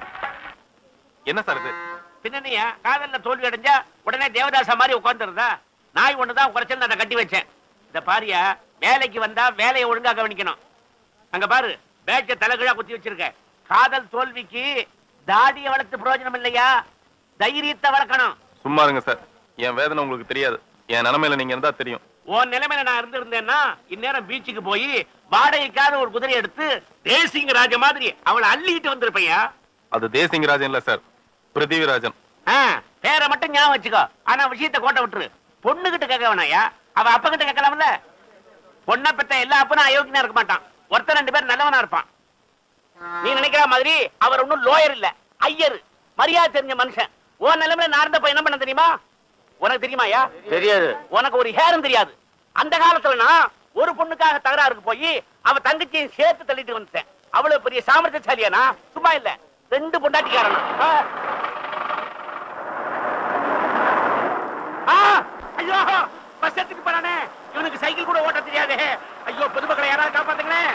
என்ன சார் இது பின்னணியா காதல்ல தோல்வி அடைஞ்சா உடனே தேவதாசா மாதிரி உட்காந்துருதா நாய் ஒண்ணுதான் குறைச்சல் நான் கட்டி வச்சேன் இந்த பாரியா வேலைக்கு வந்தா வேலையை ஒழுங்கா கவனிக்கணும் அங்க பாரு பேட்ச தலைகீழா குத்தி வச்சிருக்க காதல் தோல்விக்கு தாடிய வளர்த்து பிரயோஜனம் இல்லையா தைரியத்தை வளர்க்கணும் சும்மா இருங்க சார் என் வேதனை உங்களுக்கு தெரியாது என் நிலைமையில நீங்க இருந்தா தெரியும் உன் நிலைமையில நான் இருந்திருந்தேன்னா இந்நேரம் பீச்சுக்கு போய் வாடகைக்காக ஒரு குதிரை எடுத்து தேசிங்க ராஜ மாதிரி அவளை அள்ளிக்கிட்டு வந்திருப்பையா அது தேசிங்கராஜன் இல்ல சார் பிருத்திவிராஜன் ஆ, பேரை மட்டும் ஞாபகம் வச்சுக்கோ ஆனா விஷயத்தை கோட்டை விட்டுரு பொண்ணுகிட்ட கேட்க வேணாயா அவ அப்ப கிட்ட கேட்கலாம்ல பொண்ணை பெத்த எல்லா அப்பனும் அயோக்கியனா இருக்க மாட்டான் ஒருத்தர் ரெண்டு பேர் நல்லவனா இருப்பான் நீ நினைக்கிற மாதிரி அவர் ஒண்ணும் லோயர் இல்ல ஐயர் மரியாதை தெரிஞ்ச மனுஷன் உன் நிலைமையில நான் இருந்தப்ப என்ன பண்ண தெரியுமா உனக்கு தெரியுமாயா தெரியாது உனக்கு ஒரு ஹேரும் தெரியாது அந்த காலத்துல நான் ஒரு பொண்ணுக்காக தகராறுக்கு போய் அவ தங்கச்சியை சேர்த்து தள்ளிட்டு வந்துட்டேன் அவ்வளவு பெரிய சாமர்த்தியசாலியா நான் சும்மா இல்ல ரெண்டு பொண்டாட்டிக்காரன் ஆ. ஆ, ஐயோ பஸ் எடுத்துட்டு போறானே இவனுக்கு சைக்கிள் கூட ஓட்ட தெரியாது ஐயோ பொதுமக்களை யாராவது காப்பாத்துங்களேன்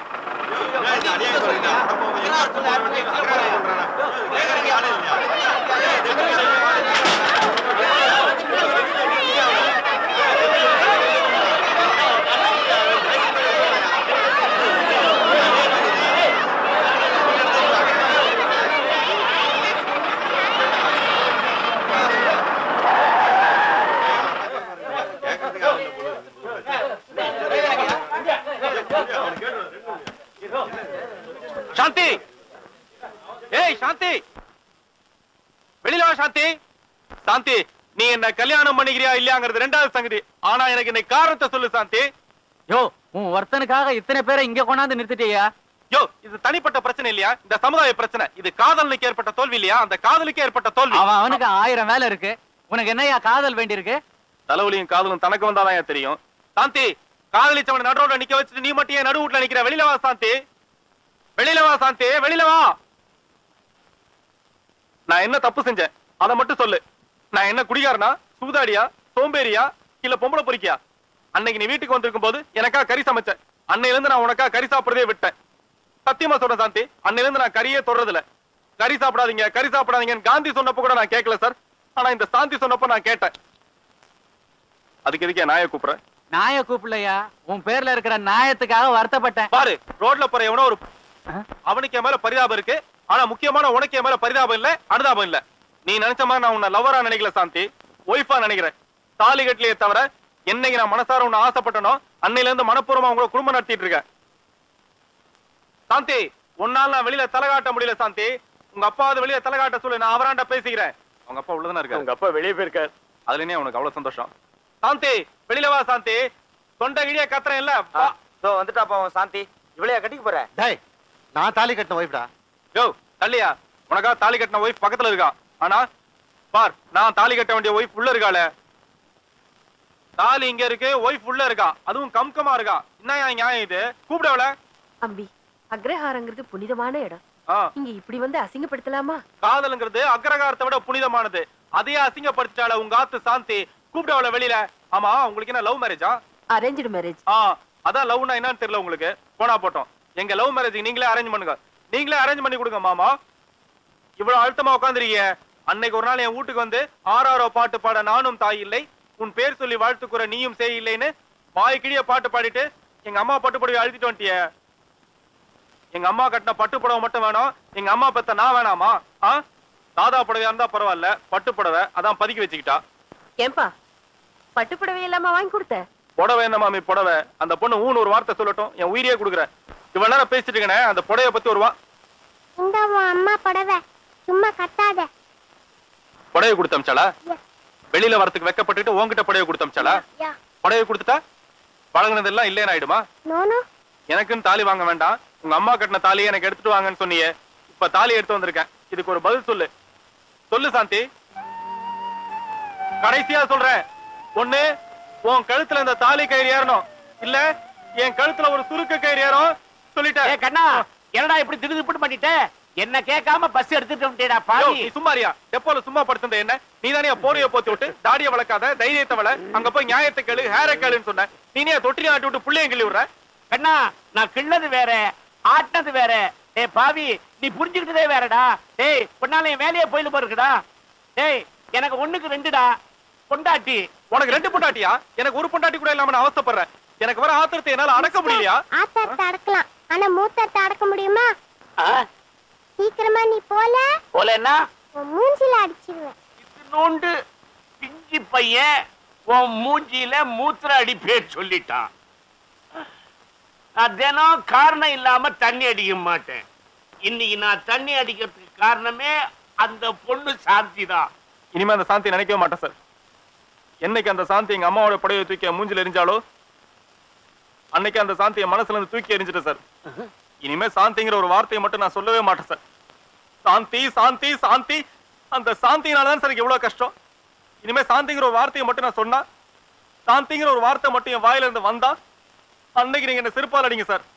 அநியாயம் சாந்தி ஏய் சாந்தி வெளியில வா சாந்தி சாந்தி நீ என்ன கல்யாணம் பண்ணிக்கிறியா இல்லையாங்கிறது ரெண்டாவது சங்கதி ஆனா எனக்கு இன்னைக்கு காரணத்தை சொல்லு சாந்தி யோ உன் ஒருத்தனுக்காக இத்தனை பேரை இங்க கொண்டாந்து நிறுத்திட்டியா யோ இது தனிப்பட்ட பிரச்சனை இல்லையா இந்த சமுதாய பிரச்சனை இது காதலுக்கு ஏற்பட்ட தோல்வி இல்லையா அந்த காதலுக்கு ஏற்பட்ட தோல்வி அவன் அவனுக்கு ஆயிரம் வேலை இருக்கு உனக்கு என்னய்யா காதல் வேண்டியிருக்கு தலைவலியும் காதலும் தனக்கு வந்தாதான் ஏன் தெரியும் சாந்தி காதலிச்சவனை நடுரோட நிக்க வச்சுட்டு நீ மட்டும் ஏன் நடு வீட்டுல நிக்கிற வெளியில வா சாந்தி வெளியில வா சாந்தி வெளியில வா நான் என்ன தப்பு செஞ்சேன் அதை மட்டும் சொல்லு நான் என்ன குடிகாரனா சூதாடியா சோம்பேறியா இல்ல பொம்பளை பொறிக்கியா அன்னைக்கு நீ வீட்டுக்கு வந்திருக்கும் போது எனக்கா கறி சமைச்சேன் அன்னையில இருந்து நான் உனக்கா கறி சாப்பிடுறதே விட்டேன் சத்தியமா சொல்றேன் சாந்தி அன்னையில இருந்து நான் கறியே தொடறது இல்ல கறி சாப்பிடாதீங்க கறி சாப்பிடாதீங்கன்னு காந்தி சொன்னப்போ கூட நான் கேட்கல சார் ஆனா இந்த சாந்தி சொன்னப்போ நான் கேட்டேன் அதுக்கு எதுக்கே நாயை கூப்பிடுறேன் நாய கூப்பிடலையா உன் பேர்ல இருக்கிற நாயத்துக்காக வருத்தப்பட்டேன் பாரு ரோட்ல போற எவனோ ஒரு அவனுக்கு என் மேல பரிதாபம் இருக்கு ஆனா முக்கியமான உனக்கு என் மேல பரிதாபம் இல்ல அனுதாபம் இல்ல நீ நினைச்ச மாதிரி நான் உன்னை லவரா நினைக்கல சாந்தி ஒய்ஃபா நினைக்கிறேன் தாலி கட்டலையே தவிர என்னைக்கு நான் மனசார உன்னை ஆசைப்பட்டனோ அன்னையில இருந்து மனப்பூர்வமா உங்களை குடும்பம் நடத்திட்டு இருக்கேன் சாந்தி உன்னால நான் வெளியில தலை காட்ட முடியல சாந்தி உங்க அப்பாவது வெளியில தலை காட்ட சொல்லு நான் அவராண்ட பேசிக்கிறேன் உங்க அப்பா உள்ளதானே இருக்காரு உங்க அப்பா வெளியே போயிருக்காரு அதுல என்ன உனக்கு அவ்வளவு சந்தோஷம் சாந்தி வெளியில வா சாந்தி தொண்டை கிழிய கத்துறேன் இல்ல இதோ வந்துட்டாப்பா அவன் சாந்தி இவளையா கட்டிக்க போற டேய் நான் தாலி கட்டின ஒய்ஃப்டா யோ தள்ளியா உனக்கா தாலி கட்டின ஒய்ஃப் பக்கத்துல இருக்கா ஆனா பார் நான் தாலி கட்ட வேண்டிய ஒய்ஃப் உள்ள இருக்காளே தாலி இங்க இருக்கு ஒய்ஃப் உள்ள இருக்கா அதுவும் கம்கமா இருக்கா என்ன நியாயம் இது கூப்பிடவள அம்பி அக்ரஹாரங்கிறது புனிதமான இடம் ஆ இங்க இப்படி வந்து அசிங்கப்படுத்தலாமா காதலுங்கிறது அக்ரகாரத்தை விட புனிதமானது அதையே அசிங்கப்படுத்திட்டால உங்க ஆத்து சாந்தி கூப்பிடவள வெளியில ஆமா உங்களுக்கு என்ன லவ் மேரேஜா அரேஞ்சு மேரேஜ் ஆ அதான் லவ்னா என்னன்னு தெரியல உங்களுக்கு போனா போட்டோம் எங்க லவ் மேரேஜ் நீங்களே அரேஞ்ச் பண்ணுங்க நீங்களே அரேஞ்ச் பண்ணி கொடுங்க மாமா இவ்வளவு அழுத்தமா உட்காந்துருக்கீங்க அன்னைக்கு ஒரு நாள் என் வீட்டுக்கு வந்து ஆறாரோ பாட்டு பாட நானும் தாய் இல்லை உன் பேர் சொல்லி வாழ்த்துக்குற நீயும் செய் இல்லைன்னு வாய் கிழிய பாட்டு பாடிட்டு எங்க அம்மா பட்டு புடவை அழுத்திட்டு வந்துட்டியே எங்க அம்மா கட்டின பட்டு புடவை மட்டும் வேணும் எங்க அம்மா பெத்த நான் வேணாமா ஆ சாதா புடவையா இருந்தா பரவாயில்ல பட்டு புடவை அதான் பதுக்கி வச்சுக்கிட்டா ஏன்பா பட்டு புடவை இல்லாம வாங்கி கொடுத்த புடவை என்ன மாமி புடவை அந்த பொண்ணு ஊன்னு ஒரு வார்த்தை சொல்லட்டும் என் உயிரியே கொடுக்குறேன் இவ்வளவு நேரம் பேசிட்டு இருக்கேனே அந்த புடவைய பத்தி ஒரு வா இந்த உன் அம்மா புடவை சும்மா கத்தாத புடவை கொடுத்தமிச்சாளா வெளியில வரதுக்கு வெக்கப்பட்டுட்டு உன்கிட்ட புடவை கொடுத்தமிச்சாளா யா புடவை கொடுத்துட்டா பழகுனதெல்லாம் இல்லைன்னு ஆயிடுமா நோனோ எனக்குன்னு தாலி வாங்க வேண்டாம் உங்க அம்மா கட்டின தாலியை எனக்கு எடுத்துட்டு வாங்கன்னு சொன்னியே இப்ப தாலி எடுத்து வந்திருக்கேன் இதுக்கு ஒரு பதில் சொல்லு சொல்லு சாந்தி கடைசியா சொல்றேன் ஒண்ணு உன் கழுத்துல இந்த தாலி கயிறு ஏறணும் இல்ல என் கழுத்துல ஒரு சுருக்கு கயிறு ஏறும் சொல்லிட்டேன் ஏ கண்ணா என்னடா இப்படி திடுதிப்புன்னு பண்ணிட்ட என்ன கேட்காம பஸ் எடுத்துட்டு வந்துட்டேடா யோ, பாவி நீ சும்மாரியா டெப்போல சும்மா படுத்திருந்த என்ன நீ தானே போரைய போத்தி விட்டு தாடிய வளர்க்காத தைரியத்தை வள அங்க போய் நியாயத்தை கேளு ஹேர கேளுன்னு சொன்ன நீ நீ தொட்டிலையும் ஆட்டி விட்டு புள்ளையும் கிள்ளி விடுற கண்ணா நான் கிள்ளது வேற ஆட்டினது வேற ஏய் பாவி நீ புரிஞ்சுக்கிட்டதே வேறடா டேய் பொண்ணால என் வேலையே போயில போயிருக்குடா டேய் எனக்கு ஒண்ணுக்கு ரெண்டுடா பொண்டாட்டி உனக்கு ரெண்டு பொண்டாட்டியா எனக்கு ஒரு பொண்டாட்டி கூட இல்லாம நான் அவஸ்தைப்படுறேன் எனக்கு வர ஆத்திரத்தை என்னால அடக்க முடியலையா ஆத்தாத்தை அடக்கலாம் ஆனா மூத்தாத்தை அடக்க முடியுமா சீக்கிரமா நீ போல போல என்ன உன் மூஞ்சில அடிச்சிருவேன் நோண்டு பிஞ்சி பையன் உன் மூஞ்சியில மூத்திர அடிப்பேர் சொல்லிட்டான் நான் தினம் காரணம் இல்லாம தண்ணி அடிக்க மாட்டேன் இன்னைக்கு நான் தண்ணி அடிக்கிறதுக்கு காரணமே அந்த பொண்ணு சாந்தி தான் இனிமே அந்த சாந்தி நினைக்கவே மாட்டேன் சார் என்னைக்கு அந்த சாந்தி எங்க அம்மாவோட புடவையை தூக்கி என் மூஞ்சில எரிஞ்சாலோ அன்னைக்கு அந்த சாந்தி என் மனசுல இருந்து தூக்கி எரிஞ்சிட்டேன் சார் இனிமே சாந்திங்கிற ஒரு வார்த்தையை மட்டும் நான் சொல்லவே மாட்டேன் சார் சாந்தி சாந்தி சாந்தி அந்த சாந்தினால தான் சார் எனக்கு எவ்வளவு கஷ்டம் இனிமே சாந்திங்கிற ஒரு வார்த்தையை மட்டும் நான் சொன்னா சாந்திங்கிற ஒரு வார்த்தை மட்டும் என் வாயில இருந்து வந்தா அன்னைக்கு நீங்க என்ன செருப்பால் அடிங்க சார்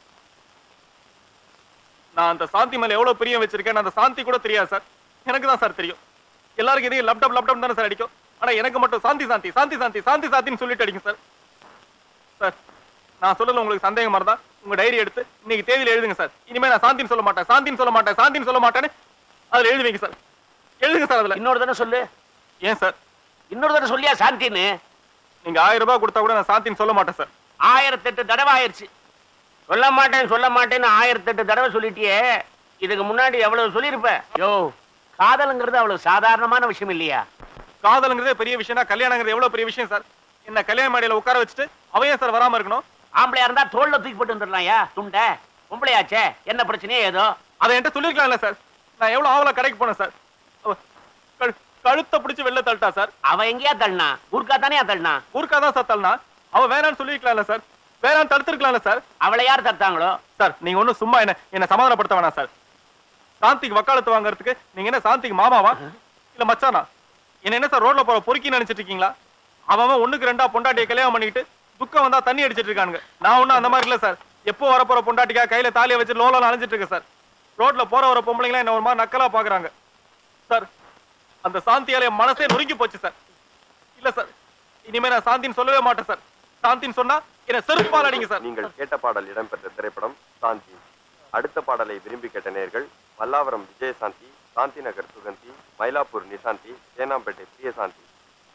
நான் அந்த சாந்தி மேல எவ்வளவு பிரியம் வச்சிருக்கேன் அந்த சாந்தி கூட தெரியாது சார் எனக்கு தான் சார் தெரியும் எல்லாருக்கும் இதையும் லேப்டாப் லேப்டாப் தானே சார் அடிக்கும் ஆனா எனக்கு மட்டும் சாந்தி சாந்தி சாந்தி சாந்தி சாந்தி சாந்தின்னு சொல்லிட்டு அடிக்கும் சார் சார் நான் சொல்லல உங்களுக்கு சந்தேகமா இருந்தா உங்க டைரி எடுத்து இன்னைக்கு தேதியில எழுதுங்க சார் இனிமே நான் சாந்தின்னு சொல்ல மாட்டேன் சாந்தின்னு சொல்ல மாட்டேன் சாந்தின்னு சொல்ல மாட்டேன்னு அதுல எழுதுவீங்க சார் எழுதுங்க சார் அதுல இன்னொரு தானே சொல்லு ஏன் சார் இன்னொரு தானே சொல்லியா சாந்தின்னு நீங்க ஆயிரம் ரூபாய் கொடுத்தா கூட நான் சாந்தின்னு சொல்ல மாட்டேன் சார் ஆயிரத்தெட்டு தடவை ஆயிருச்சு சொல்ல மாட்டேன் சொல்ல மாட்டேன்னு ஆயிரத்தெட்டு தடவை சொல்லிட்டியே இதுக்கு முன்னாடி எவ்வளவு சொல்லியிருப்ப யோ காதலுங்கிறது அவ்வளவு சாதாரணமான விஷயம் இல்லையா காதலுங்கிறதே பெரிய விஷயம்னா கல்யாணங்கிறது எவ்வளவு பெரிய விஷயம் சார் என்ன கல்யாண மேடையில உட்கார வச்சுட்டு அவையே சார் வராம இருக்கணும் ஆம்பளையா இருந்தா தோல்ல தூக்கி போட்டு வந்துடலாம்யா துண்டை பொம்பளையாச்சே என்ன பிரச்சனையே ஏதோ அதை என்கிட்ட சொல்லிருக்கலாம்ல சார் நான் எவ்வளவு ஆவலா கடைக்கு போனேன் சார் அவ கழு- கழுத்தை பிடிச்சு வெளில தள்ளிட்டா சார் அவ எங்கேயா தள்ளினா ஊர்க்கா தானே தள்ளினா ஊருக்கா தான் சார் தள்ளினா அவ வேணான்னு சொல்லிருக்கலாம்ல சார் வேணான்னு தடுத்துருக்கலாம்ல சார் அவளை யார் தடுத்தாங்களோ சார் நீங்க ஒண்ணும் சும்மா என்ன என்ன சமாதானப்படுத்த வேணாம் சார் சாந்திக்கு வக்காலத்து வாங்குறதுக்கு நீங்க என்ன சாந்திக்கு மாமாவா இல்ல மச்சானா என்ன என்ன சார் ரோட்ல போற பொறுக்கி நினைச்சிட்டு இருக்கீங்களா அவன் அவன் ஒண்ணுக்கு ரெண்டா பொண்டாட்டியை கல்யாணம் பண்ணிக்கிட்டு துக்கம் வந்தா தண்ணி அடிச்சிட்டு இருக்கானுங்க நான் ஒண்ணும் அந்த மாதிரி இல்ல சார் எப்போ வர போற பொண்டாட்டிக்கா கையில தாலியை வச்சு லோலோல அலைஞ்சிட்டு இருக்கேன் சார் ரோட்ல போற வர பொம்பளைங்களா என்ன ஒரு மாதிரி நக்கலா பாக்குறாங்க சார் அந்த சாந்தியால என் மனசே நொறுங்கி போச்சு சார் இல்ல சார் இனிமே நான் சாந்தின்னு சொல்லவே மாட்டேன் சார் சாந்தின்னு சொன்னா என்ன செருப்பால் அடிங்க சார் நீங்கள் கேட்ட பாடல் இடம்பெற்ற திரைப்படம் சாந்தி அடுத்த பாடலை விரும்பி கேட்ட நேர்கள் பல்லாவரம் விஜயசாந்தி சாந்தி நகர் சுகந்தி மயிலாப்பூர் நிசாந்தி தேனாம்பேட்டை பிரியசாந்தி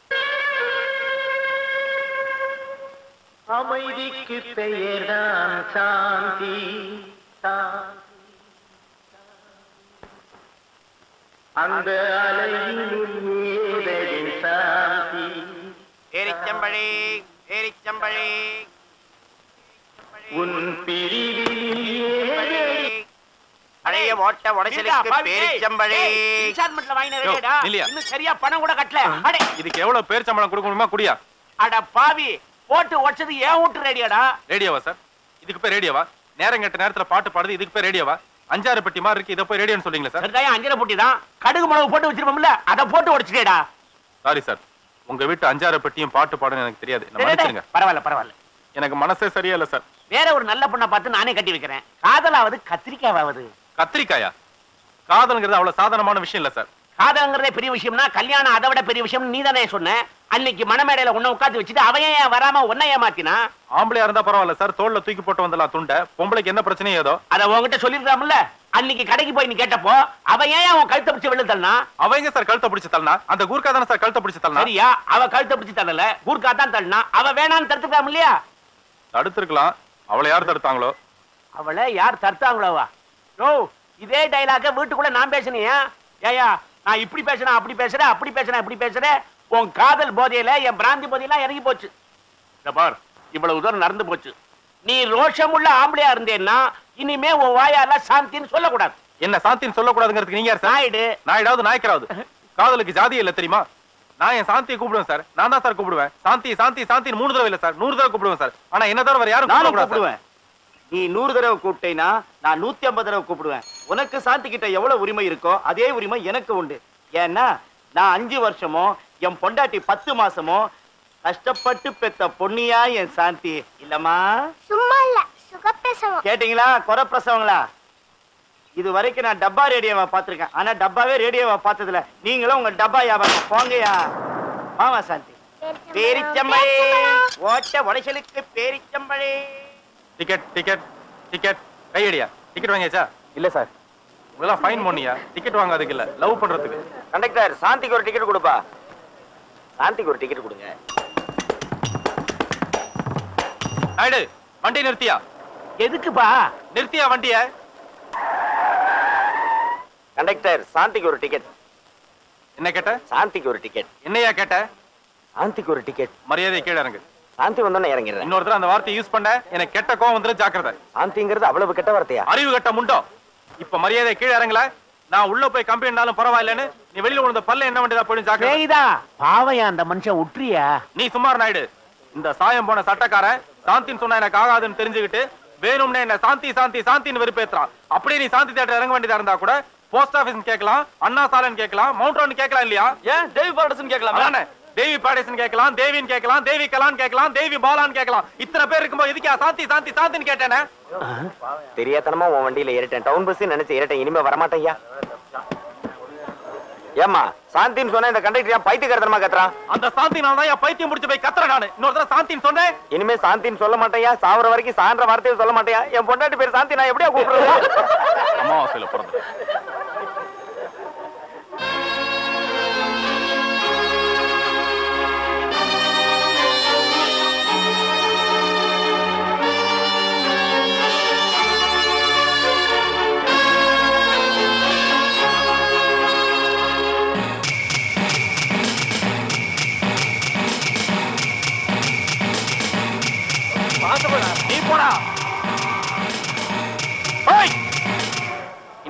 அமைதிக்கு பெயர்தான் சாந்தி சாந்தி. அந்த அலையிலும் ஏதடி சாந்தி ஏரிச்சம்பழி ஏரிச்சம்பழி உன் பிரிவில் ஏதடி பழைய ஓட்ட உடைச்சலுக்கு பேரிச்சம்பழி இன்ஸ்டால்மெண்ட்ல வாங்கின யோ, ரேடியோடா நில்லையா. இன்னும் சரியா பணம் கூட கட்டல அடே இதுக்கு எவ்வளவு பேர் சம்பளம் கொடுக்க முடியுமா குடியா அட பாவி போட்டு உடைச்சது ஏன் வீட்டு ரேடியோடா ரேடியோவா சார் இதுக்கு பேர் ரேடியோவா நேரம் கெட்ட நேரத்துல பாட்டு பாடுது இதுக்கு பேர் ரேடியோவா அஞ்சாறு பெட்டி மாதிரி இருக்கு இதை போய் ரேடியோன்னு சொல்றீங்களா சார் சரிதாயா அஞ்சரை பொட்டி தான் கடுகு மிளகு போட்டு வச்சிருப்போம்ல அதை போட்டு உடைச்சிட்டேடா சாரி சார் உங்க வீட்டு அஞ்சாறு பெட்டியும் பாட்டு பாடுன்னு எனக்கு தெரியாது என்ன மன்னிச்சிருங்க பரவாயில்ல பரவாயில்ல எனக்கு மனசே சரியா இல்ல சார் வேற ஒரு நல்ல பொண்ணை பார்த்து நானே கட்டி வைக்கிறேன் காதலாவது கத்திரிக்காவது கத்திரிக்காயா காதல்ங்கிறது அவ்வளவு சாதாரணமான விஷயம் இல்ல சார் காதல்ங்கிறதே பெரிய விஷயம்னா கல்யாணம் அதை விட பெரிய விஷயம் நீ தானே சொன்ன அன்னைக்கு மணமேடையில உன்னை உட்காந்து வச்சுட்டு அவன் ஏன் வராம உன்னை ஏமாத்தினா ஆம்பளையா இருந்தா பரவாயில்ல சார் தோல்ல தூக்கி போட்டு வந்தலாம் துண்டை பொம்பளைக்கு என்ன பிரச்சனையும் ஏதோ அத உன்கிட்ட சொல்லிருக்காமல்ல அன்னைக்கு கடைக்கு போய் நீ கேட்டப்போ அவன் ஏன் உன் கழுத்தை பிடிச்சு வெளில தள்ளனா அவங்க சார் கழுத்தை பிடிச்சு தள்ளனா அந்த கூர்க்கா தானே சார் கழுத்தை பிடிச்சு தள்ளனா சரியா அவ கழுத்தை பிடிச்சு தள்ளல கூர்க்கா தான் தள்ளனா அவ வேணான்னு தடுத்துக்கலாம் இல்லையா தடுத்திருக்கலாம் அவளை யார் தடுத்தாங்களோ அவளை யார் தடுத்தாங்களோவா யோ இதே டைலாக வீட்டுக்குள்ள நான் பேசினியா ஏயா நான் இப்படி பேசுறேன் அப்படி பேசுறேன் அப்படி பேசுறேன் இப்படி பேசுறேன் உன் காதல் போதையில என் பிராந்தி போதையெல்லாம் இறங்கி போச்சு இந்த பார் இவ்வளவு தூரம் நடந்து போச்சு நீ ரோஷமுள்ள ஆம்பளையா இருந்தேன்னா இனிமே உன் வாயால சாந்தின்னு சொல்லக்கூடாது என்ன சாந்தின்னு சொல்லக்கூடாதுங்கிறதுக்கு நீங்க யார் சார் நாயுடு நாயுடாவது நாய்க்கராவது காதலுக்கு ஜாதி இல்ல தெரியுமா நான் என் சாந்தியை கூப்பிடுவேன் சார் நான் தான் சார் கூப்பிடுவேன் சாந்தி சாந்தி சாந்தி மூணு தடவை இல்ல சார் நூறு தடவை கூப்பிடுவேன் சார் ஆனா என்ன தவிர வேற யாரும் நானும் கூப்பிடக்கூடாது சார். கூப்பிடுவேன் நீ நூறு தடவை கூப்பிட்டேன்னா நான் நூத்தி ஐம்பது தடவை கூப்பிடுவேன் உனக்கு சாந்தி கிட்ட எவ்வளவு உரிமை இருக்கோ அதே உரிமை எனக்கு உண்டு ஏன்னா நான் அஞ்சு வருஷமோ என் பொண்டாட்டி பத்து மாசமோ கஷ்டப்பட்டு பெத்த பொண்ணியா என் சாந்தி இல்லம்மா சும்மா இல்ல சுகப்பிரசவம் கேட்டீங்களா குறை பிரசவங்களா இது வரைக்கும் நான் டப்பா ரேடியோவை பார்த்திருக்கேன் ஆனா டப்பாவே ரேடியோவை பார்த்ததுல நீங்களும் உங்க டப்பா வியாபாரம் போங்கயா ஆமா சாந்தி பேரிச்சம்பழி ஓட்ட உடைச்சலுக்கு பேரிச்சம்பழி டிக்கெட் டிக்கெட் டிக்கெட் கையடியா டிக்கெட் வாங்கியாச்சா இல்ல சார் உங்களெல்லாம் ஃபைன் பண்ணியா டிக்கெட் வாங்காதுக்கு இல்ல லவ் பண்றதுக்கு கண்டக்டர் சாந்திக்கு ஒரு டிக்கெட் கொடுப்பா சாந்திக்கு ஒரு டிக்கெட் கொடுங்க நாயுடு வண்டி நிறுத்தியா எதுக்குப்பா நிறுத்தியா வண்டிய கண்டக்டர் சாந்திக்கு ஒரு டிக்கெட் என்ன கேட்ட சாந்திக்கு ஒரு டிக்கெட் என்னையா கேட்ட சாந்திக்கு ஒரு டிக்கெட் மரியாதை கீழே இறங்கு சாந்தி வந்தோன்னே இறங்கிடுறேன் இன்னொரு தடவை அந்த வார்த்தையை யூஸ் பண்ண எனக்கு கெட்ட கோவம் வந்துடும் ஜாக்கிரதை சாந்திங்கிறது அவ்வளவு கெட்ட வார்த்தையா அறிவு கட்ட முண்டோ இப்ப மரியாதை கீழே இறங்கல நான் உள்ள போய் கம்பெனினாலும் பரவாயில்லன்னு நீ வெளியில விழுந்த பல்ல என்ன வேண்டியதா போயிடும் ஜாக்கிரதை ஸ்நேகிதா பாவையா அந்த மனுஷன் உற்றியா நீ சுமார் நாயுடு இந்த சாயம் போன சட்டக்காரன் சாந்தின்னு சொன்னா எனக்கு ஆகாதுன்னு தெரிஞ்சுக்கிட்டு வேணும்னே என்ன சாந்தி சாந்தி சாந்தின்னு வெறுப்பேத்துறான் அப்படியே நீ சாந்தி தேட்டர் இறங்க வேண்டியதா இருந்தா கூட போஸ்ட் ஆபீஸ் கேட்கலாம் அண்ணா சாலைன்னு கேட்கலாம் மவுண்ட் ரோடு கேட்கலாம் இல்லையா ஏன் தேவி பாரடசன் கேட்கலாம் அதானே தேவி பாடேசன் கேட்கலாம் தேவின்னு கேட்கலாம் தேவி கலான்னு கேட்கலாம் தேவி பாலான்னு கேட்கலாம் இத்தனை பேர் இருக்கும்போது எதுக்கா சாந்தி சாந்தி சாந்தின்னு கேட்டேனே தெரியாதனமா உன் வண்டியில ஏறிட்டேன் டவுன் பஸ் நினைச்சு ஏறிட்டேன் இனிமே வரமாட்டேயா ஏமா சாந்தின்னு சொன்ன இந்த கண்டக்டர் ஏன் பைத்தியக்காரத்தனமா கத்துறான் அந்த சாந்தினால தான் என் பைத்தியம் முடிச்சு போய் கத்துறேன் நானு இன்னொரு தடவை சாந்தின்னு சொன்னேன் இனிமே சாந்தின்னு சொல்ல மாட்டேயா சாவர வரைக்கும் சான்ற வார்த்தையை சொல்ல மாட்டேயா என் பொண்டாட்டி பேர் சாந்தி நான் எப்படியா கூப்பிடுறேன் அமாவாசையில பிறந்தது நீ போடா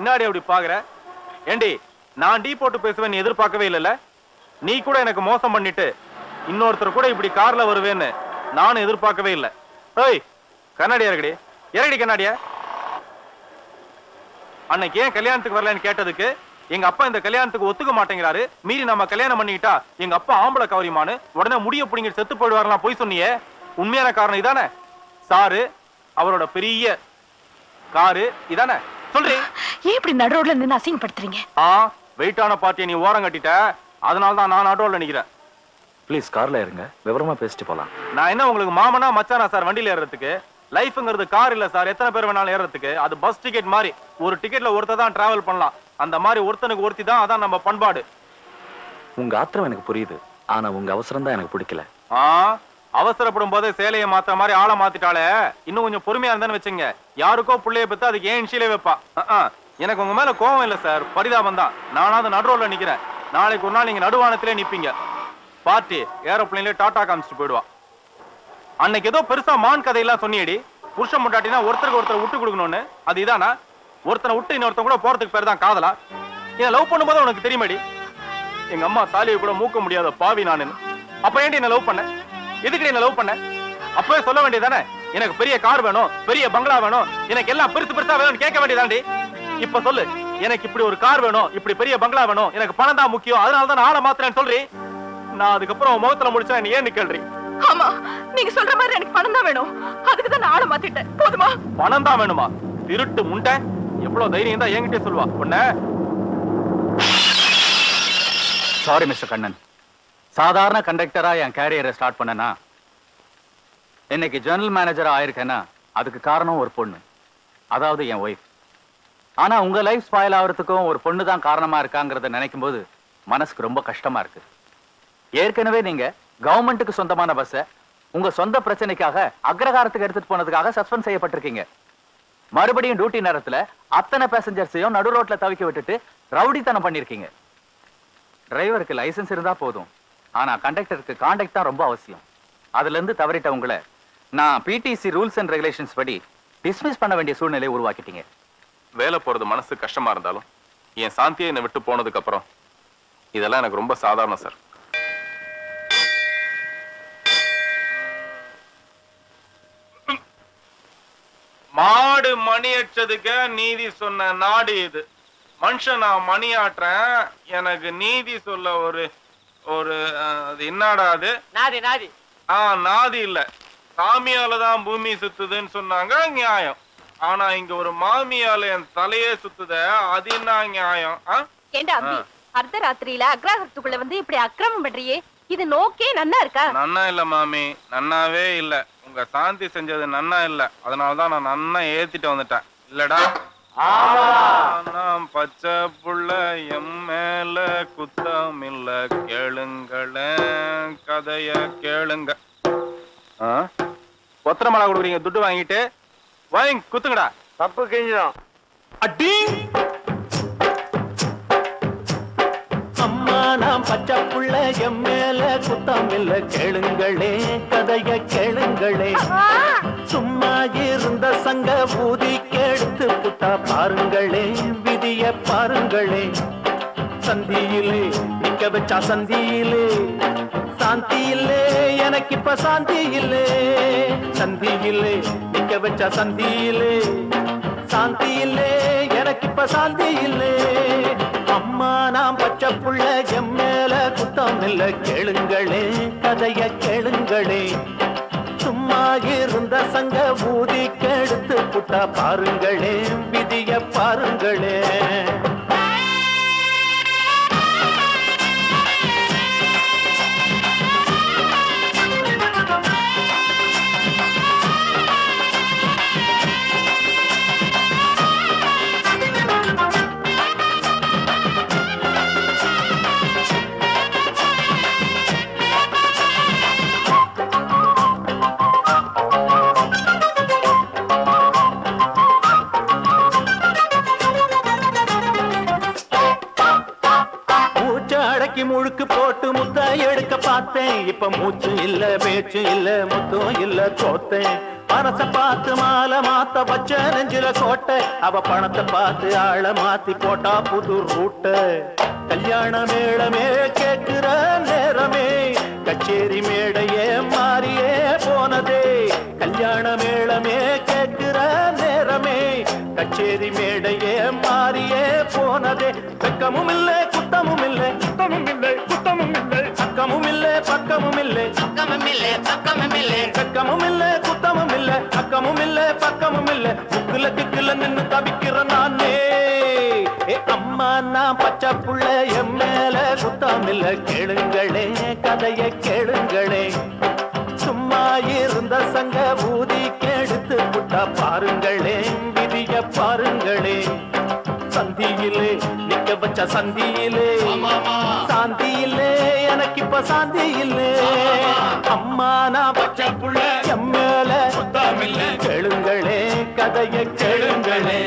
பின்னாடி அப்படி பாக்குற ஏண்டி நான் டீ போட்டு பேசுவேன் நீ எதிர்பார்க்கவே இல்லைல்ல நீ கூட எனக்கு மோசம் பண்ணிட்டு இன்னொருத்தர் கூட இப்படி கார்ல வருவேன்னு நானும் எதிர்பார்க்கவே இல்லை ஏய் கண்ணாடியா இருக்கடி இறங்கடி கண்ணாடியா அன்னைக்கு ஏன் கல்யாணத்துக்கு வரலன்னு கேட்டதுக்கு எங்க அப்பா இந்த கல்யாணத்துக்கு ஒத்துக்க மாட்டேங்கிறாரு மீறி நம்ம கல்யாணம் பண்ணிக்கிட்டா எங்க அப்பா ஆம்பளை கவரிமானு உடனே முடிய பிடிங்கிட்டு செத்து போயிடுவாரலாம் போய் சொன்னியே உண்மையான காரணம் இதானே சாரு அவரோட பெரிய காரு இதானே சொல்றீ ஏன் இப்படி நடு ரோட்ல நின்னு அசிங்கப்படுத்துறீங்க ஆ வெயிட்டான பார்ட்டியை நீ ஓரம் கட்டிட்ட அதனால தான் நான் நடுவில் நிக்கிறேன் ப்ளீஸ் கார்ல இருங்க விவரமா பேசிட்டு போலாம் நான் என்ன உங்களுக்கு மாமனா மச்சானா சார் வண்டியில ஏறதுக்கு லைஃப்ங்கிறது கார் இல்ல சார் எத்தனை பேர் வேணாலும் ஏறதுக்கு அது பஸ் டிக்கெட் மாதிரி ஒரு டிக்கெட்ல ஒருத்தர் தான் டிராவல் பண்ணலாம் அந்த மாதிரி ஒருத்தனுக்கு ஒருத்தி தான் அதான் நம்ம பண்பாடு உங்க ஆத்திரம் எனக்கு புரியுது ஆனா உங்க அவசரம் தான் எனக்கு பிடிக்கல ஆ அவசரப்படும் போது சேலையை மாத்துற மாதிரி ஆளை மாத்திட்டாலே இன்னும் கொஞ்சம் பொறுமையா இருந்தான்னு வச்சுங்க யாருக்கோ புள்ளைய பெத்து அதுக்கு ஏன் இன்ஷியலே வைப்பா அஹ், அஹ். எனக்கு உங்க மேல கோவம் இல்ல சார் பரிதாபம் தான் நானாவது நடுரோல நிக்கிறேன் நாளைக்கு ஒரு நாள் நீங்க நடுவானத்திலே நிப்பீங்க பார்ட்டி ஏரோப்ளேன்ல டாடா காமிச்சிட்டு போயிடுவா அன்னைக்கு ஏதோ பெருசா மான் கதையெல்லாம் சொன்னியடி புருஷன் முட்டாட்டினா ஒருத்தருக்கு ஒருத்தர் விட்டு கொடுக்கணும்னு அது இதானா ஒருத்தனை விட்டு இன்னொருத்தன் கூட போறதுக்கு பேர் தான் காதலா என்ன லவ் பண்ணும்போது உனக்கு தெரியுமாடி எங்க அம்மா தாலியை கூட மூக்க முடியாத பாவி நானு அப்ப ஏன்டி என்ன லவ் பண்ண எதுக்கு என்ன லவ் பண்ண அப்பவே சொல்ல வேண்டியதானே எனக்கு பெரிய கார் வேணும் பெரிய பங்களா வேணும் எனக்கு எல்லாம் பெருசு பெருசா வேணும்னு கேட்க வேண்டியதாண்டி இப்ப சொல்லு எனக்கு இப்படி ஒரு கார் வேணும் இப்படி பெரிய பங்களா வேணும் எனக்கு பணம் தான் முக்கியம் அதனால தான் நான் ஆளை மாத்துறேன்னு சொல்றி நான் அதுக்கப்புறம் உன் முகத்துல முடிச்சா நீ ஏன் கேள்றி ஆமா நீங்க சொல்ற மாதிரி எனக்கு பணம் தான் வேணும் அதுக்கு தான் நான் ஆளை மாத்திட்டேன் போதுமா பணம் தான் வேணுமா திருட்டு முண்டை எவ்வளவு தைரியம் தான் என்கிட்டே சொல்லுவா உன்ன சாரி மிஸ்டர் கண்ணன் சாதாரண கண்டக்டரா என் கேரியரை ஸ்டார்ட் பண்ணனா இன்னைக்கு ஜெனரல் மேனேஜரா ஆயிருக்கேன்னா அதுக்கு காரணம் ஒரு பொண்ணு அதாவது என் ஒய்ஃப் ஆனா உங்க லைஃப் ஸ்பாயில் ஆகிறதுக்கும் ஒரு பொண்ணு தான் காரணமா இருக்காங்கிறத நினைக்கும் போது மனசுக்கு ரொம்ப கஷ்டமா இருக்கு ஏற்கனவே நீங்க கவர்மெண்ட்டுக்கு சொந்தமான பஸ்ஸை உங்க சொந்த பிரச்சனைக்காக அக்ரகாரத்துக்கு எடுத்துட்டு போனதுக்காக சஸ்பெண்ட் செய்யப்பட்டிருக்கீங்க மறுபடியும் டியூட்டி நேரத்துல அத்தனை பேசஞ்சர்ஸையும் நடு ரோட்ல தவிக்க விட்டுட்டு ரவுடித்தனம் பண்ணிருக்கீங்க டிரைவருக்கு லைசென்ஸ் இருந்தா போதும் ஆனா கண்டக்டருக்கு கான்டாக்ட் தான் ரொம்ப அவசியம் அதுல இருந்து தவறிட்ட உங்களை நான் பிடிசி ரூல்ஸ் அண்ட் ரெகுலேஷன்ஸ் படி டிஸ்மிஸ் பண்ண வேண்டிய சூழ்நிலையை உருவாக்கிட்டீங்க வேலை போறது மனசு கஷ்டமா இருந்தாலும் என் சாந்தியை என்னை விட்டு போனதுக்கு அப்புறம் இதெல்லாம் எனக்கு ரொம்ப சாதாரணம் சார் மாடு மணி அடிச்சதுக்கு நீதி சொன்ன நாடு இது மனுஷன் நான் மணி ஆட்டுறேன் எனக்கு நீதி சொல்ல ஒரு ஒரு அஹ், அது என்னடா அது நாதி நாதி ஆ நாதி இல்ல சாமியால தான் பூமி சுத்துதுன்னு சொன்னாங்க நியாயம் ஆனா இங்க ஒரு மாமியால என் தலையே சுத்துத அது என்ன நியாயம் ஆ? ஏண்டா அம்பி ஆ. அர்த்தராத்திரியில அக்ராகத்துக்குள்ள வந்து இப்படி அக்கிரமம் பண்றியே இது நோக்கே நன்னா இருக்கா நன்னா இல்ல மாமி நன்னாவே இல்ல உங்க சாந்தி செஞ்சது நன்னா இல்ல அதனாலதான் நான் நன்னா ஏத்திட்டு வந்துட்டேன் இல்லடா நான் பச்சை புள்ள எம் மேல குத்தம் இல்ல கேளுங்களேன் கதைய கேளுங்க ஆ? ஒத்தரை மலை கொடுக்குறீங்க துட்டு வாங்கிட்டு வாங்கி குத்துங்கடா தப்பு கிஞ்சிடும் அடி அம்மா நாம் பச்சை புள்ள எம் மேல குத்தம் இல்ல கேளுங்களே கதைய கேளுங்களே சும்மா இருந்த சங்க ஊதி கெடுத்து புட்டா பாருங்களே விதிய பாருங்களே சந்தியிலே நிக்க வச்சா சந்தியிலே சாந்தி இல்லே எனக்கு இப்ப சாந்தி இல்லே சந்தி இல்லே நிக்க வச்சா சந்தியிலே சாந்தி இல்லே எனக்கு இப்ப சாந்தி இல்லே அம்மா நாம் பச்சை புள்ள எம் மேல குத்தம் இல்ல கேளுங்களே கதைய கேளுங்களே சும்மா இருந்த சங்க ஊதி கெடுத்து புட்டா பாருங்களே விதிய பாருங்களே மூச்சு அடக்கி முழுக்கு போட்டு முத்த எடுக்க பார்த்தேன் இப்ப மூச்சு இல்ல பேச்சு இல்ல முத்தம் இல்ல தோத்தேன் மனச பார்த்து மாலை மாத்த வச்ச நெஞ்சில கோட்டை அவ பணத்தை பார்த்து ஆள மாத்தி போட்டா புது ரூட்ட கல்யாண மேளமே கேக்குற நேரமே கச்சேரி மேடையே மாறியே போனதே கல்யாண மேளமே கேக்குற நேரமே கச்சேரி மேடையே மாறியே போனதே வெக்கமும் இல்லை குத்தமும் இல்லை குத்தமும் இல்லை குத்தமும் இல்லை அக்கமும் இல்லை பக்கமும் இல்லை பக்கமும் இல்லை பக்கமும் இல்லை வெக்கமும் இல்லை குத்தமும் இல்லை அக்கமும் இல்லை பக்கமும் இல்லை முக்குல கிக்குல நின்னு தவிக்கிற நானே ஏ அம்மா நான் பச்சை புள்ள என் மேல குத்தம் இல்ல கேளுங்களே கதைய கேளுங்களே சும்மா இருந்த சங்க ஊதி கெடுத்து புட்டா பாருங்களே விதிய பாருங்களே சந்தியிலே நிக்க வச்ச சந்தியிலே சாந்தியிலே எனக்கு இப்ப சாந்தி இல்லே அம்மா நான் பச்சை புள்ள என் மேல கேளுங்களே கதைய கேளுங்களே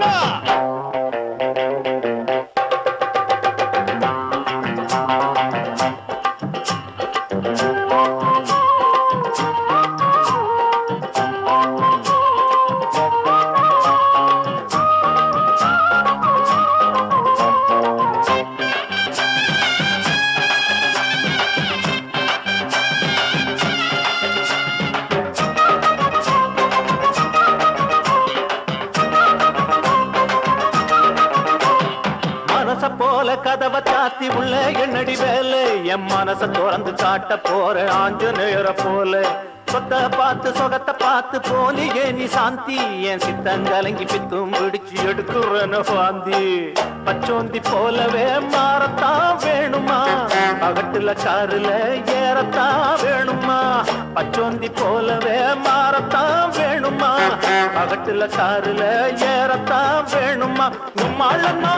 மனச போல கதவை சாத்தி உள்ள என்னடி வேலை என் மனச திறந்து காட்ட போற ஆஞ்சநேயர போல சொத்த பார்த்து சொகத்தை பார்த்து போலியே நீ சாந்தி என் சித்தங்கலங்கி பித்தும் பிடிச்சு எடுக்கிறன வாந்தி பச்சோந்தி போலவே மாறத்தான் வேணுமா பகட்டுல காருல ஏறத்தான் வேணுமா பச்சோந்தி போலவே மாறத்தான் வேணுமா பகட்டுல காருல ஏறத்தான் வேணுமா உம்மாளன்னா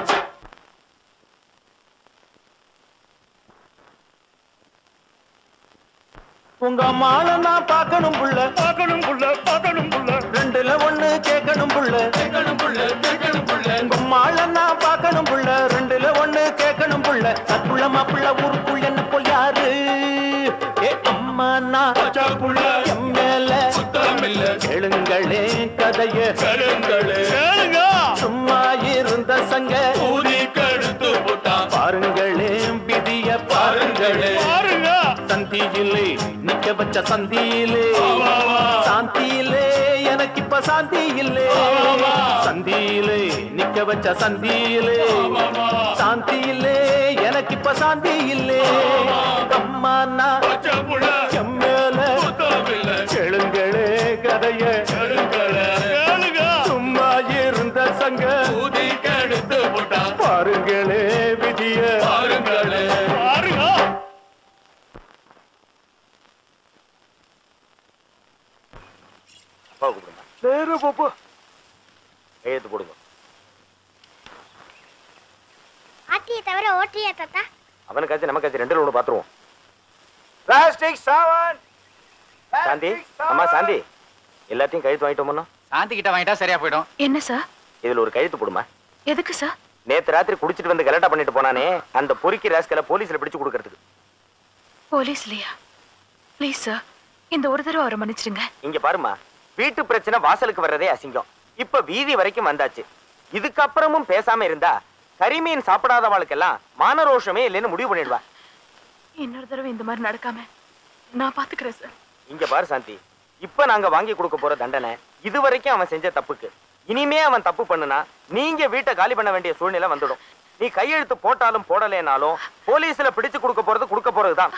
உங்க மாலை நான் பார்க்கணும் புள்ள பார்க்கணும் புள்ள பார்க்கணும் புள்ள ரெண்டுல ஒண்ணு கேட்கணும் புள்ள கேட்கணும் புள்ள கேட்கணும் புள்ள உங்க மாலை நான் பார்க்கணும் புள்ள ரெண்டுல ஒண்ணு கேட்கணும் புள்ள தப்புள்ள மாப்பிள்ள ஊருக்குள்ள என்ன போல் யாரு ஏ அம்மா நான் புள்ள எம் மேல கேளுங்களே கதைய கேளுங்களே கேளுங்க சும்மா இருந்த சங்க ஊதி கழுத்து போட்டா பாருங்களே விதிய பாருங்களே பாருங்க சந்தியிலே நிக்க வச்ச சந்தியிலே சாந்தியிலே எனக்கு இப்ப சாந்தி இல்லே சந்தியிலே நிக்க வச்ச சந்தியிலே சாந்தியிலே எனக்கு இப்ப சாந்தி இல்லே அம்மா நான் எம்மேல கேளுங்களே கதைய சும்மா இருந்த சங்க ஊதி கெடுத்து போட்டா பாருங்களே விதிய பாருங்களே பாருங்க அப்பா கூப்பிடுங்க நேரு பாப்பா கையெழுத்து போடுங்க ஆட்டியை தவிர ஓட்டியா தாத்தா அவனுக்காச்சும் நமக்காச்சும் ரெண்டுல ஒண்ணு பாத்துருவோம் பிளாஸ்டிக் சாவான் சாந்தி அம்மா சாந்தி எல்லாத்தையும் கழுத்து வாங்கிட்டோம்னா சாந்தி கிட்ட வாங்கிட்டா சரியா போயிடும் என்ன சார் இதுல ஒரு கழுத்து போடுமா எதுக்கு சார் நேத்து ராத்திரி குடிச்சிட்டு வந்து கலாட்டா பண்ணிட்டு போனானே அந்த பொறுக்கி ராஸ்கலை போலீஸ்ல பிடிச்சு கொடுக்கறதுக்கு போலீஸ்லயா ப்ளீஸ் சார் இந்த ஒரு தடவை அவரை மன்னிச்சிடுங்க இங்க பாருமா வீட்டு பிரச்சனை வாசலுக்கு வர்றதே அசிங்கம் இப்ப வீதி வரைக்கும் வந்தாச்சு இதுக்கப்புறமும் பேசாம இருந்தா கரிமீன் சாப்பிடாதவாளுக்கெல்லாம் மானரோஷமே இல்லைன்னு முடிவு பண்ணிடுவா இன்னொரு தடவை இந்த மாதிரி நடக்காம நான் பாத்துக்கிறேன் சார் இங்க பாரு சாந்தி இப்ப நாங்க வாங்கி கொடுக்க போற தண்டனை இது வரைக்கும் அவன் செஞ்ச தப்புக்கு இனிமே அவன் தப்பு பண்ணுனா நீங்க வீட்டை காலி பண்ண வேண்டிய சூழ்நிலை வந்துடும் நீ கையெழுத்து போட்டாலும் போடலைனாலும் போலீஸ்ல பிடிச்சு கொடுக்க போறது கொடுக்க போறதுதான்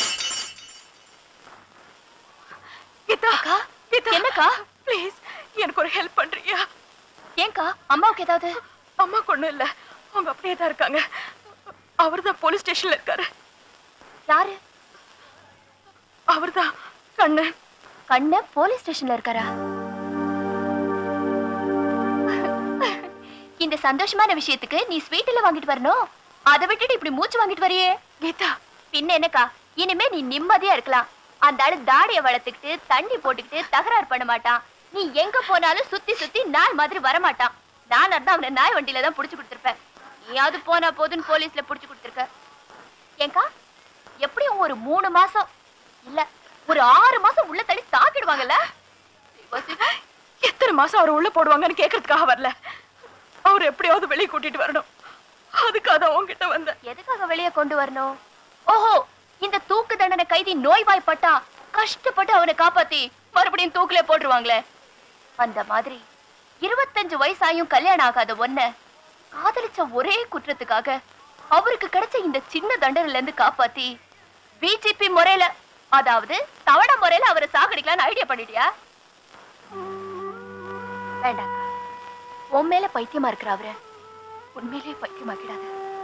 கீதா கீதா என்னக்கா ப்ளீஸ் எனக்கு ஒரு ஹெல்ப் பண்றியா ஏன்க்கா அம்மாவுக்கு ஏதாவது அம்மா கொண்டு இல்ல அவங்க அப்படியே தான் இருக்காங்க அவர்தான் போலீஸ் ஸ்டேஷன்ல இருக்காரு யாரு அவர்தான் கண்ணன் கண்ணன் போலீஸ் ஸ்டேஷன்ல இருக்காரா இந்த சந்தோஷமான விஷயத்துக்கு நீ ஸ்வீட்ல வாங்கிட்டு வரணும் அதை விட்டுட்டு இப்படி மூச்சு வாங்கிட்டு வரியே கீதா பின்ன என்னக்கா இனிமே நீ நிம்மதியா இருக்கலாம் அந்த ஆளு தாடிய வளர்த்துக்கிட்டு தண்ணி போட்டுக்கிட்டு தகராறு பண்ண மாட்டான் நீ எங்க போனாலும் சுத்தி சுத்தி நாய் மாதிரி வர மாட்டான் நான் இருந்தா அவனை நாய் வண்டியில தான் புடிச்சு கொடுத்துருப்பேன் நீயாவது போனா போதுன்னு போலீஸ்ல புடிச்சு கொடுத்துருக்க ஏங்கா எப்படியும் ஒரு மூணு மாசம் இல்ல ஒரு ஆறு மாசம் உள்ள தள்ளி தாக்கிடுவாங்கல்ல வாசி. எத்தனை மாசம் அவர் உள்ள போடுவாங்கன்னு கேக்குறதுக்காக வரல அவர் எப்படியாவது வெளியே கூட்டிட்டு வரணும் அதுக்காக தான் உங்ககிட்ட வந்தேன் எதுக்காக வெளியே கொண்டு வரணும் ஓஹோ இந்த தூக்கு தண்டனை கைதி நோய்வாய்ப்பட்டா கஷ்டப்பட்டு அவனை காப்பாத்தி மறுபடியும் தூக்குல போட்டுருவாங்களே அந்த மாதிரி இருபத்தஞ்சு வயசாயும் கல்யாணம் ஆகாத ஒன்ன காதலிச்ச ஒரே குற்றத்துக்காக அவருக்கு கிடைச்ச இந்த சின்ன தண்டனையில இருந்து காப்பாத்தி பிஜேபி முறையில அதாவது தவணை முறையில அவரை சாகடிக்கலாம்னு ஐடியா பண்ணிட்டியா வேண்டாம் உன் மேல பைத்தியமா இருக்கிற அவரை உண்மையிலேயே பைத்தியமாக்கிடாத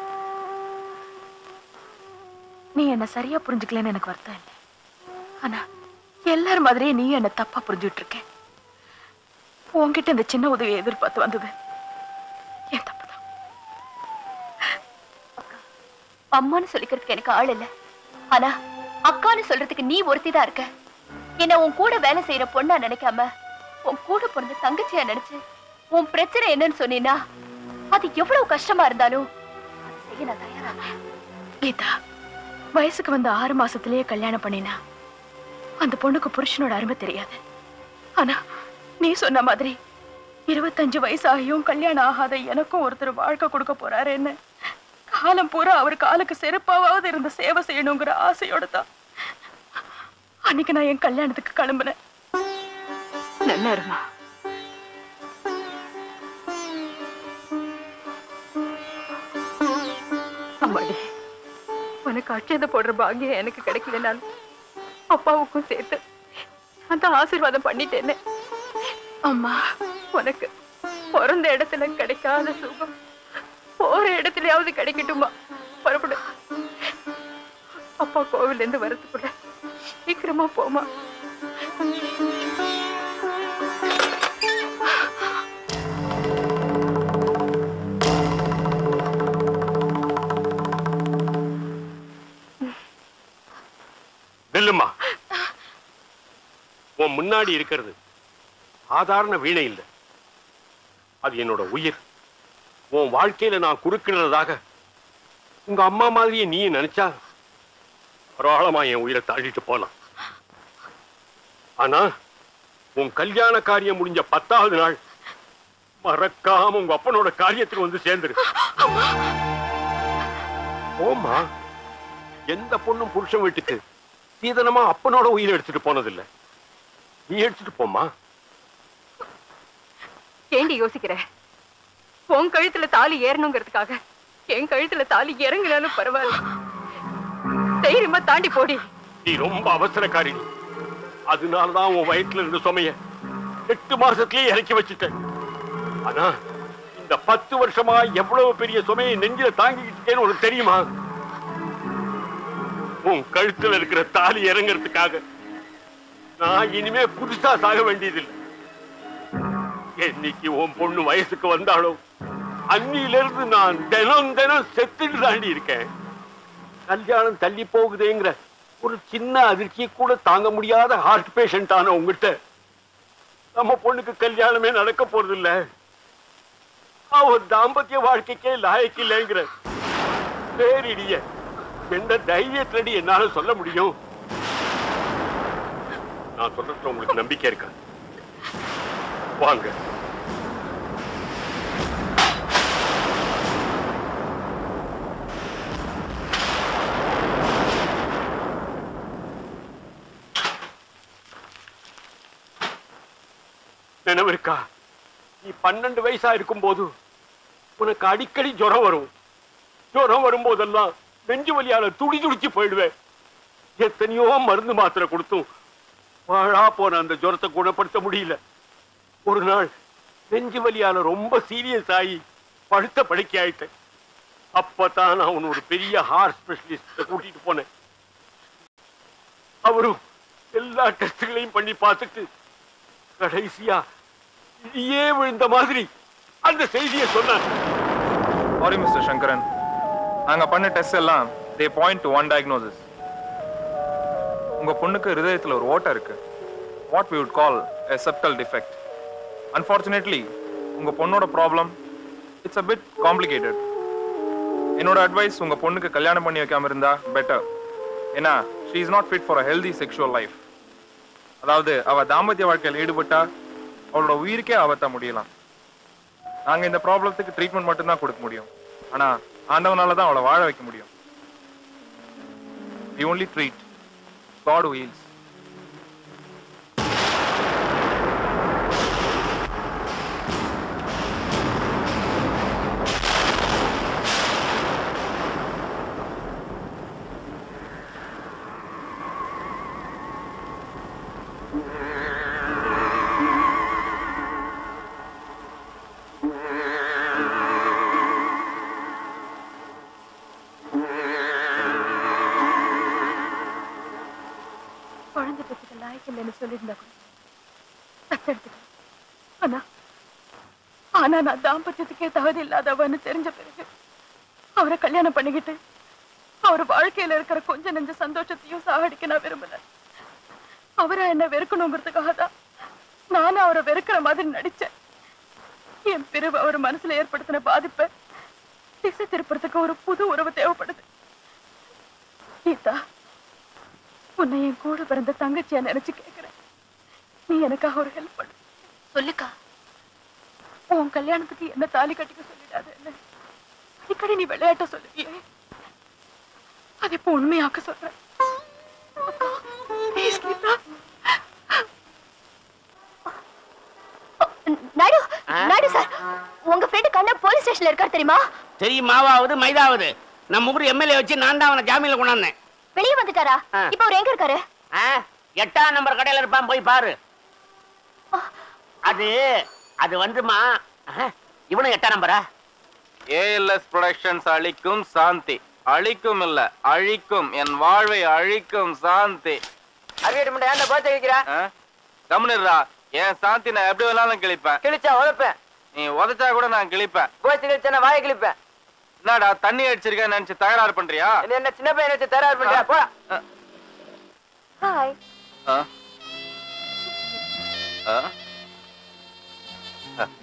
நீ என்ன சரியா புரிஞ்சுக்கலன்னு எனக்கு வருத்தம் இல்லை ஆனா எல்லார் மாதிரியே நீ என்ன தப்பா புரிஞ்சுட்டு இருக்க உன்கிட்ட இந்த சின்ன உதவியை எதிர்பார்த்து வந்தது என் தப்பு அம்மான்னு சொல்லிக்கிறதுக்கு எனக்கு ஆள் இல்ல ஆனா அக்கான்னு சொல்றதுக்கு நீ ஒருத்திதான் இருக்க என்ன உன் கூட வேலை செய்யற பொண்ணா நினைக்காம உன் கூட பிறந்த தங்கச்சியா நினைச்சு உன் பிரச்சனை என்னன்னு சொன்னீன்னா அது எவ்வளவு கஷ்டமா இருந்தாலும் அதை செய்ய நான் தயாரா கீதா வயசுக்கு வந்து ஆறு மாசத்திலேயே கல்யாணம் பண்ணினா அந்த பொண்ணுக்கு புருஷனோட அருமை தெரியாது ஆனா நீ சொன்ன மாதிரி இருபத்தஞ்சு வயசாகியும் கல்யாணம் ஆகாத எனக்கும் ஒருத்தர் வாழ்க்கை கொடுக்க போறாருன்னு காலம் பூரா அவர் காலுக்கு செருப்பாவது இருந்து சேவை செய்யணுங்கிற ஆசையோட தான் அன்னைக்கு நான் என் கல்யாணத்துக்கு கிளம்புனேன் நல்லா இருமா அம்மாடி உனக்கு அட்சதை போடுற பாக்கியம் எனக்கு கிடைக்கலனாலும் அப்பாவுக்கும் சேர்த்து அந்த ஆசீர்வாதம் பண்ணிட்டேன்னு அம்மா உனக்கு பிறந்த இடத்துல கிடைக்காத சுகம் போற இடத்துலயாவது கிடைக்கட்டுமா புறப்படு அப்பா கோவில்ல இருந்து வரதுக்குள்ள சீக்கிரமா போமா நெல்லுமா உன் முன்னாடி இருக்கிறது சாதாரண வீணை இல்லை அது என்னோட உயிர் உன் வாழ்க்கையில நான் குறுக்கிடுறதாக உங்க அம்மா மாதிரியே நீ நினைச்சா பரவாயில்லமா என் உயிரை தாழிட்டு போலாம் ஆனா உன் கல்யாண காரியம் முடிஞ்ச பத்தாவது நாள் மறக்காம உங்க அப்பனோட காரியத்துக்கு வந்து சேர்ந்துரு ஓமா எந்த பொண்ணும் புருஷன் வீட்டுக்கு சீதனமா அப்பனோட உயிரை எடுத்துட்டு போனதில்லை நீ எடுத்துட்டு போமா ஏண்டி யோசிக்கிற உன் கழுத்துல தாலி ஏறணுங்கிறதுக்காக என் கழுத்துல தாலி இறங்கினாலும் பரவாயில்ல தைரியமா தாண்டி போடி நீ ரொம்ப அவசரக்காரி அதனாலதான் உன் வயிற்றுல இருந்த சுமைய எட்டு மாசத்திலேயே இறக்கி வச்சுட்டேன் ஆனா இந்த பத்து வருஷமா எவ்வளவு பெரிய சுமையை நெஞ்சில தாங்கிக்கிட்டு இருக்கேன்னு உனக்கு தெரியுமா உன் கழுத்துல இருக்கிற தாலி இறங்குறதுக்காக நான் இனிமே புதுசா சாக வேண்டியதில்லை என்னைக்கு உன் பொண்ணு வயசுக்கு வந்தாலோ அன்னியில இருந்து நான் தினம் தினம் செத்துட்டு தாண்டி இருக்கேன் கல்யாணம் தள்ளி போகுதேங்கிற ஒரு சின்ன அதிர்ச்சியை கூட தாங்க முடியாத ஹார்ட் பேஷண்ட் ஆன உங்ககிட்ட நம்ம பொண்ணுக்கு கல்யாணமே நடக்க போறது இல்ல அவ தாம்பத்திய வாழ்க்கைக்கே லாயக்கு இல்லைங்கிற பேரிடிய எந்த தைரியத்தடி என்னால சொல்ல முடியும் நான் சொல்றதுல உங்களுக்கு நம்பிக்கை இருக்கா வாங்க நினைவு இருக்கா நீ பன்னெண்டு வயசா இருக்கும் போது உனக்கு அடிக்கடி ஜுரம் வரும் ஜுரம் வரும்போதெல்லாம் நெஞ்சு வலியால துடி துடிச்சு போயிடுவேன் எத்தனையோ மருந்து மாத்திரை கொடுத்தும் வாழா போன அந்த ஜுரத்தை குணப்படுத்த முடியல ஒரு நாள் நெஞ்சு வலியால ரொம்ப சீரியஸ் ஆகி படுத்த படுக்கை ஆயிட்டேன் அப்பதான் நான் உன்னை ஒரு பெரிய ஹார்ட் ஸ்பெஷலிஸ்ட கூட்டிட்டு போனேன் அவரும் எல்லா டெஸ்ட்களையும் பண்ணி பார்த்துட்டு கடைசியா இடியே விழுந்த மாதிரி அந்த செய்தியை சொன்னார் சாரி மிஸ்டர் சங்கரன் நாங்க பண்ண டெஸ்ட் எல்லாம் they point to one diagnosis உங்க பொண்ணுக்கு ஹிருதயத்துல ஒரு ஓட்டை இருக்கு what we would call a septal defect unfortunately உங்க பொண்ணோட problem it's a bit complicated என்னோட அட்வைஸ் உங்க பொண்ணுக்கு கல்யாணம் பண்ணி வைக்காம இருந்தா பெட்டர் ஏன்னா she is not fit for a healthy sexual life அதாவது அவ தாம்பத்திய வாழ்க்கையில் ஈடுபட்டா அவளோட உயிருக்கே ஆபத்தா முடியலாம் நாங்க இந்த ப்ராப்ளத்துக்கு ட்ரீட்மெண்ட் மட்டும்தான் கொடுக்க முடியும் ஆனா ஆண்டவனால தான் அவளை வாழ வைக்க முடியும் we only treat god wheels குழந்தை பெற்றுக்க லாய்க்கு இல்லைன்னு சொல்லியிருந்தா கூட தத்தெடுத்துக்க ஆனா ஆனா நான் தாம்பத்தியத்துக்கே தகுதி இல்லாதவன்னு தெரிஞ்ச பிறகு அவரை கல்யாணம் பண்ணிக்கிட்டு அவர் வாழ்க்கையில இருக்கிற கொஞ்ச நெஞ்ச சந்தோஷத்தையும் சாகடிக்க நான் விரும்பல அவரை என்ன வெறுக்கணுங்கிறதுக்காக தான் நானும் அவரை வெறுக்கிற மாதிரி நடிச்சேன் என் பிரிவு அவர் மனசுல ஏற்படுத்தின பாதிப்பை திசை திருப்புறதுக்கு ஒரு புது உறவு தேவைப்படுது கீதா உன்னை என் கூட பிறந்த தங்கச்சியா நினைச்சு கேக்குறேன் நீ எனக்காக ஒரு ஹெல்ப் பண்ணு சொல்லுக்கா உன் கல்யாணத்துக்கு என்ன தாலி கட்டிக்க சொல்லிடாத என்ன அடிக்கடி நீ விளையாட்ட சொல்லுவியே அது இப்ப உண்மையாக்க சொல்றேன் அக்கா, please கீதா. நடு நடு சார் உங்க ஃப்ரெண்டு கண்ணா போலீஸ் ஸ்டேஷன்ல இருக்கார் தெரியுமா தெரியுமாவாவது மைதாவது நம்ம ஊர் எம்எல்ஏ வச்சு நான் தான் அவனை ஜாமீன்ல கொண்டாந்தேன் வெளியே வந்துட்டாரா ஆ. இப்ப அவர் எங்க இருக்காரு ஆ, எட்டாம் நம்பர் கடையில இருப்பான் போய் பாரு அது அது வந்துமா ஆ, இவனும் எட்டாம் நம்பரா ஏஎல்எஸ் ப்ரொடக்ஷன்ஸ் அழிக்கும் சாந்தி அழிக்கும் இல்ல அழிக்கும் என் வாழ்வை அழிக்கும் சாந்தி அவியட்டு மட்டும் ஏன்டா போச்ச வைக்கிற கம்னுடுறா என் சாந்தி நான் எப்படி வேணாலும் கிழிப்பேன் கிழிச்சா உதப்பேன் நீ உதைச்சா கூட நான் கிழிப்பேன் போச்சு கிழிச்சா நான் வாயை கிழிப்பேன் என்னடா தண்ணி அடிச்சிருக்கேன்னு நினைச்சு தகராறு பண்றியா இது என்ன சின்ன பையன் வச்சு தராரு பண்றியா போடா ஹாய் ஆ? ஆ? ஆ.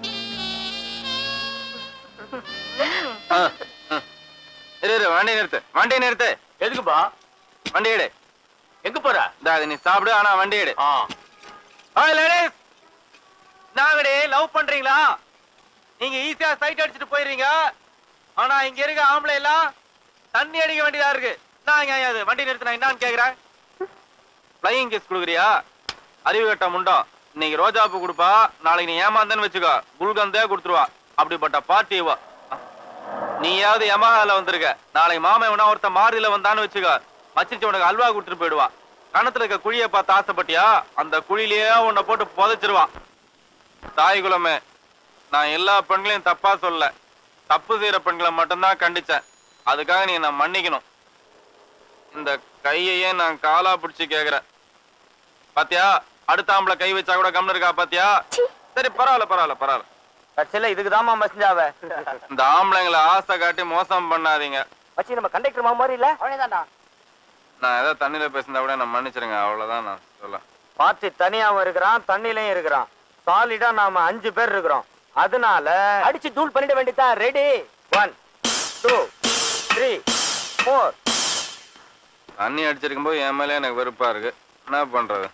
ஆ, ஆ. இரு இரு வண்டி நிறுத்து வண்டி நிறுத்து எதுக்குப்பா வண்டி எடு எங்க போற இந்தா, இது நீ சாப்பிடு ஆனா வண்டி எடு ஹாய் லேடிஸ் நாங்கடே லவ் பண்றீங்களா நீங்க ஈஸியா சைட் அடிச்சுட்டு போயிடுறீங்க ஆனா இங்க இருக்க ஆம்பளை எல்லாம் தண்ணி அடிக்க வேண்டியதா இருக்கு நான் இங்க அது வண்டி நிறுத்தினா என்னன்னு கேக்குறேன் ஃப்ளையிங் கிஸ் கொடுக்குறியா அறிவு கட்ட முண்டம் இன்னைக்கு ரோஜா பூ கொடுப்பா நாளைக்கு நீ ஏமாந்தேன்னு வச்சுக்கோ குல்கந்தே கொடுத்துருவா அப்படிப்பட்ட பார்ட்டி இவ நீயாவது யமஹால வந்திருக்க நாளைக்கு மாமன் இவனா ஒருத்த மாருதியில வந்தான்னு வச்சுக்கோ மச்சிச்சு உனக்கு அல்வா கொடுத்துட்டு போயிடுவா கணத்துல இருக்க குழியை பார்த்து ஆசைப்பட்டியா அந்த குழியிலேயே உன்னை போட்டு புதைச்சிருவா தாய் குலமே நான் எல்லா பெண்களையும் தப்பா சொல்ல தப்பு செய்யற பெண்களை மட்டும்தான் கண்டிச்சேன் அதுக்காக நீ நான் மன்னிக்கணும் இந்த கையையே நான் காலா பிடிச்சு கேக்குறேன் பாத்தியா அடுத்த ஆம்பளை கை வச்சா கூட கம்னு இருக்கா பாத்தியா சரி பரவாயில்ல பரவாயில்ல பரவாயில்ல கடைசியில இதுக்கு தான் மசிஞ்சாவ இந்த ஆம்பளைங்களை ஆசை காட்டி மோசம் பண்ணாதீங்க மச்சி நம்ம கண்டக்டர் மாமா மாதிரி இல்ல அவனேதான்டா நான் ஏதோ தண்ணியில பேசினா கூட நான் மன்னிச்சிருங்க அவ்வளவுதான் நான் சொல்ல பார்த்து தனியாவும் இருக்கிறான் தண்ணிலையும் இருக்கிறான் சாலிடா நாம அஞ்சு பேர் இருக்கிறோம் அதனால அடிச்சு தூள் பண்ணிட வேண்டியதான் ready one two three four தண்ணி அடிச்சிருக்கும் போது என் மேலே எனக்கு வெறுப்பா இருக்கு என்ன பண்றது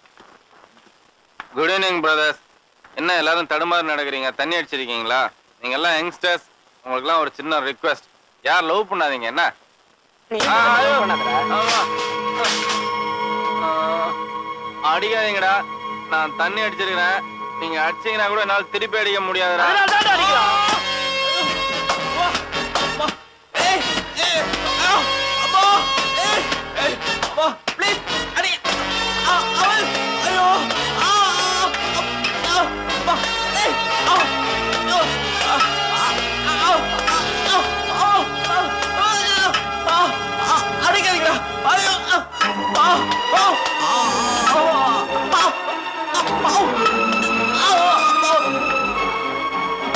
குட் ஈவினிங் பிரதர்ஸ் என்ன எல்லாரும் தடுமாறி நடக்கிறீங்க தண்ணி அடிச்சிருக்கீங்களா நீங்க எல்லாம் யங்ஸ்டர்ஸ் உங்களுக்குலாம் ஒரு சின்ன ரிக்வெஸ்ட் யார் லவ் பண்ணாதீங்க என்ன ஆ, ஐயோ. ஆமா. ஆ, அடிக்காதீங்கடா நான் தண்ணி அடிச்சிருக்கிறேன் நீங்க அடிச்சீங்கன்னா கூட என்னால திருப்பி அடிக்க முடியாதுடா அடிக்காதீங்களா ஐயோ ஆ, ஆ, ஆ, ஆ, ஆ, ஆ, ஆ, ஆ, ஆ.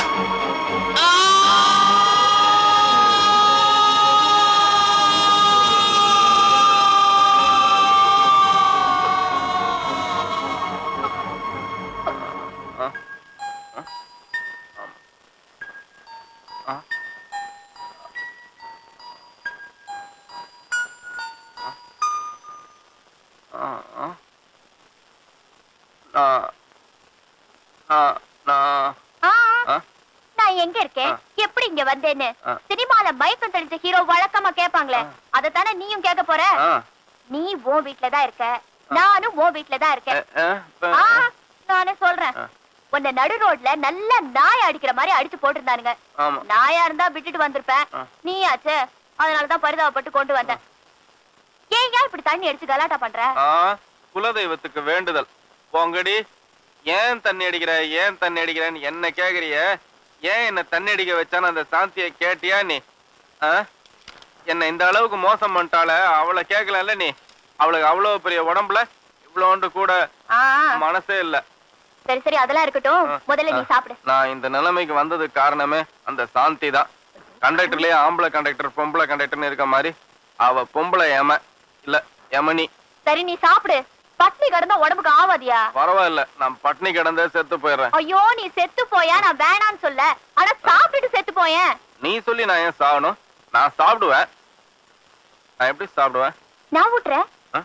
எங்க இருக்கேன் எப்படி இங்க வந்தேன்னு ஆ. சினிமால மயக்கம் தெளிச்ச ஹீரோ வழக்கமா கேப்பாங்களே அதத்தானே நீயும் கேட்க போற ஆ. நீ உன் வீட்ல தான் இருக்க நானும் உன் வீட்ல தான் இருக்கேன் ஆ, இப்ப- ஆ, நானே சொல்றேன் உன்னை நடு ரோட்ல நல்ல நாய் அடிக்கிற மாதிரி அடிச்சு போட்டிருந்தானுங்க ஆமா நாயா இருந்தா விட்டுட்டு வந்திருப்பேன் ஆ. நீயாச்சே அதனாலதான் பரிதாபப்பட்டு கொண்டு வந்தேன் ஏன் ஏன் இப்படி தண்ணி அடிச்சு கலாட்டா பண்ற ஆ குலதெய்வத்துக்கு வேண்டுதல் போங்கடி ஏன் தண்ணி அடிக்கிற ஏன் தண்ணி அடிக்கிறேன்னு என்ன கேக்குறிய ஏன் என்ன தண்ணி அடிக்க வச்சான்னு அந்த சாந்தியை கேட்டியா நீ ஆ? என்ன இந்த அளவுக்கு மோசம் பண்ணிட்டால அவளை கேட்கலல்ல நீ அவளுக்கு அவ்வளவு பெரிய உடம்புல இவ்வளோண்டு கூட ஆ, மனசே இல்ல சரி சரி அதெல்லாம் இருக்கட்டும் முதல்ல நீ சாப்பிடு நான் இந்த நிலைமைக்கு வந்ததுக்கு காரணமே அந்த சாந்தி தான் கண்டக்டர்லயே ஆம்பளை கண்டக்டர் பொம்பளை கண்டக்டர்னு இருக்க மாதிரி அவ பொம்பளை எம இல்ல எமனி சரி நீ சாப்பிடு பட்னி கிடந்தா உடம்புக்கு ஆவாதியா பரவாயில்ல நான் பட்னி கிடந்தே செத்து போயிடுறேன் ஐயோ நீ செத்து போயா நான் வேணான்னு சொல்ல ஆனா சாப்பிட்டுட்டு செத்து போயேன் நீ சொல்லி நான் ஏன் சாகணும் நான் சாப்பிடுவேன் நான் எப்படி சாப்பிடுவேன் நான் விட்டுறேன் ஆ?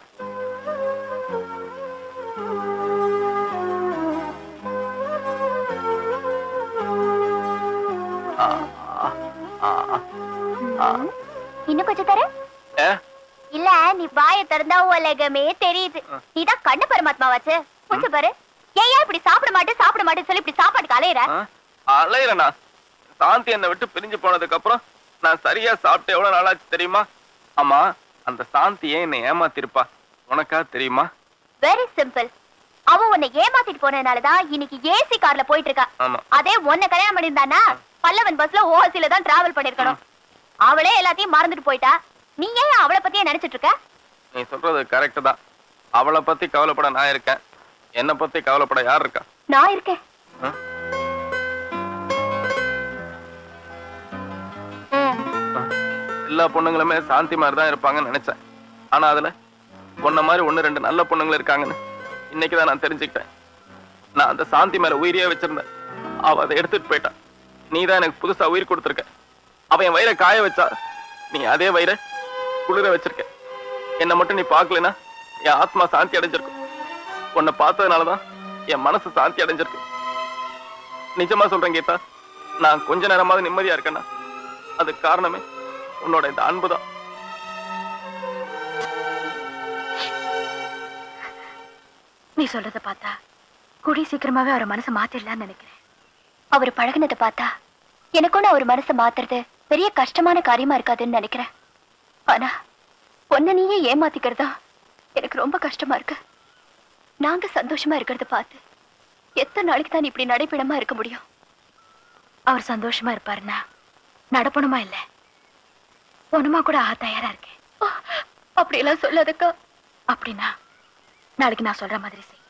ஆ, ஆ, ஆ, ஆ. இன்னும் கொஞ்சம் தர ஏ, இல்ல நீ வாயை திறந்தா உலகமே தெரியுது நீதான் கண்ணு பரமாத்மாவாச்சு கொஞ்சம் பாரு ஏன் ஏன் இப்படி சாப்பிட மாட்டேன் சாப்பிட மாட்டேன்னு சொல்லி இப்படி சாப்பாட்டுக்கு அலையிற ஆ? அலையிறேனா சாந்தி என்னை விட்டு பிரிஞ்சு போனதுக்கு அப்புறம் நான் சரியா சாப்பிட்டு எவ்வளவு நாளாச்சு தெரியுமா ஆமா அந்த சாந்தி ஏன் என்னை ஏமாத்திருப்பா உனக்கா தெரியுமா வெரி சிம்பிள் அவ உன்னை ஏமாத்திட்டு போனதுனாலதான் இன்னைக்கு ஏசி கார்ல போயிட்டு இருக்கா ஆமா அதே உன்னை கல்யாணம் பண்ணிருந்தானா பல்லவன் பஸ்ல ஓசில தான் டிராவல் பண்ணிருக்கணும் அவளே எல்லாத்தையும் மறந்துட்டு போயிட்டா நீ ஏன் அவளை பத்தியே நினைச்சிட்டு இருக்க நீ சொல்றது கரெக்ட் தான் அவளை பத்தி கவலைப்பட நான் இருக்கேன் என்னை பத்தி கவலைப்பட யார் இருக்கா நான் இருக்கேன் ஆ? எல்லா பொண்ணுங்களுமே சாந்தி மாதிரி தான் இருப்பாங்கன்னு நினைச்சேன் ஆனா அதுல பொண்ண மாதிரி ஒண்ணு ரெண்டு நல்ல பொண்ணுங்க இருக்காங்கன்னு இன்னைக்கு தான் நான் தெரிஞ்சுக்கிட்டேன் நான் அந்த சாந்தி மேல உயிரியே வச்சிருந்தேன் அவ அதை எடுத்துட்டு போயிட்டா நீ தான் எனக்கு புதுசா உயிர் கொடுத்துருக்க அவ என் வயிறை காய வச்சா நீ அதே வயிறை குளிர வச்சிருக்க என்னை மட்டும் நீ பார்க்கலனா என் ஆத்மா சாந்தி அடைஞ்சிருக்கும் உன்னை பார்த்ததுனாலதான் என் மனசு சாந்தி அடைஞ்சிருக்கு நிஜமா சொல்றேன் கீதா நான் கொஞ்ச நேரமாவது நிம்மதியா இருக்கேன்னா அதுக்கு காரணமே உன்னோட இந்த அன்புதான் நீ சொல்றத பார்த்தா கூடி சீக்கிரமாவே அவர் மனசை மாத்திடலாம்னு நினைக்கிறேன் அவர் பழகுனதை பார்த்தா எனக்கும் அவர் மனசை மாத்துறது பெரிய கஷ்டமான காரியமா இருக்காதுன்னு நினைக்கிறேன் ஆனா பொண்ண நீயே ஏமாத்திக்கிறதா எனக்கு ரொம்ப கஷ்டமா இருக்கு நாங்க சந்தோஷமா இருக்கிறத பார்த்து எத்தனை நாளைக்கு தான் இப்படி நடைப்பிடமா இருக்க முடியும் அவர் சந்தோஷமா இருப்பாருன்னா நடப்பணுமா இல்ல பொண்ணுமா கூட ஆக தயாரா இருக்கேன் அப்படியெல்லாம் சொல்லாதக்கா அப்படின்னா நாளைக்கு நான் சொல்ற மாதிரி செய்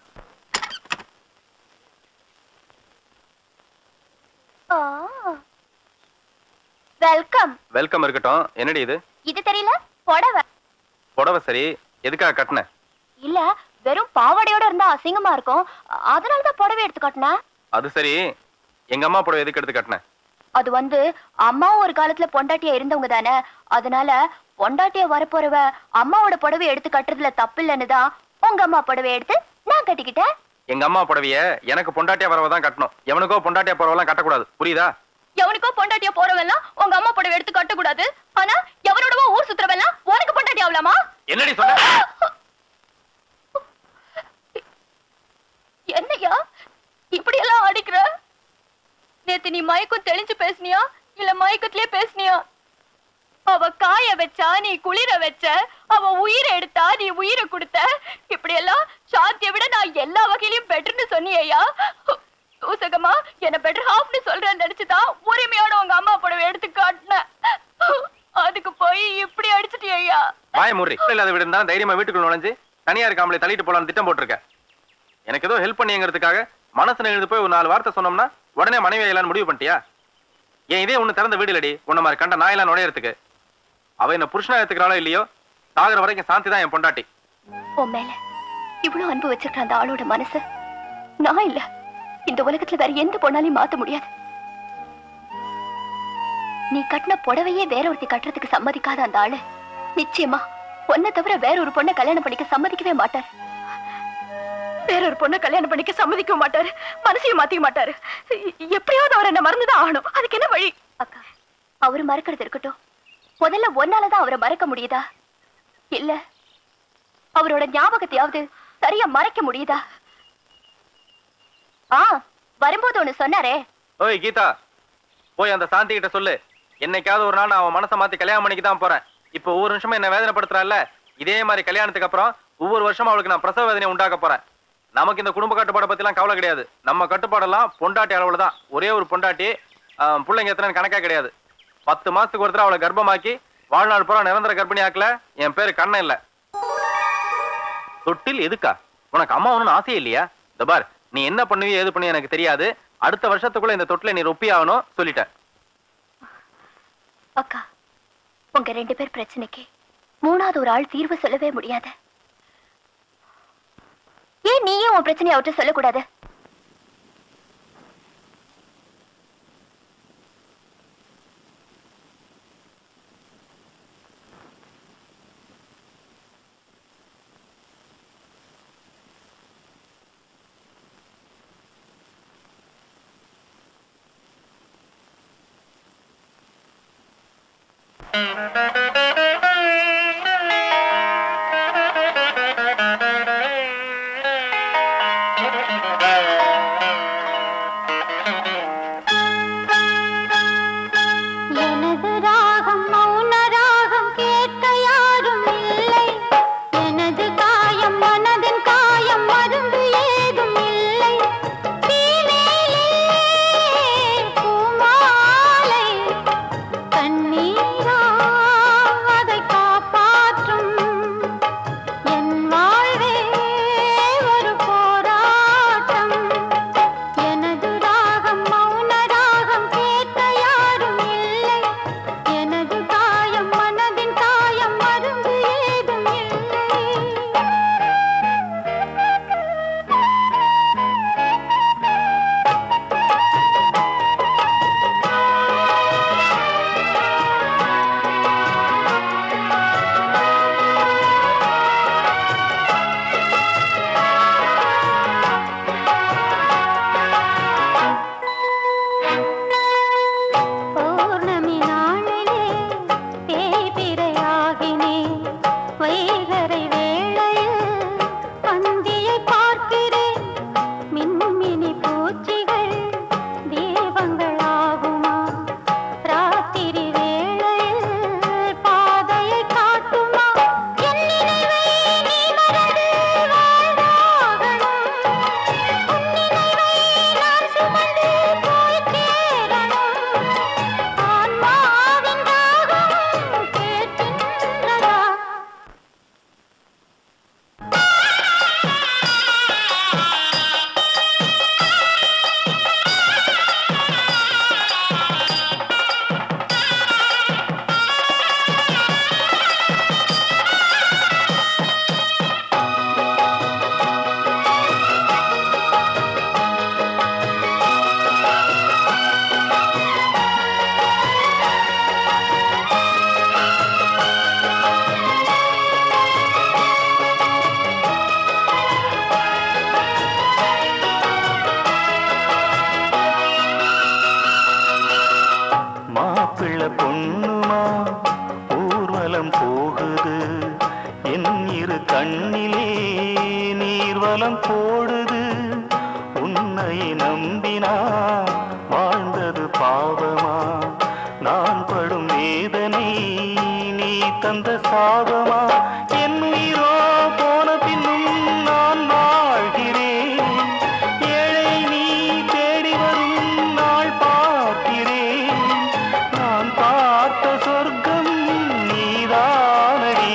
வெல்கம் வெல்கம் இருக்கட்டும் என்னடி இது இது தெரியல புடவை புடவை சரி எதுக்காக கட்டின இல்ல வெறும் பாவாடையோட இருந்தா அசிங்கமா இருக்கும் அதனாலதான் புடவை எடுத்து காட்டினேன் அது சரி எங்க அம்மா புடவை எதுக்கு எடுத்து கட்டின அது வந்து அம்மா ஒரு காலத்துல பொண்டாட்டியா இருந்தவங்க தானே அதனால பொண்டாட்டியா வரப்போறவ அம்மாவோட புடவை எடுத்து கட்டுறதுல தப்பு இல்லைன்னு தான் உங்க அம்மா புடவை எடுத்து நான் கட்டிக்கிட்டேன் எங்க அம்மா புடவைய எனக்கு பொண்டாட்டியா வரவ தான் கட்டணும் எவனுக்கோ பொண்டாட்டியா போறவெல்லாம் கட்டக்கூடாது புரியுதா எவனுக்கோ பொண்டாட்டியா போறவெல்லாம் உங்க அம்மா புடவை எடுத்து கட்டக்கூடாது ஆனா எவனோடவோ ஊர் சுத்துறவெல்லாம் உனக்கு பொண்டாட்டி ஆகலாமா என்னடி சொன்ன என்னையா இப்படி எல்லாம் அடிக்கிற நேத்து நீ மயக்கம் தெளிஞ்சு பேசுனியா இல்ல மயக்கத்திலே பேசுனியா அவ காய வச்சா நீ குளிர வச்ச அவ உயிரை எடுத்தா நீ உயிரை கொடுத்த இப்படி எல்லாம் சாந்தியை விட நான் எல்லா வகையிலயும் பெட்டர்னு சொன்னியா சூசகமா என்ன பெட்டர் ஹாஃப்னு சொல்றேன்னு நினைச்சுதான் உரிமையோட உங்க அம்மா புடவை எடுத்து காட்டினேன் அதுக்கு போய் இப்படி அடிச்சிட்டியா வாய முறி இல்லாத வீடு இருந்தா தைரியமா வீட்டுக்குள்ள நுழைஞ்சு தனியா இருக்காமலே தள்ளிட்டு போலாம்னு திட்டம் போட்டிருக்க எனக்கு ஏதோ ஹெல்ப் பண்ணிங்கிறதுக்காக மனசுல எழுந்து போய் ஒரு நாலு வார்த்தை சொன்னோம்னா உடனே மனைவி ஆயிலான்னு முடிவு பண்ணிட்டியா ஏன் இதே ஒண்ணு திறந்த வீடு இல்லடி உன்ன மாதிரி கண்ட நாயெல்லாம் நுழையறதுக்கு அவ என்ன புருஷனா எடுத்துக்கிறாளோ இல்லையோ சாகுற வரைக்கும் சாந்தி தான் என் பொண்டாட்டி உன் மேல இவ்வளவு அன்பு வச்சிருக்கிற அந்த ஆளோட மனசு நான் இல்ல இந்த உலகத்துல வேற எந்த பொண்ணாலையும் மாத்த முடியாது நீ கட்டின புடவையே வேற ஒருத்தி கட்டுறதுக்கு சம்மதிக்காத அந்த ஆளு நிச்சயமா பொண்ணை தவிர வேற ஒரு பொண்ணை கல்யாணம் பண்ணிக்க சம்மதிக்கவே மாட்டார் வேற ஒரு பொண்ணை கல்யாணம் பண்ணிக்க சம்மதிக்க மாட்டாரு மனசையும் மாத்திக்க மாட்டாரு எ- எப்படியாவது அவர் என்ன மறந்துதான் ஆகணும் அதுக்கு என்ன வழி அக்கா அவரு மறக்கிறது இருக்கட்டும் முதல்ல ஒன்னாலதான் அவரை மறக்க முடியுதா இல்ல அவரோட ஞாபகத்தையாவது சரியா மறைக்க முடியுதா ஆ வரும்போது ஒண்ணு சொன்னாரே ஓய் கீதா போய் அந்த சாந்தி கிட்ட சொல்லு என்னைக்காவது ஒரு நாள் நான் அவன் மனசை மாத்தி கல்யாணம் பண்ணிக்க தான் போறேன் இப்போ ஒவ்வொரு நிமிஷமும் என்ன வேதனைப்படுத்துறால இதே மாதிரி கல்யாணத்துக்கு அப்புறம் ஒவ்வொரு வருஷமும் அவளுக்கு நான் பிரசவ வேதனை உண்டாக்க போறேன் நமக்கு இந்த குடும்ப கட்டுப்பாடை பத்திலாம் கவலை கிடையாது நம்ம கட்டுப்பாடெல்லாம் பொண்டாட்டி அளவுல தான் ஒரே ஒரு பொண்டாட்டி ஆஹ், பிள்ளைங்க எத்தனை கணக்கா கிடையாது பத்து மாசத்துக்கு ஒரு தடவை அவளை கர்ப்பமாக்கி வாழ்நாள் பூரா நிரந்தர கர்ப்பிணி ஆக்கல என் பேரு கண்ணன் இல்ல தொட்டில் எதுக்கா உனக்கு அம்மா ஒண்ணும் ஆசையே இல்லையா இந்த பார் நீ என்ன பண்ணுவியோ ஏது பண்ணுவியோ எனக்கு தெரியாது அடுத்த வருஷத்துக்குள்ள இந்த தொட்டில நீ ரொப்பி ஆகணும் சொல்லிட்டேன் அக்கா உங்க ரெண்டு பேர் பிரச்சனைக்கு மூணாவது ஒரு ஆள் தீர்வு சொல்லவே முடியாது ஏன் நீயே உன் பிரச்சனையை அவர்கிட்ட சொல்லக்கூடாது எனது ராகம் மௌன ராகம் கேட்க யாரும் இல்லை எனது காயம் மனதின் காயம் மருந்து ஏதும் இல்லை தீமேலே பூமாலை கண்ணீரா அதை காப்பாற்றும் என் வாழ்வே ஒரு போராட்டம் எனது ராகம் மௌன ராகம் கேட்க யாரும் இல்லை எனது காயம் மனதின் காயம் மருந்து ஏதும் இல்லை பௌர்ணமி நாளிலே தேய்பிரையாகினேன் வைகரை வேளையில் பந்தியை பார்க்கிறேன் மின்மினி பூச்சிகள் தீபங்களாகுமா ராத்திரி வேளையில் பாதையை காட்டுமா என் நினைவை நீ மறந்து வாழ்வாகணும் உன் நினைவை நான் சுமந்து போய் சேரணும் ஆன்மாவின் தாகம் கேட்கின்றதா மாப்பிள்ளை பொண்ணுமா ஊர்வலம் போகுது என் இரு கண்ணிலே நீர்வலம் போடுது உன்னை நம்பினா வாழ்ந்தது பாவமா நான் படும் வேதனை நீ தந்த சாபமா என் உயிரோ போன பின்னும் நான் வாழ்கிறேன் ஏழை நீ தேடி வரும் நாள் பார்க்கிறேன் நான் பார்த்த சொர்க்கம் நீதானடி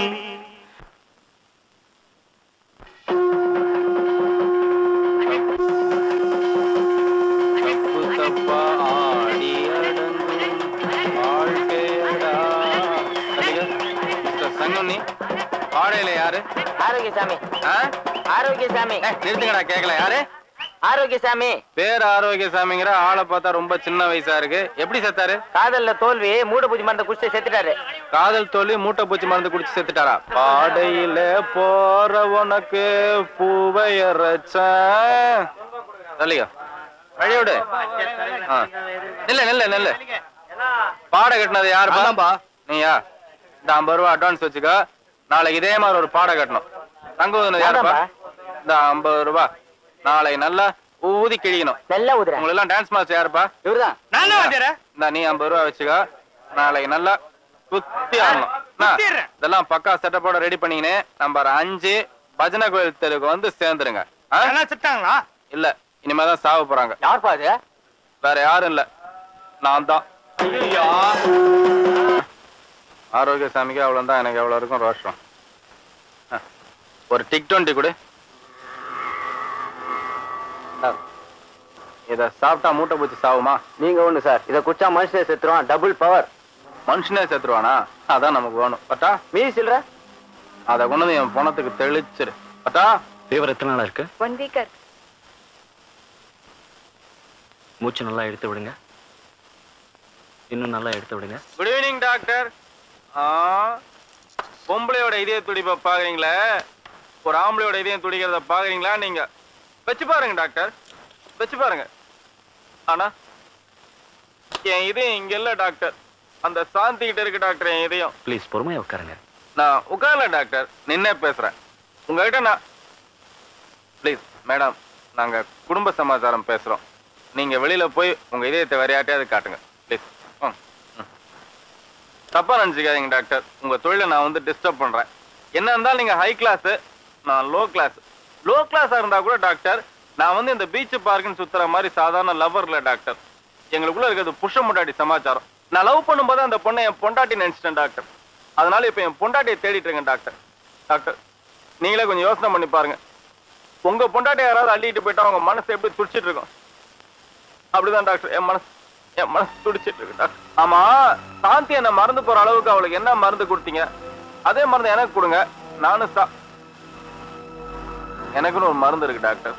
தப்பு தப்பா ஆடி அடங்கும் வாழ்க்கையடா. தம்பிங்க, மிஸ்டர் சங்கமணி, வாழையில யாரு ஆரோக்கியசாமி ஆ? ஆரோக்கியசாமி ஏய், நிறுத்துங்கடா கேக்கல யாரு ஆரோக்கியசாமி பேர் ஆரோக்கியசாமிங்கிற ஆளை பார்த்தா ரொம்ப சின்ன வயசா இருக்கு எப்படி செத்தாரு காதல்ல தோல்வி மூட பூஜை மருந்த குடிச்சு செத்துட்டாரு காதல் தோல்வி மூட்டை பூச்சி மருந்து குடிச்சு செத்துட்டாரா பாடையில போற உனக்கு பூவையரச்சேன் சொல்லியா வழி விடு ஆ. நில்லு நில்லு நில்லு பாடை கட்டினது யாருப்பா நீயா இந்த ஐம்பது ரூபா அட்வான்ஸ் வச்சுக்கோ நாளைக்கு இதே மாதிரி ஒரு பாடை கட்டணும் தங்க ஊதுனது யாருப்பா இந்த ஐம்பது ரூபா நாளைக்கு நல்லா ஊதி கிழிக்கணும் நல்லா ஊதுறேன் உங்களுக்கு எல்லாம் டான்ஸ் மாஸ்டர் யாருப்பா இவர்தான் நான் வாத்தியாரே இந்த நீ ஐம்பது ரூபா வச்சுக்கோ நாளைக்கு நல்லா குத்தி ஆடணும் என்ன? இதெல்லாம் பக்கா செட்டப்போட ரெடி பண்ணிக்கினே நம்பர் அஞ்சு பஜனை கோயில் தெருவுக்கு வந்து சேர்ந்துருங்க ஆ? செட்டாங்களா இல்ல இனிமேதான் சாவ போறாங்க யார்ப்பா அது வேற யாரும் இல்ல நான் தான் ஆரோக்கிய சாமிக்கு அவ்வளவு தான் எனக்கு எவ்வளவு இருக்கும் ரோஷம் ஆ. ஒரு டிக் டுவெண்ட்டி கொடு இத சாப்பிட்டா மூட்டை பூச்சி சாவுமா நீங்க ஒண்ணு சார் இத குடிச்சா மனுஷனே செத்துருவான் டபுள் பவர் மனுஷனே செத்துருவானா அதான் நமக்கு வேணும் பட்டா மீதி சில்ற அத கொண்டு வந்து என் பணத்துக்கு தெளிச்சிரு பட்டா ஃபீவர் எத்தனை நாளா இருக்கு ஒன் வீக்கர் மூச்சு நல்லா எடுத்து விடுங்க இன்னும் நல்லா எடுத்து விடுங்க குட் ஈவினிங் டாக்டர் ஆ பொம்பளையோட இதய துடிப்பை பாக்குறீங்களே ஒரு ஆம்பளையோட இதயம் துடிக்கிறத பாக்குறீங்களா நீங்க வச்சு பாருங்க டாக்டர் வச்சு பாருங்க ஆனா என் இதயம் இங்க இல்ல டாக்டர் அந்த சாந்தி கிட்ட இருக்கு டாக்டர் என் இதயம் ப்ளீஸ் பொறுமையா உட்காருங்க நான் உட்காரல டாக்டர் நின்னே பேசுறேன் உங்ககிட்ட நான் ப்ளீஸ் மேடம் நாங்க குடும்ப சமாச்சாரம் பேசுறோம் நீங்க வெளியில போய் உங்க இதயத்தை வேற யார்ட்டையாவது காட்டுங்க ப்ளீஸ் தப்பா நினைச்சுக்காதீங்க டாக்டர் உங்க தொழிலை நான் வந்து டிஸ்டர்ப் பண்றேன் என்ன இருந்தாலும் நீங்க ஹை கிளாஸ் நான் லோ கிளாஸ் லோ கிளாஸா இருந்தா கூட டாக்டர் நான் வந்து இந்த பீச் பார்க்குன்னு சுத்துற மாதிரி சாதாரண லவர் இல்ல டாக்டர் எங்களுக்குள்ள இருக்கிறது புருஷ முண்டாட்டி சமாச்சாரம் நான் லவ் பண்ணும்போது அந்த பொண்ணை என் பொண்டாட்டி நினைச்சிட்டேன் டாக்டர் அதனால இப்ப என் பொண்டாட்டியை தேடிட்டு இருக்கேன் டாக்டர் டாக்டர் நீங்களே கொஞ்சம் யோசனை பண்ணி பாருங்க உங்க பொண்டாட்டி யாராவது அள்ளிட்டு போயிட்டா உங்க மனசு எப்படி துடிச்சிட்டு இருக்கும் அப்படிதான் டாக்டர் என் மனசு என் மனசு துடிச்சிட்டு இருக்கு டாக்டர் ஆமா சாந்தி என்ன மறந்து போற அளவுக்கு அவளுக்கு என்ன மருந்து கொடுத்தீங்க அதே மருந்து எனக்கு கொடுங்க நானும் சா எனக்குன்னு ஒரு மருந்து இருக்கு டாக்டர்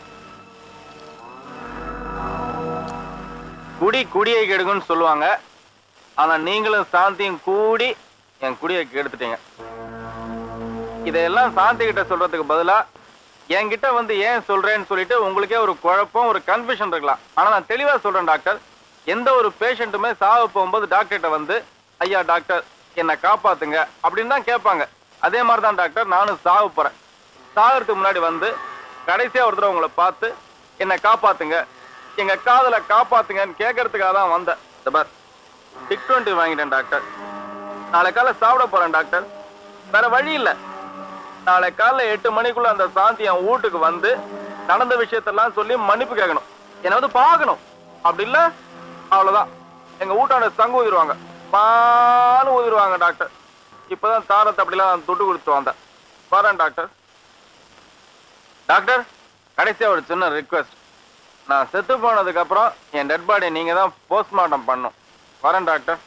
குடி குடியை கெடுக்குன்னு சொல்லுவாங்க ஆனா நீங்களும் சாந்தியும் கூடி என் குடியை கெடுத்துட்டீங்க இதையெல்லாம் சாந்தி கிட்ட சொல்றதுக்கு பதிலா என்கிட்ட வந்து ஏன் சொல்றேன்னு சொல்லிட்டு உங்களுக்கே ஒரு குழப்பம் ஒரு கன்ஃபியூஷன் இருக்கலாம் ஆனா நான் தெளிவா சொல்றேன் டாக்டர் எந்த ஒரு பேஷண்ட்டுமே சாவ போகும்போது டாக்டர்கிட்ட வந்து ஐயா டாக்டர் என்னை காப்பாத்துங்க அப்படின்னு தான் கேட்பாங்க அதே மாதிரி தான் டாக்டர் நானும் சாவ போறேன் சாகிறதுக்கு முன்னாடி வந்து கடைசியா ஒரு தடவை உங்களை பார்த்து என்னை காப்பாத்துங்க எங்க காதலை காப்பாத்துங்கன்னு கேட்கறதுக்காக தான் வந்தேன் இந்த பார் டிக் டுவெண்ட்டி வாங்கிட்டேன் டாக்டர் நாளை காலை சாப்பிட போறேன் டாக்டர் வேற வழி இல்ல நாளை காலைல எட்டு மணிக்குள்ள அந்த சாந்தி என் வீட்டுக்கு வந்து நடந்த விஷயத்தெல்லாம் சொல்லி மன்னிப்பு கேட்கணும் என்னை வந்து பார்க்கணும் அப்படி இல்ல அவ்வளவுதான் எங்க வீட்டாண்ட சங்கு ஊதிருவாங்க பாலும் ஊதிருவாங்க டாக்டர் இப்பதான் தாரத்தை அப்படிலாம் நான் துட்டு கொடுத்து வந்தேன் வரேன் டாக்டர் டாக்டர் கடைசியா ஒரு சின்ன ரிக்வெஸ்ட் நான் செத்து போனதுக்கு அப்புறம் என் டெட் பாடியை நீங்க தான் போஸ்ட்மார்ட்டம் பண்ணும் வரேன் டாக்டர்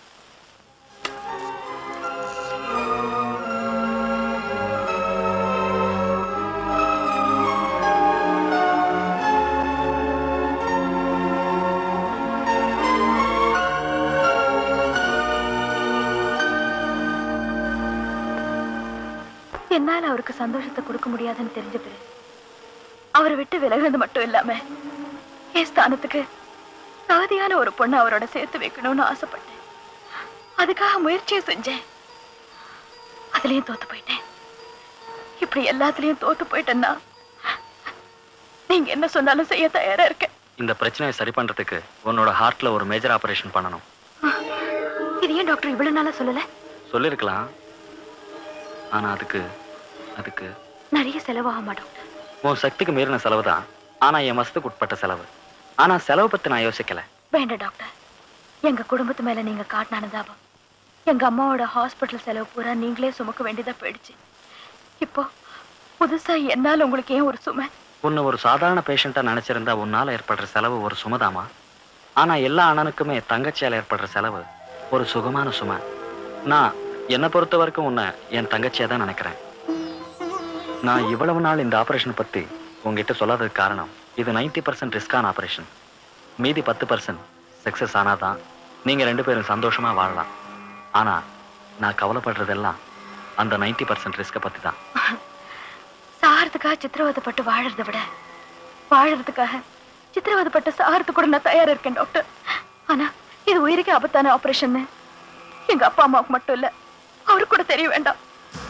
என்னால அவருக்கு சந்தோஷத்தை கொடுக்க முடியாதுன்னு தெரிஞ்ச பிறகு அவரை விட்டு விலகுனது மட்டும் இல்லாம என் ஸ்தானத்துக்கு தகுதியான ஒரு பொண்ணை அவரோட சேர்த்து வைக்கணும்னு ஆசைப்பட்டேன் அதுக்காக முயற்சியும் செஞ்சேன் அதுலயும் தோத்து போயிட்டேன் இப்படி எல்லாத்துலயும் தோத்து போயிட்டேன்னா நீங்க என்ன சொன்னாலும் செய்ய தயாரா இருக்கேன் இந்த பிரச்சனையை சரி பண்றதுக்கு உன்னோட ஹார்ட்ல ஒரு மேஜர் ஆபரேஷன் பண்ணணும் இது ஏன் டாக்டர் இவ்வளவு நாளா சொல்லல சொல்லிருக்கலாம் ஆனா அதுக்கு அதுக்கு நிறைய செலவாகுமா டாக்டர் உன் சக்திக்கு மீறின செலவு தான் ஆனா என் மசத்துக்கு உட்பட்ட செலவு ஆனா செலவு பத்தி நான் யோசிக்கல வேண்டாம் டாக்டர் எங்க குடும்பத்து மேல நீங்க காட்டின அனுதாபம் எங்க அம்மாவோட ஹாஸ்பிட்டல் செலவு பூரா நீங்களே சுமக்க வேண்டியதா போயிடுச்சு இப்போ புதுசா என்னால உங்களுக்கு ஏன் ஒரு சுமை உன்னை ஒரு சாதாரண பேஷண்டா நினைச்சிருந்தா உன்னால ஏற்படுற செலவு ஒரு சுமதாமா ஆனா எல்லா அண்ணனுக்குமே தங்கச்சியால ஏற்படுற செலவு ஒரு சுகமான சுமை நான் என்னை பொறுத்த வரைக்கும் உன்னை என் தங்கச்சியா தான் நினைக்கிறேன் நான் இவ்வளவு நாள் இந்த ஆபரேஷன் பத்தி உங்ககிட்ட சொல்லாததுக்கு காரணம் இது 90% பர்சன்ட் ரிஸ்கான ஆபரேஷன் மீதி பத்து பர்சன்ட் சக்சஸ் ஆனாதான் நீங்க ரெண்டு பேரும் சந்தோஷமா வாழலாம் ஆனா நான் கவலைப்படுறதெல்லாம் அந்த 90% பர்சன்ட் ரிஸ்கை பத்தி தான் சாகிறதுக்காக சித்திரவதைப்பட்டு வாழறதை விட வாழறதுக்காக சித்திரவதைப்பட்டு சாகிறது கூட நான் தயாரா இருக்கேன் டாக்டர் ஆனா இது உயிருக்கு ஆபத்தான ஆபரேஷன் எங்க அப்பா அம்மாவுக்கு மட்டும் இல்ல அவருக்கு கூட தெரிய வேண்டாம்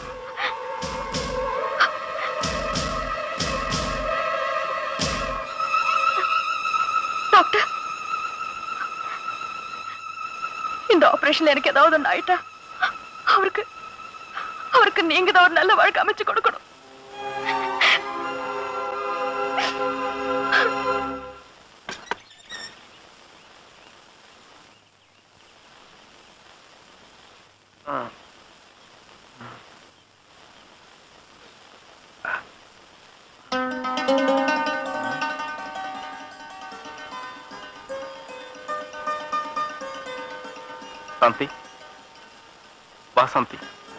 டாக்டர் இந்த ஆபரேஷன் எனக்கு ஏதாவது ஒண்ணு ஆயிட்டா அவருக்கு அவருக்கு நீங்க தான் ஒரு நல்ல வாழ்க்கை அமைச்சு கொடுக்கணும் சாந்தி வா சாந்தி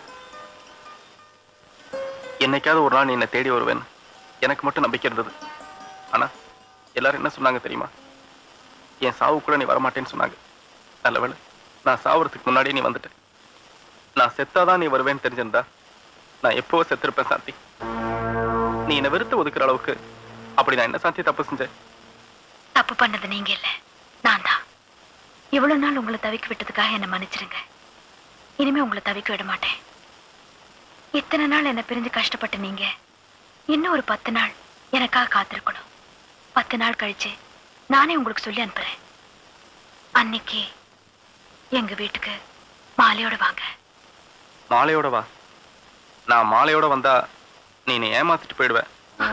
என்னைக்காவது ஒரு நாள் நீ என்னை தேடி வருவேன் எனக்கு மட்டும் நம்பிக்கை இருந்தது ஆனா எல்லாரும் என்ன சொன்னாங்க தெரியுமா என் சாவு கூட நீ வரமாட்டேன்னு சொன்னாங்க நல்ல வேளை நான் சாவறதுக்கு முன்னாடியே நீ வந்துட்ட நான் செத்தாதான் நீ வருவேன்னு தெரிஞ்சிருந்தா நான் எப்பவோ செத்திருப்பேன் சாந்தி நீ என்னை வெறுத்து ஒதுக்குற அளவுக்கு அப்படி நான் என்ன சாந்தி தப்பு செஞ்சேன் தப்பு பண்ணது நீங்க இல்ல நான் தான் இவ்வளவு நாள் உங்களை தவிக்க விட்டதுக்காக என்ன மன்னிச்சிருங்க இனிமே உங்களை தவிக்க விட மாட்டேன் இத்தனை நாள் என்ன பிரிஞ்சு கஷ்டப்பட்ட நீங்க இன்னும் ஒரு பத்து நாள் எனக்காக காத்திருக்கணும் பத்து நாள் கழிச்சு நானே உங்களுக்கு சொல்லி அனுப்புறேன் அன்னைக்கு எங்க வீட்டுக்கு மாலையோட வாங்க மாலையோட வா நான் மாலையோட வந்தா நீ என்னை ஏமாத்திட்டு போயிடுவ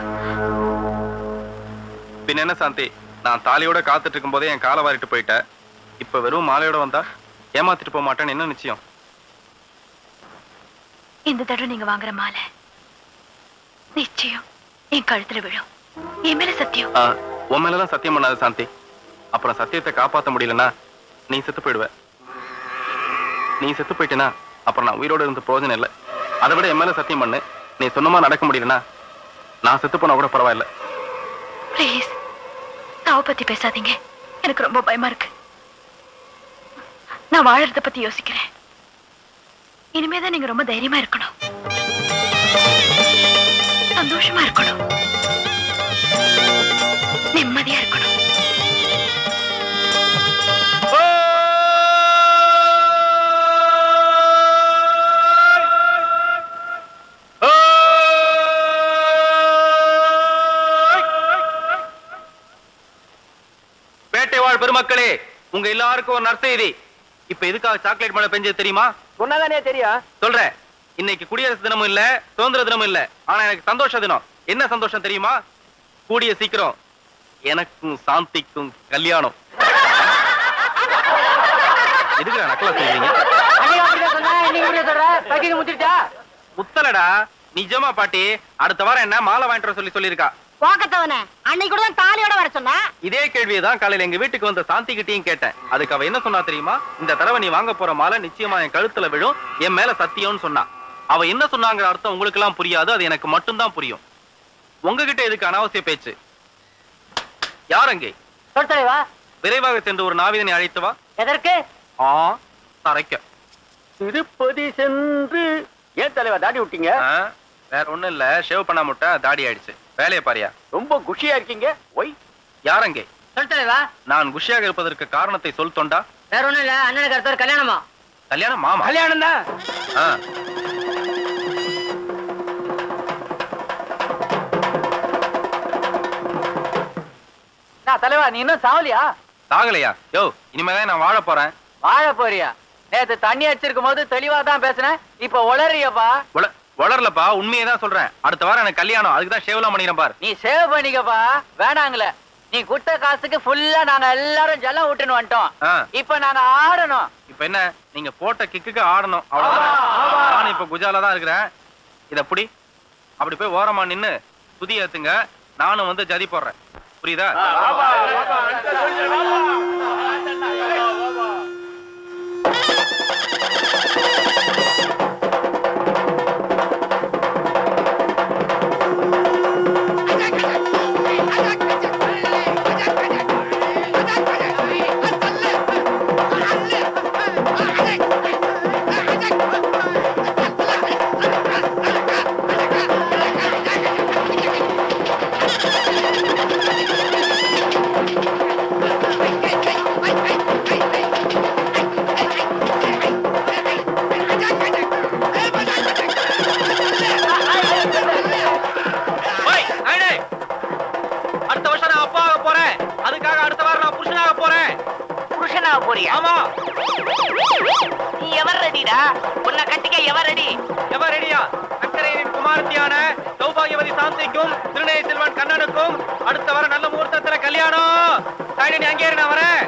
பின்ன என்ன சாந்தி நான் தாலியோட காத்துட்டு இருக்கும் போதே என் காலை வாரிட்டு போயிட்ட இப்ப வெறும் மாலையோட வந்தா ஏமாத்திட்டு போக மாட்டேன்னு என்ன நிச்சயம் இந்த தடவை நீங்க வாங்குற மாலை நிச்சயம் என் கழுத்துல விழும் என் மேல சத்தியம் ஆ, உன் மேலதான் சத்தியம் பண்ணாத சாந்தி அப்புறம் சத்தியத்தை காப்பாத்த முடியலன்னா நீ செத்து போயிடுவ நீ செத்து போயிட்டேனா அப்புறம் நான் உயிரோட இருந்த பிரயோஜனம் இல்லை அதை விட என் மேல சத்தியம் பண்ணு நீ சொன்னமா நடக்க முடியலனா நான் செத்து போனா கூட பரவாயில்ல ப்ளீஸ் சாவை பத்தி பேசாதீங்க எனக்கு ரொம்ப பயமா இருக்கு நான் வாழறத பத்தி யோசிக்கிறேன் இனிமேதான் நீங்க ரொம்ப தைரியமா இருக்கணும் சந்தோஷமா இருக்கணும் நிம்மதியா இருக்கணும் பேட்டை வாழ் பெருமக்களே உங்க எல்லாருக்கும் ஒரு நற்செய்தி இப்ப எதுக்காக சாக்லேட் மழை பெஞ்சது தெரியுமா சொன்னாதானே தெரியும் சொல்றேன் இன்னைக்கு குடியரசு தினமும் இல்ல சுதந்திர தினமும் இல்ல ஆனா எனக்கு சந்தோஷ தினம் என்ன சந்தோஷம் தெரியுமா கூடிய சீக்கிரம் எனக்கும் சாந்திக்கும் கல்யாணம் எதுக்கு நக்கலா சொல்றீங்க அன்னைக்கு அப்படிதான் சொன்னா இன்னைக்கு இப்படியே சொல்ற பக்கிங்க முத்திட்டா முத்தலடா நிஜமா பாட்டி அடுத்த வாரம் என்ன மாலை வாங்கிட்டு வர சொல்லி சொல்லியிருக்கா போக்கத்தவனே அன்னைக்கு கூட தான் தாலியோட வர சொன்னா இதே கேள்வியை தான் காலையில எங்க வீட்டுக்கு வந்த சாந்தி கிட்டயும் கேட்டேன் அதுக்கு அவ என்ன சொன்னா தெரியுமா இந்த தடவை நீ வாங்க போற மாலை நிச்சயமா என் கழுத்துல விழும் என் மேல சத்தியம்னு சொன்னா அவ என்ன சொன்னாங்கிற அர்த்தம் உங்களுக்கு எல்லாம் புரியாது அது எனக்கு மட்டும்தான் புரியும் உங்ககிட்ட எதுக்கு அனாவசிய பேச்சு யார் அங்கே சொல்லித்தலைவா விரைவாக சென்று ஒரு நாவிதனை அழைத்து வா எதற்கு ஆ தரைக்க திருப்பதி சென்று ஏன் தலைவா தாடி விட்டீங்க ஆ, வேற ஒண்ணும் இல்ல ஷேவ் பண்ண முட்டை தாடி ஆயிடுச்சு வேலையை பாரியா ரொம்ப குஷியா இருக்கீங்க ஒய் யார் அங்கே சொல்லித்தலைவா நான் குஷியாக இருப்பதற்கு காரணத்தை சொல் தொண்டா வேற ஒண்ணும் இல்ல அண்ணனுக்கு அடுத்த ஒரு கல்யாணமா கல்யாணம் மாமா கல்யாணம் தான் ஆ நான் தலைவா நீ இன்னும் சாவலியா சாகலையா யோ இனிமேதான் நான் வாழ போறேன் வாழ போறியா நேத்து தண்ணி அடிச்சிருக்கும் போது தெளிவா தான் பேசுனேன் இப்ப உளறியப்பா வள- வளரலப்பா உண்மையை தான் சொல்றேன் அடுத்த வாரம் எனக்கு கல்யாணம் அதுக்கு தான் ஷேவ்லாம் பண்ணிக்கிறேன் பார் நீ சேவ் பண்ணிக்கப்பா வேணாங்களே நீ குட்ட காசுக்கு ஃபுல்லா நாங்க எல்லாரும் ஜல்லம் விட்டுன்னு வந்துட்டோம் ஆ, இப்ப நாங்க ஆடணும் இப்ப என்ன நீங்க போட்ட கிக்குக்கு ஆடணும் அவ்வளவுதான் நானும் இப்ப குஜால தான் இருக்கிறேன் இத புடி அப்படி போய் ஓரமா நின்னு துதி ஏத்துங்க நானும் வந்து ஜதி போடுறேன் புரியுதா Hey! மாமா நீ எவர் ரெடிடா உன்னை கட்டிக்க எவர் ரெடி எவர் ரெடியா சக்கரையின் குமாரத்தியான சௌபாகியவதி சாந்திக்கும் திருநெய் செல்வன் கண்ணனுக்கும் அடுத்த வர நல்ல முகூர்த்தத்துல கல்யாணம் சாயணி அங்கே இரு, நான் வரேன்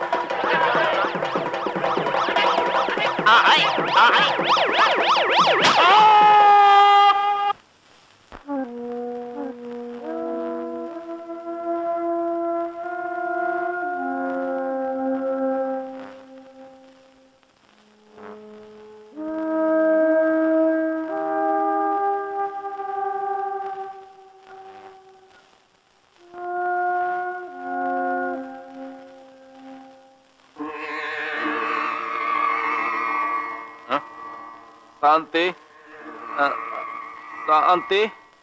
சாந்தி அஹ், சாந்தி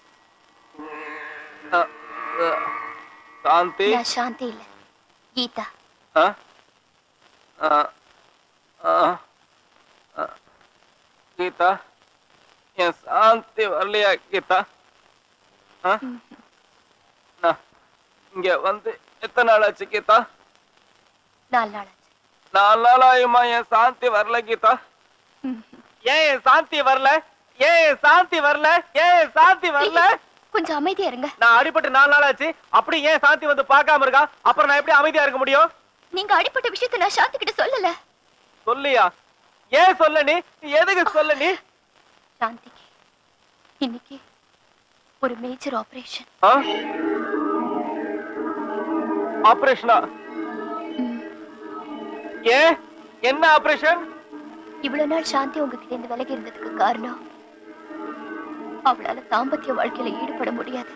அஹ், அஹ், சாந்தி நான் சாந்தி இல்ல கீதா அஹ், அஹ், அஹ், அஹ், கீதா என் சாந்தி வரலையா கீதா அஹ்? நான் இங்க வந்து எத்தனை நாள் ஆச்சு கீதா நாலு நாள் ஆச்சு. நாலு நாள் ஆயுமா என் சாந்தி வரல கீதா ஏன் என் சாந்தி வரல ஏன் என் சாந்தி வரல ஏன் என் சாந்தி வரல கொஞ்சம் அமைதியா இருங்க நான் அடிபட்டு நாலு நாள் ஆச்சு அப்படி ஏன் சாந்தி வந்து பார்க்காம இருக்கா அப்புறம் நான் எப்படி அமைதியா இருக்க முடியும் நீங்க அடிப்பட்ட விஷயத்தை நான் சாந்தி கிட்ட சொல்லல சொல்லியா ஏன் சொல்ல நீ நீ எதுக்கு சொல்ல நீ சாந்திக்கு இன்னைக்கு ஒரு மேஜர் ஆபரேஷன் ஆபரேஷனா ஏன் என்ன ஆபரேஷன் இவ்வளவு நாள் சாந்தி உங்ககிட்ட இருந்து விலகி இருந்ததுக்கு காரணம் அவளால தாம்பத்திய வாழ்க்கையில ஈடுபட முடியாது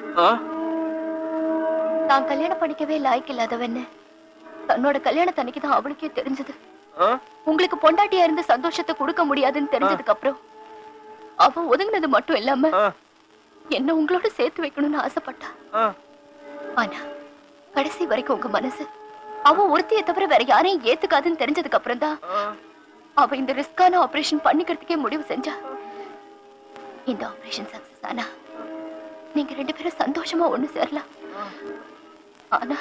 தான் கல்யாணம் பண்ணிக்கவே லாய்க்கு இல்லாதவன்னு தன்னோட கல்யாணத்து அன்னைக்கு தான் அவளுக்கே தெரிஞ்சது உங்களுக்கு பொண்டாட்டியா இருந்து சந்தோஷத்தை கொடுக்க முடியாதுன்னு தெரிஞ்சதுக்கு அப்புறம் அவ ஒதுங்கினது மட்டும் இல்லாம என்ன உங்களோட சேர்த்து வைக்கணும்னு ஆசைப்பட்டா ஆனா கடைசி வரைக்கும் உங்க மனசு அவ ஒருத்தியை தவிர வேற யாரையும் ஏத்துக்காதுன்னு தெரிஞ்சதுக்கு அப்புறம் தான் அவ இந்த ரிஸ்கான ஆபரேஷன் பண்ணிக்கிறதுக்கே முடிவு செஞ்சா இந்த ஆபரேஷன் சக்சஸ் ஆனா நீங்க ரெண்டு பேரும் சந்தோஷமா ஒண்ணு சேரலாம் ஆனா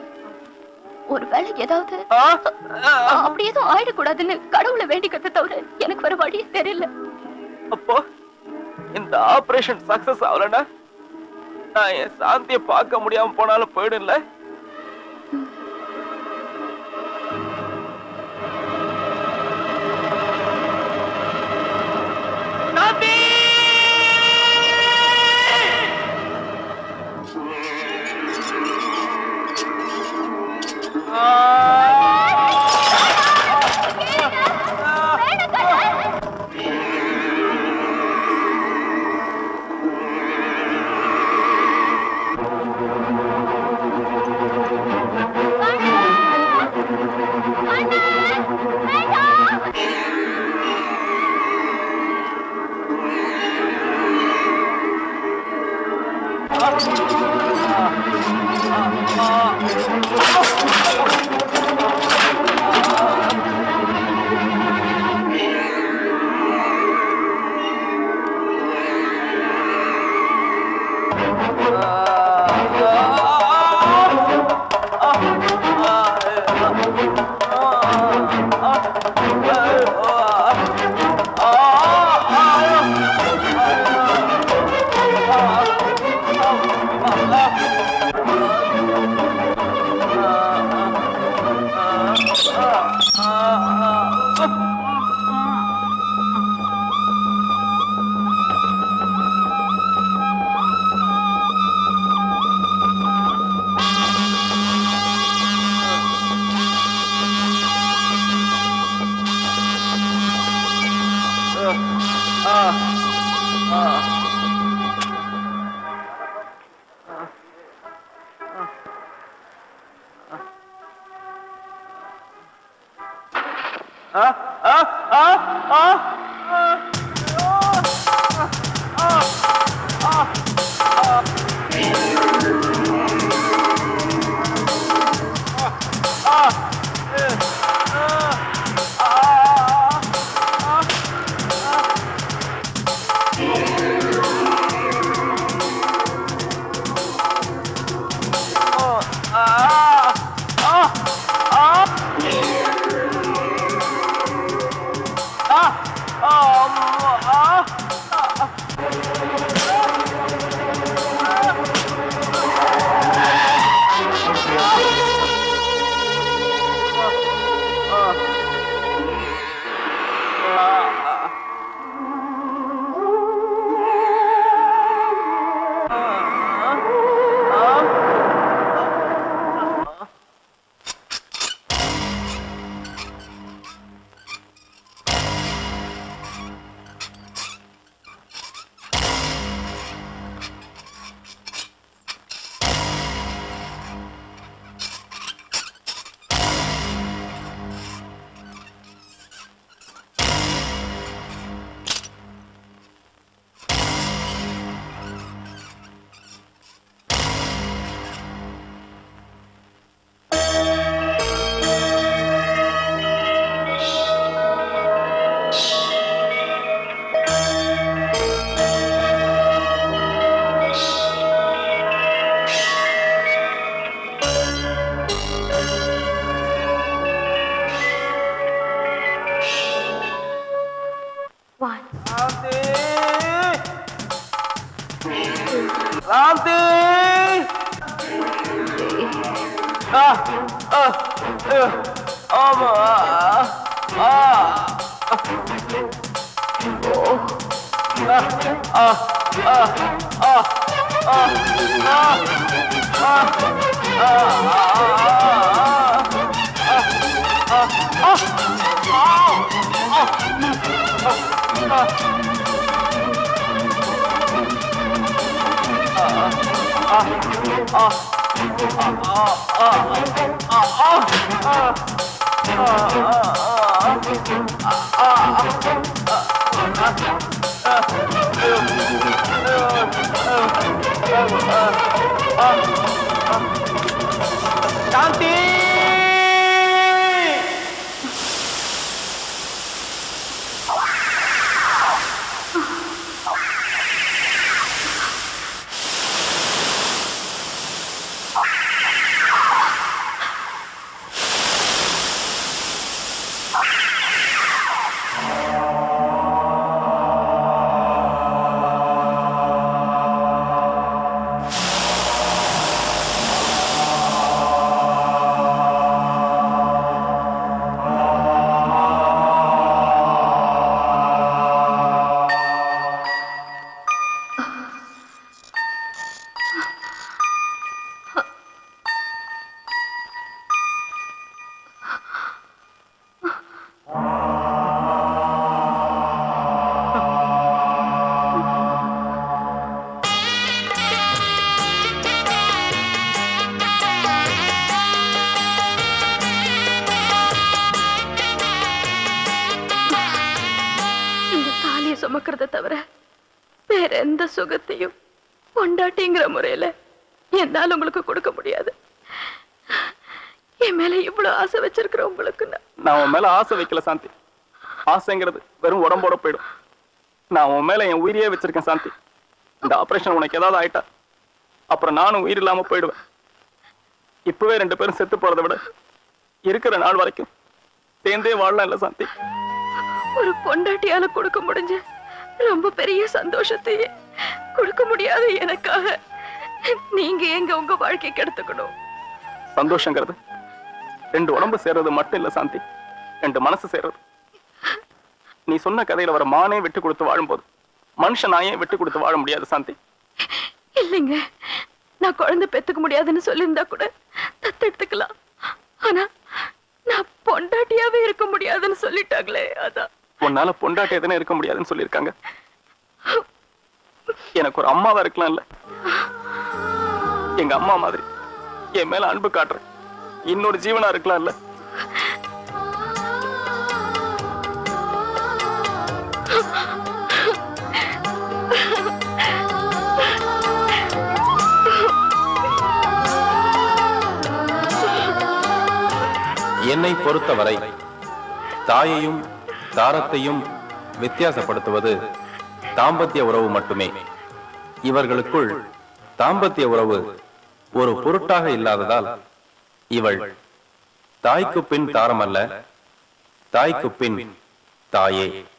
ஒருவேளை ஏதாவது அப்படி எதுவும் ஆயிடக்கூடாதுன்னு கடவுளை வேண்டிக்கிறத தவிர எனக்கு வேற வழியே தெரியல அப்போ இந்த ஆபரேஷன் சக்சஸ் ஆகலன்னா நான் என் சாந்தியை பார்க்க முடியாம போனாலும் போயிடும்ல ஆ சாந்தி ஆ, ஆ, ஐயோ, ஆமா ஆ, ஆ. ஓ. ஆ, ஆ, ஆ, ஆ, ஆ, ஆ, ஆ, ஆ, சாந்தி இந்த தாலியை சுமக்கிறத தவிர வேற எந்த சுகத்தையும் பொண்டாட்டிங்கிற முறையில என்னால உங்களுக்கு கொடுக்க முடியாது என் மேல இவ்வளவு ஆசை வச்சிருக்கிற உங்களுக்கு நான் நான் உன் மேல ஆசை வைக்கல சாந்தி ஆசைங்கிறது வெறும் உடம்போட போயிடும் நான் உன் மேல என் உயிரையே வச்சிருக்கேன் சாந்தி இந்த ஆபரேஷன் உனக்கு ஏதாவது ஆயிட்டா அப்புறம் நானும் உயிர் இல்லாம போயிடுவேன் இப்பவே ரெண்டு பேரும் செத்து போறதை விட இருக்கிற நாள் வரைக்கும் சேர்ந்தே வாழலாம் இல்ல சாந்தி ஒரு பொண்டாட்டியால கொடுக்க முடிஞ்ச ரொம்ப பெரிய சந்தோஷத்தையே கொடுக்க முடியாத எனக்காக நீங்க எங்க உங்க வாழ்க்கை கெடுத்துக்கணும் சந்தோஷங்கிறது ரெண்டு உடம்பு சேர்றது மட்டும் இல்ல சாந்தி ரெண்டு மனசு சேர்றது நீ சொன்ன கதையில வர மானே விட்டு கொடுத்து வாழும்போது மனுஷன் நாயே விட்டு கொடுத்து வாழ முடியாது சாந்தி இல்லைங்க நான் குழந்தை பெத்துக்க முடியாதுன்னு சொல்லியிருந்தா கூட தத்தெடுத்துக்கலாம் ஆனா நான் பொண்டாட்டியாவே இருக்க முடியாதுன்னு சொல்லிட்டாங்களே அதான் உன்னால பொண்டாட்டி எதுனே இருக்க முடியாதுன்னு சொல்லியிருக்காங்க எனக்கு ஒரு அம்மாவா இருக்கலாம்ல எங்க அம்மா மாதிரி என் மேல அன்பு காட்டுறேன் இன்னொரு ஜீவனா இருக்கலாம்ல என்னை பொறுத்தவரை தாயையும் தாரத்தையும் வித்தியாசப்படுத்துவது தாம்பத்திய உறவு மட்டுமே இவர்களுக்குள் தாம்பத்திய உறவு ஒரு பொருட்டாக இல்லாததால் இவள் தாய்க்கு பின் தாரமல்ல தாய்க்கு பின் தாயே